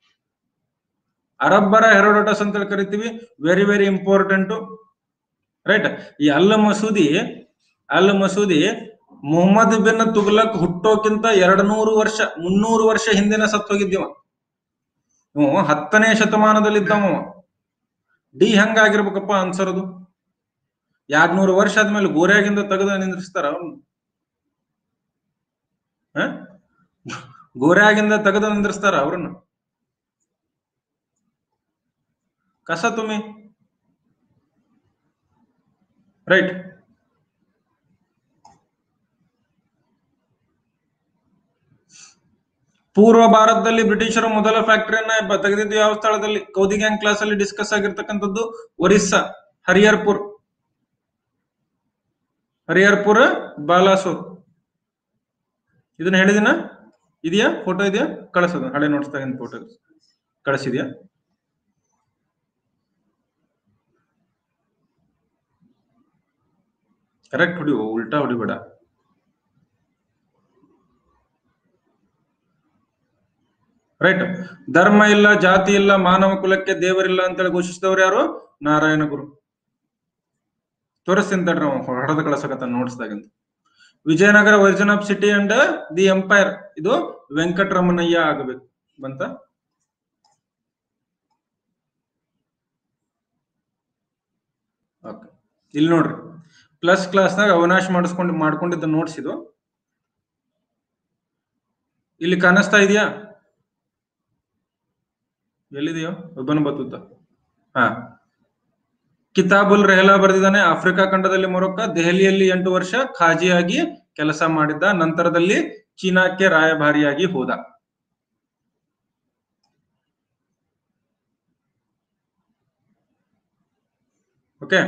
ಅರಬ್ಬರ ಹೆರೋಡೋಟಸ್ ಅಂತೇಳಿ ಕರಿತೀವಿ ವೆರಿ ವೆರಿ ಇಂಪಾರ್ಟೆಂಟ್ ರೈಟ್ ಈ Al Masudi Al Masudi Muhammad bin Tughlaq ಹುಟ್ಟೋಕ್ಕಿಂತ ಎರಡ್ ನೂರು ವರ್ಷ ಮುನ್ನೂರು ವರ್ಷ ಹಿಂದಿನ ಸತ್ ಹೋಗಿದ್ದೀವ ಇವ ಹತ್ತನೇ ಶತಮಾನದಲ್ಲಿದ್ದವ ಡಿ ಹಂಗಾಗಿರ್ಬೇಕಪ್ಪ ಅನ್ಸರದು ಎರಡ್ ನೂರು ವರ್ಷ ಆದ್ಮೇಲೆ ಗೋರ್ಯಾಗಿಂದ ತೆಗೆದ ನಿಂದ್ರಿಸ್ತಾರ ಅವ್ನು ಗೋರ್ಯಾಗಿಂದ ತೆಗೆದು ನಿಂದ್ರಿಸ್ತಾರ ಅವ್ರನ್ನ ಕಸ ತುಮಿ ರೈಟ್ ಪೂರ್ವ ಭಾರತದಲ್ಲಿ ಬ್ರಿಟಿಷರು ಮೊದಲ ಫ್ಯಾಕ್ಟರಿಯನ್ನ ಬ- ತೆಗೆದಿದ್ದು ಯಾವ ಸ್ಥಳದಲ್ಲಿ ಕೌದಿ ಗ್ಯಾಂಗ್ ಕ್ಲಾಸ್ ಅಲ್ಲಿ ಡಿಸ್ಕಸ್ ಆಗಿರ್ತಕ್ಕಂಥದ್ದು ಒರಿಸ್ಸಾ ಹರಿಹರ್ಪುರ್ ಹರಿಹರ್ಪುರ ಬಾಲಾಸೂರ್ ಇದನ್ನ ಹೇಳಿದಿನ ಇದೆಯಾ ಫೋಟೋ ಇದೆಯಾ ಕಳಿಸೋದು ಹಳೆ ನೋಟ್ಸ್ ತಗೊಂಡ್ ಫೋಟೋ ಕಳಿಸಿದ್ಯಾ ಕರೆಕ್ಟ್ ಹೊಡಿ ಉಲ್ಟಾ ಹೊಡಿಬೇಡ ರೈಟ್ ಧರ್ಮ ಇಲ್ಲ ಜಾತಿ ಇಲ್ಲ ಮಾನವ ಕುಲಕ್ಕೆ ದೇವರಿಲ್ಲ ಅಂತೇಳಿ ಘೋಷಿಸಿದವ್ರು ಯಾರು ನಾರಾಯಣ ಗುರು ತೋರಿಸ್ತೀನಿ ತಡ್ರಿ ನಾವು ಹೊಡೆದ ಕಳಸಕತ್ತ ನೋಡ್ಸ್ದಾಗಂತ Vijayanagara version of city and the empire ಇದು ವೆಂಕಟರಮಣಯ್ಯ ಆಗಬೇಕು ಬಂತ ಓಕೆ ಇಲ್ಲಿ ನೋಡ್ರಿ ಪ್ಲಸ್ ಕ್ಲಾಸ್ನಾಗ ಅವಿನಾಶ್ ಮಾಡಿಸ್ಕೊಂಡು ಮಾಡ್ಕೊಂಡಿದ್ದ ನೋಟ್ಸ್ ಇದು ಇಲ್ಲಿ ಕಾಣಿಸ್ತಾ ಇದೆಯಾ ಎಲ್ಲಿದೆಯೋ ಒಬ್ಬನ ಬತ್ತುತ್ತ ಹಾ ಕಿತಾಬುಲ್ ರೆಹಲಾ ಬರೆದಿದ್ದಾನೆ ಆಫ್ರಿಕಾ ಖಂಡದಲ್ಲಿ ಮೊರೊಕ್ಕ ದೆಹಲಿಯಲ್ಲಿ ಎಂಟು ವರ್ಷ ಖಾಜಿಯಾಗಿ ಕೆಲಸ ಮಾಡಿದ್ದ ನಂತರದಲ್ಲಿ ಚೀನಾಕ್ಕೆ ರಾಯಭಾರಿಯಾಗಿ ಹೋದ ಓಕೆ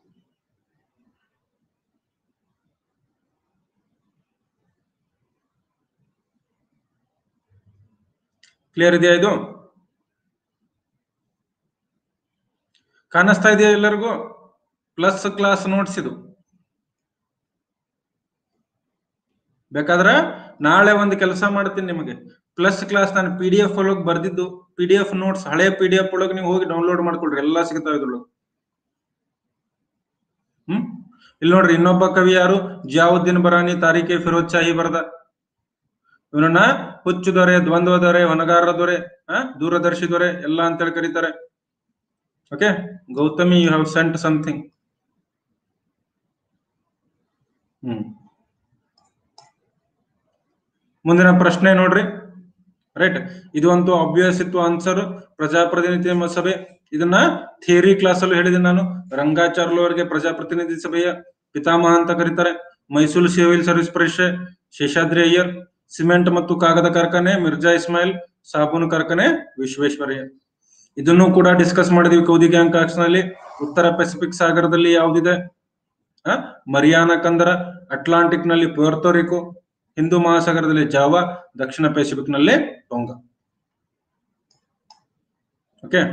ಕ್ಲಿಯರ್ ಇದೆಯಾ ಇದು ಕಾಣಿಸ್ತಾ ಇದೆಯಾ ಎಲ್ಲರಿಗೂ ಪ್ಲಸ್ ಕ್ಲಾಸ್ ನೋಟ್ಸ್ ಇದು ಬೇಕಾದ್ರೆ ನಾಳೆ ಒಂದು ಕೆಲಸ ಮಾಡ್ತೀನಿ ನಿಮಗೆ ಪ್ಲಸ್ ಕ್ಲಾಸ್ ನಾನು ಪಿ ಡಿ ಎಫ್ ಒಳಗೆ ಬರ್ದಿದ್ದು ಪಿ ಡಿ ಎಫ್ ನೋಟ್ಸ್ ಹಳೆ ಪಿ ಡಿ ಎಫ್ ಒಳಗೆ ನೀವು ಹೋಗಿ ಡೌನ್ಲೋಡ್ ಮಾಡ್ಕೊಳ್ರಿ ಎಲ್ಲಾ ಸಿಗ್ತಾವ ಇದ್ರೊಳಗೆ ಹ್ಮ್ ಇಲ್ಲಿ ನೋಡ್ರಿ ಇನ್ನೊಬ್ಬ ಕವಿ ಯಾರು ಜಿಯಾವುದ್ದೀನ್ ಬರಾನಿ ತಾರೀಖೆ ಫಿರೋಜ್ ಶಾಹಿ ಬರದ ಇವನನ್ನ ಹುಚ್ಚು ದೊರೆ ದ್ವಂದ್ವ ದೊರೆ ಹೊನಗಾರರ ದೊರೆ ಆ ದೂರದರ್ಶಿ ದೊರೆ ಎಲ್ಲ ಅಂತೇಳಿ ಕರೀತಾರೆ okay Gautami you have sent something hmm ಮುಂದಿನ ಪ್ರಶ್ನೆ ನೋಡ್ರಿ ರೈಟ್ ಇದು ಒಂದು ಅಬ್ವಿಯಸ್ ಇತ್ತು ಆನ್ಸರ್ ಪ್ರಜಾಪ್ರತಿನಿಧಿ ಸಭೆ ಇದನ್ನ ಥಿಯರಿ ಕ್ಲಾಸ್ ಅಲ್ಲೂ ಹೇಳಿದೆ ನಾನು ರಂಗಾಚಾರ್ಲು ಅವರಿಗೆ ಪ್ರಜಾಪ್ರತಿನಿಧಿ ಸಭೆಯ ಪಿತಾಮಹ ಅಂತ ಕರೀತಾರೆ ಮೈಸೂರು ಸಿವಿಲ್ ಸರ್ವಿಸ್ ಪರೀಕ್ಷೆ ಶೇಷಾದ್ರಿ ಅಯ್ಯರ್ ಸಿಮೆಂಟ್ ಮತ್ತು ಕಾಗದ ಕಾರ್ಖಾನೆ ಮಿರ್ಜಾ ಇಸ್ಮಾಯಿಲ್ ಸಾಬೂನು ಕಾರ್ಖಾನೆ ವಿಶ್ವೇಶ್ವರಯ್ಯ ಇದನ್ನು ಕೂಡ ಡಿಸ್ಕಸ್ ಮಾಡಿದ್ವಿ ಕೌದಿ ಗ್ಯಾಂಗ್ ನಲ್ಲಿ ಉತ್ತರ ಪೆಸಿಫಿಕ್ ಸಾಗರದಲ್ಲಿ ಯಾವ್ದಿದೆ ಆ ಮರಿಯಾನ ಕಂದರ ಅಟ್ಲಾಂಟಿಕ್ ನಲ್ಲಿ ಪೋರ್ತೋರಿಕೋ ಹಿಂದೂ ಮಹಾಸಾಗರದಲ್ಲಿ ಜಾವಾ ದಕ್ಷಿಣ ಪೆಸಿಫಿಕ್ ನಲ್ಲಿ ಟೋಂಗಾ ಓಕೆ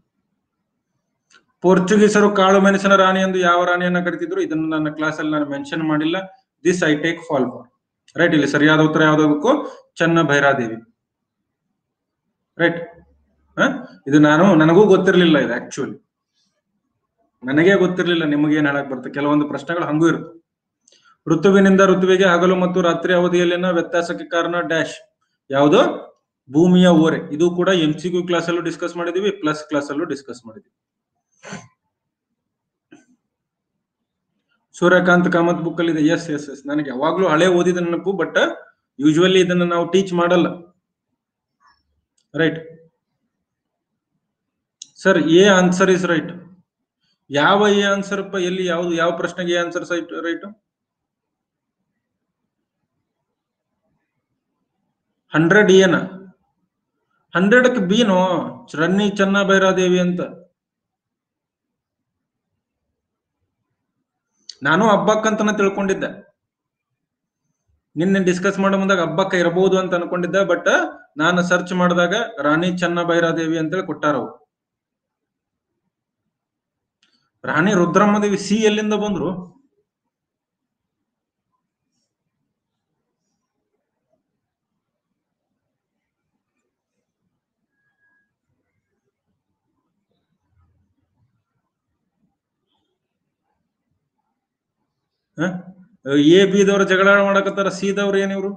ಪೋರ್ಚುಗೀಸರು ಕಾಳು ಮೆಣಸಿನ ರಾಣಿ ಎಂದು ಯಾವ ರಾಣಿಯನ್ನ ಕರಿತಿದ್ರು ಇದನ್ನು ನನ್ನ ಕ್ಲಾಸ್ ಅಲ್ಲಿ ನಾನು ಮೆನ್ಷನ್ ಮಾಡಿಲ್ಲ this I take fall for right ಇಲ್ಲಿ ಸರಿಯಾದ ಉತ್ತರ ಯಾವ್ದಾಗಬೇಕು ಚನ್ನ ಭೈರಾದೇವಿ ರೈಟ್ ಇದು ನಾನು ನನಗೂ ಗೊತ್ತಿರ್ಲಿಲ್ಲ ಇದು ಆಕ್ಚುಲಿ ನನಗೆ ಗೊತ್ತಿರ್ಲಿಲ್ಲ ನಿಮಗೆ ಏನ್ ಹೇಳಕ್ ಬರುತ್ತೆ ಕೆಲವೊಂದು ಪ್ರಶ್ನೆಗಳು ಹಂಗೂ ಇರುತ್ತೆ ಋತುವಿನಿಂದ ಋತುವಿಗೆ ಹಗಲು ಮತ್ತು ರಾತ್ರಿ ಅವಧಿಯಲ್ಲಿನ ವ್ಯತ್ಯಾಸಕ್ಕೆ ಕಾರಣ ಡ್ಯಾಶ್ ಯಾವುದು ಭೂಮಿಯ ಓರೆ ಇದು ಕೂಡ ಎಂ ಸಿ ಕ್ಯೂ ಕ್ಲಾಸ್ ಅಲ್ಲೂ ಡಿಸ್ಕಸ್ ಮಾಡಿದೀವಿ ಪ್ಲಸ್ ಕ್ಲಾಸ್ ಅಲ್ಲೂ ಡಿಸ್ಕಸ್ ಮಾಡಿದೀವಿ ಸೂರ್ಯಕಾಂತ್ ಕಾಮತ್ ಬುಕ್ ಅಲ್ಲಿ ಇದೆ ಎಸ್ ಎಸ್ ಎಸ್ ನನಗೆ ಯಾವಾಗ್ಲೂ ಹಳೆ ಓದಿದ ನೆನಪು ಬಟ್ ಯೂಶುವಲಿ ಇದನ್ನ ನಾವು ಟೀಚ್ ಮಾಡಲ್ಲ right sir A answer is right ಯಾವ ಎ ಆನ್ಸರ್ ಎಲ್ಲಿ ಯಾವ್ದು ಯಾವ ಪ್ರಶ್ನೆಗೆ A answer site right hundred ಏನ ಹಂಡ್ರೆಡ್ ಬಿನೋ ರನ್ನಿ ಚೆನ್ನ ಭೈರಾದೇವಿ ಅಂತ ನಾನು ಹಬ್ಬಕ್ಕಂತನ ತಿಳ್ಕೊಂಡಿದ್ದೆ ನಿನ್ನೆ ಡಿಸ್ಕಸ್ ಮಾಡೋ ಮುಂದಾಗ ಹಬ್ಬಕ್ಕ ಇರಬಹುದು ಅಂತ ಅನ್ಕೊಂಡಿದ್ದೆ ಬಟ್ ನಾನು ಸರ್ಚ್ ಮಾಡಿದಾಗ ರಾಣಿ ಚೆನ್ನ ಭೈರಾದೇವಿ ಅಂತೇಳಿ ಕೊಟ್ಟಾರ ಅವ್ರು ರಾಣಿ ರುದ್ರಮ್ಮದೇವಿ ಸಿ ಎಲ್ಲಿಂದ ಬಂದ್ರು ಎ ಬಿ ದವ್ರ ಜಗಳ ಮಾಡಕತ್ತಾರ ಸಿ ದವ್ರ ಏನಿವ್ರು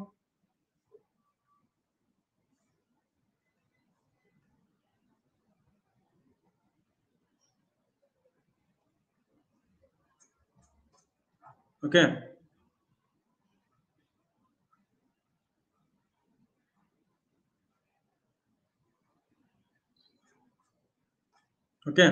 ಓಕೆ ಓಕೆ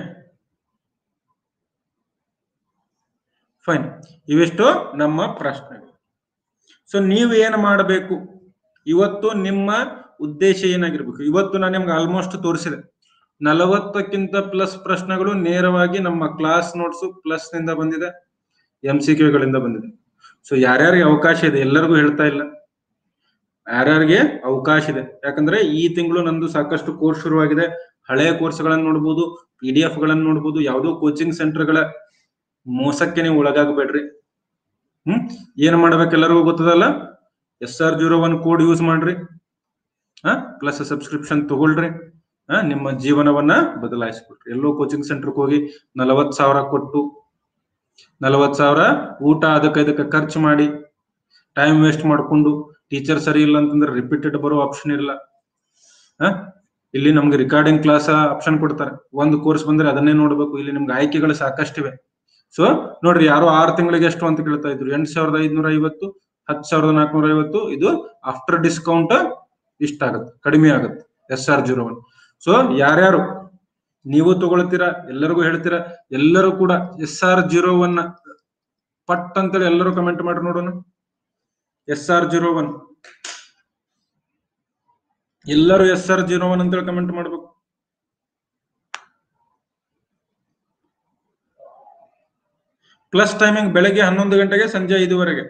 ಫೈನ್ ಇವಿಷ್ಟು ನಮ್ಮ ಪ್ರಶ್ನೆಗಳು ಸೊ ನೀವು ಏನು ಮಾಡಬೇಕು ಇವತ್ತು ನಿಮ್ಮ ಉದ್ದೇಶ ಏನಾಗಿರ್ಬೇಕು ಇವತ್ತು ನಾನು ನಿಮ್ಗೆ ಆಲ್ಮೋಸ್ಟ್ ತೋರಿಸಿದೆ ನಲವತ್ತಕ್ಕಿಂತ ಪ್ಲಸ್ ಪ್ರಶ್ನೆಗಳು ನೇರವಾಗಿ ನಮ್ಮ ಕ್ಲಾಸ್ ನೋಟ್ಸ್ ಪ್ಲಸ್ ನಿಂದ ಬಂದಿದೆ ಎಂ ಸಿ ಕ್ಯೂಗಳಿಂದ ಬಂದಿದೆ ಸೊ ಯಾರ್ಯಾರಿಗೆ ಅವಕಾಶ ಇದೆ ಎಲ್ಲರಿಗೂ ಹೇಳ್ತಾ ಇಲ್ಲ ಯಾರ್ಯಾರಿಗೆ ಅವಕಾಶ ಇದೆ ಯಾಕಂದ್ರೆ ಈ ತಿಂಗಳು ನಂದು ಸಾಕಷ್ಟು ಕೋರ್ಸ್ ಶುರುವಾಗಿದೆ ಹಳೆಯ ಕೋರ್ಸ್ಗಳನ್ನು ನೋಡ್ಬೋದು ಪಿ ಡಿ ಎಫ್ ಗಳನ್ನ ನೋಡ್ಬೋದು ಯಾವುದೋ ಕೋಚಿಂಗ್ ಸೆಂಟರ್ಗಳ ಮೋಸಕ್ಕೆ ನೀವು ಒಳಗಾಗಬೇಡ್ರಿ ಹ್ಮ್ ಏನ್ ಮಾಡ್ಬೇಕು ಎಲ್ಲರಿಗೂ ಗೊತ್ತದಲ್ಲ S R zero one code use ಮಾಡ್ರಿ ಹಾ ಪ್ಲಸ್ ಸಬ್ಸ್ಕ್ರಿಪ್ಷನ್ ತಗೊಳ್ರಿ ಹಾ ನಿಮ್ಮ ಜೀವನವನ್ನ ಬದಲಾಯಿಸ್ಬಿಟ್ರಿ ಎಲ್ಲೋ ಕೋಚಿಂಗ್ ಸೆಂಟರ್ಗೆ ಹೋಗಿ ನಲವತ್ ಸಾವಿರ ಕೊಟ್ಟು ನಲವತ್ ಸಾವಿರ ಊಟ ಅದಕ್ಕೆ ಇದಕ್ಕೆ ಖರ್ಚು ಮಾಡಿ ಟೈಮ್ ವೇಸ್ಟ್ ಮಾಡ್ಕೊಂಡು ಟೀಚರ್ ಸರಿ ಇಲ್ಲ ಅಂತಂದ್ರೆ ರಿಪೀಟೆಡ್ ಬರೋ ಆಪ್ಷನ್ ಇಲ್ಲ ಹಾ ಇಲ್ಲಿ ನಮ್ಗೆ ರಿಕಾರ್ಡಿಂಗ್ ಕ್ಲಾಸ್ ಆಪ್ಷನ್ ಕೊಡ್ತಾರೆ ಒಂದು ಕೋರ್ಸ್ ಬಂದ್ರೆ ಅದನ್ನೇ ನೋಡ್ಬೇಕು ಇಲ್ಲಿ ನಿಮ್ಗೆ ಆಯ್ಕೆಗಳು ಸಾಕಷ್ಟಿವೆ ಸೊ ನೋಡ್ರಿ ಯಾರೋ ಆರು ತಿಂಗಳಿಗೆ ಎಷ್ಟು ಅಂತ ಕೇಳ್ತಾ ಇದ್ರು ಎಂಟ್ ಸಾವಿರದ ಐದ್ನೂರ ಐವತ್ತು ಹತ್ತು ಸಾವಿರದ ನಾಲ್ಕನೂರ ಐವತ್ತು ಇದು ಆಫ್ಟರ್ ಡಿಸ್ಕೌಂಟ್ ಇಷ್ಟ ಆಗುತ್ತೆ ಕಡಿಮೆ ಆಗುತ್ತೆ S R zero one so ಯಾರ್ಯಾರು ನೀವು ತಗೊಳ್ತೀರಾ ಎಲ್ಲರಿಗೂ ಹೇಳ್ತೀರಾ ಎಲ್ಲರೂ ಕೂಡ ಎಸ್ ಆರ್ ಜೀರೋ ಒನ್ ಪಟ್ ಅಂತೇಳಿ ಎಲ್ಲರೂ ಕಮೆಂಟ್ ಮಾಡ್ರಿ ನೋಡೋಣ ಎಸ್ ಆರ್ ಜೀರೋ ಒನ್ ಎಲ್ಲರೂ ಎಸ್ ಆರ್ ಜೀರೋ ಒನ್ ಅಂತೇಳಿ ಕಮೆಂಟ್ ಮಾಡ್ಬೇಕು ಪ್ಲಸ್ ಟೈಮಿಂಗ್ ಬೆಳಗ್ಗೆ ಹನ್ನೊಂದು ಗಂಟೆಗೆ ಸಂಜೆ ಐದುವರೆಗೆ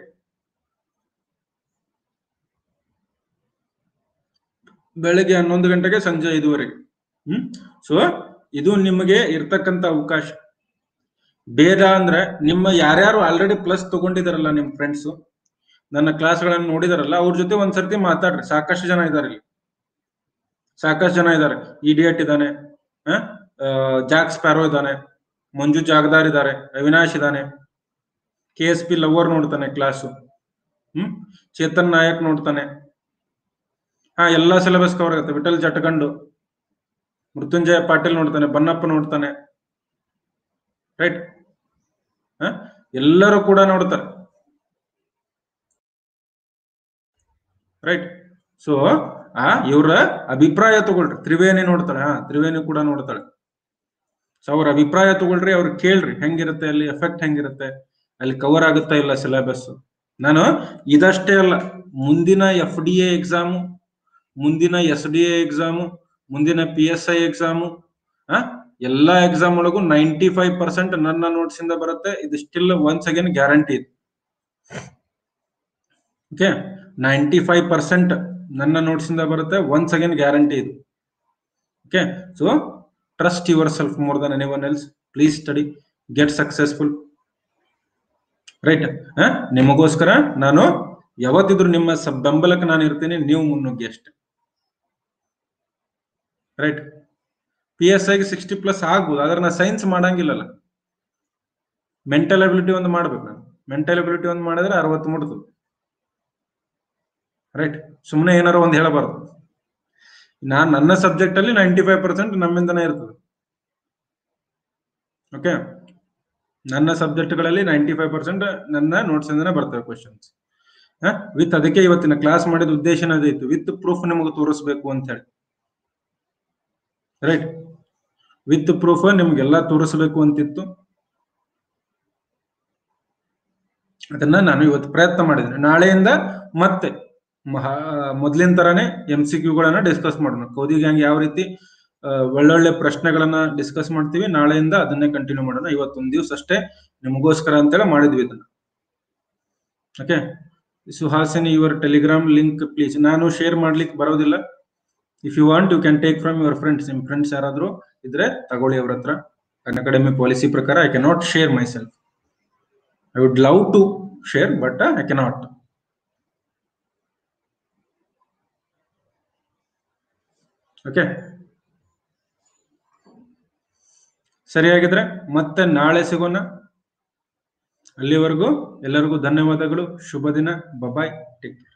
ಬೆಳಗ್ಗೆ ಹನ್ನೊಂದು ಗಂಟೆಗೆ ಸಂಜೆ ಐದುವರೆಗೆ ಹ್ಮ್ ಸೊ ಇದು ನಿಮಗೆ ಇರ್ತಕ್ಕಂತ ಅವಕಾಶ ಬೇಡ ಅಂದ್ರೆ ನಿಮ್ಮ ಯಾರ್ಯಾರು ಆಲ್ರೆಡಿ ಪ್ಲಸ್ ತಗೊಂಡಿದಾರಲ್ಲ ನಿಮ್ ಫ್ರೆಂಡ್ಸ್ ನನ್ನ ಕ್ಲಾಸ್ಗಳನ್ನು ನೋಡಿದಾರಲ್ಲ ಅವ್ರ ಜೊತೆ ಒಂದ್ಸರ್ತಿ ಮಾತಾಡ್ರಿ ಸಾಕಷ್ಟು ಜನ ಇದಾರೆ ಇಲ್ಲಿ ಸಾಕಷ್ಟು ಜನ ಇದ್ದಾರೆ ಇಡಿಯಟ್ ಇದ್ದಾನೆ ಜಾಕ್ ಸ್ಪ್ಯಾರೋ ಇದ್ದಾನೆ ಮಂಜು ಜಾಗದಾರ್ ಇದ್ದಾರೆ ಅವಿನಾಶ್ ಇದ್ದಾನೆ ಕೆ ಎಸ್ ಪಿ ಲವರ್ ನೋಡ್ತಾನೆ ಕ್ಲಾಸು ಹ್ಮ್ ಚೇತನ್ ನಾಯಕ್ ನೋಡ್ತಾನೆ ಹಾ ಎಲ್ಲಾ ಸಿಲೆಬಸ್ ಕವರ್ ಆಗುತ್ತೆ ವಿಠಲ್ ಜಟಗಂಡು ಮೃತ್ಯುಂಜಯ ಪಾಟೀಲ್ ನೋಡ್ತಾನೆ ಬನ್ನಪ್ಪ ನೋಡ್ತಾನೆ ರೈಟ್ ಎಲ್ಲರೂ ಕೂಡ ನೋಡ್ತಾರೆ ರೈಟ್ ಸೊ ಆ ಇವರ ಅಭಿಪ್ರಾಯ ತಗೊಳ್ರಿ ತ್ರಿವೇಣಿ ನೋಡ್ತಾಳೆ ಹಾ ತ್ರಿವೇಣಿ ಕೂಡ ನೋಡ್ತಾಳೆ ಸೊ ಅವ್ರ ಅಭಿಪ್ರಾಯ ತಗೊಳ್ರಿ ಅವ್ರು ಕೇಳ್ರಿ ಹೆಂಗಿರುತ್ತೆ ಅಲ್ಲಿ ಎಫೆಕ್ಟ್ ಹೆಂಗಿರುತ್ತೆ ಅಲ್ಲಿ ಕವರ್ ಆಗುತ್ತಾ ಇಲ್ಲ ಸಿಲೆಬಸ್ ನಾನು ಇದಷ್ಟೇ ಅಲ್ಲ ಮುಂದಿನ ಎಫ್ ಡಿ ಎ ಎಕ್ಸಾಮು ಮುಂದಿನ ಎಸ್ ಡಿ ಎ ಎಕ್ಸಾಮು ಮುಂದಿನ ಪಿ ಎಸ್ ಐ ಎಕ್ಸಾಮು ಆ ಎಲ್ಲಾ ಎಕ್ಸಾಮ್ ಒಳಗೂ ನೈಂಟಿ ಫೈವ್ ಪರ್ಸೆಂಟ್ ನನ್ನ ನೋಟ್ಸ್ ಇಂದ ಬರುತ್ತೆ ಇದು still once again guarantee okay ninety five percent ನನ್ನ ನೋಟ್ಸ್ ಇಂದ ಬರುತ್ತೆ ಒನ್ಸ್ ಅಗೇನ್ ಗ್ಯಾರಂಟಿ ಇದು okay so trust yourself more than anyone else please study get successful right ನಿಮಗೋಸ್ಕರ ನಾನು ಯಾವತ್ತಿದ್ರು ನಿಮ್ಮ ಸ- ಬೆಂಬಲಕ್ಕೆ ನಾನು ಇರ್ತೀನಿ ನೀವು ಮುನ್ನುಗ್ಗಿ ಅಷ್ಟೇ ರೈಟ್ ಪಿ ಎಸ್ ಐಗೆ ಸಿಕ್ಸ್ಟಿ ಪ್ಲಸ್ ಆಗ್ಬೋದು ಆದ್ರೆ ನಾ ಸೈನ್ಸ್ ಮಾಡಂಗಿಲ್ಲಲ್ಲ ಮೆಂಟಲ್ ಅಬಿಲಿಟಿ ಒಂದು ಮಾಡ್ಬೇಕು ನಾನು ಮೆಂಟಲ್ ಅಬಿಲಿಟಿ ಒಂದು ಮಾಡಿದ್ರೆ ಅರವತ್ತು ಮುಟ್ತದೆ ರೈಟ್ ಸುಮ್ಮನೆ ಏನಾರು ಒಂದು ಹೇಳಬಾರ್ದು ನಾನ್ ನನ್ನ ಸಬ್ಜೆಕ್ಟ್ ಅಲ್ಲಿ ನೈಂಟಿ ಫೈವ್ ಪರ್ಸೆಂಟ್ ನಮ್ಮಿಂದನೇ ಇರ್ತದೆ ಓಕೆ ನನ್ನ ಸಬ್ಜೆಕ್ಟ್ಗಳಲ್ಲಿ ನೈಂಟಿ ಫೈವ್ ಪರ್ಸೆಂಟ್ ನನ್ನ ನೋಟ್ಸ್ ಇಂದನೇ ಬರ್ತವೆ ಕ್ವಶನ್ಸ್ ವಿತ್ ಅದಕ್ಕೆ ಇವತ್ತಿನ ಕ್ಲಾಸ್ ಮಾಡಿದ ಉದ್ದೇಶನ ಅದಿತ್ತು ವಿತ್ ಪ್ರೂಫ್ ನಿಮಗೆ ತೋರಿಸ್ಬೇಕು ಅಂತ ಹೇಳಿ ರೈಟ್ ವಿತ್ ಪ್ರೂಫ್ ನಿಮ್ಗೆಲ್ಲ ತೋರಿಸ್ಬೇಕು ಅಂತಿತ್ತು ಅದನ್ನ ನಾನು ಇವತ್ತು ಪ್ರಯತ್ನ ಮಾಡಿದ್ದೇನೆ ನಾಳೆಯಿಂದ ಮತ್ತೆ ಮಹಾ ಮೊದ್ಲಿನ ತರಾನೇ ಎಂ ಸಿ ಕ್ಯೂಗಳನ್ನ ಡಿಸ್ಕಸ್ ಮಾಡೋಣ ಕೋದಿ ಗ್ಯಾಂಗ್ ಯಾವ ರೀತಿ ಆ, ಒಳ್ಳೊಳ್ಳೆ ಪ್ರಶ್ನೆಗಳನ್ನ ಡಿಸ್ಕಸ್ ಮಾಡ್ತೀವಿ ನಾಳೆಯಿಂದ ಅದನ್ನೇ ಕಂಟಿನ್ಯೂ ಮಾಡೋಣ ಇವತ್ತೊಂದ್ ದಿವಸ ಅಷ್ಟೇ ನಿಮಗೋಸ್ಕರ ಅಂತೇಳಿ ಮಾಡಿದ್ವಿ ಇದನ್ನ okay Suhasini your Telegram link please ನಾನು ಶೇರ್ ಮಾಡ್ಲಿಕ್ಕೆ ಬರೋದಿಲ್ಲ if you want you can take from your friends ನಿಮ್ ಫ್ರೆಂಡ್ಸ್ ಯಾರಾದ್ರೂ ಇದ್ರೆ ತಗೊಳ್ಳಿ ಅವ್ರ ಹತ್ರ ಅಕಾಡೆಮಿ ಪಾಲಿಸಿ ಪ್ರಕಾರ I can not share myself I would love to share but I cannot okay ಸರಿಯಾಗಿದ್ರೆ ಮತ್ತೆ ನಾಳೆ ಸಿಗೋಣ ಅಲ್ಲಿವರೆಗೂ ಎಲ್ಲರಿಗೂ ಧನ್ಯವಾದಗಳು ಶುಭ ದಿನ ಬಬಾಯ್ ಟೇಕ್ ಕೇರ್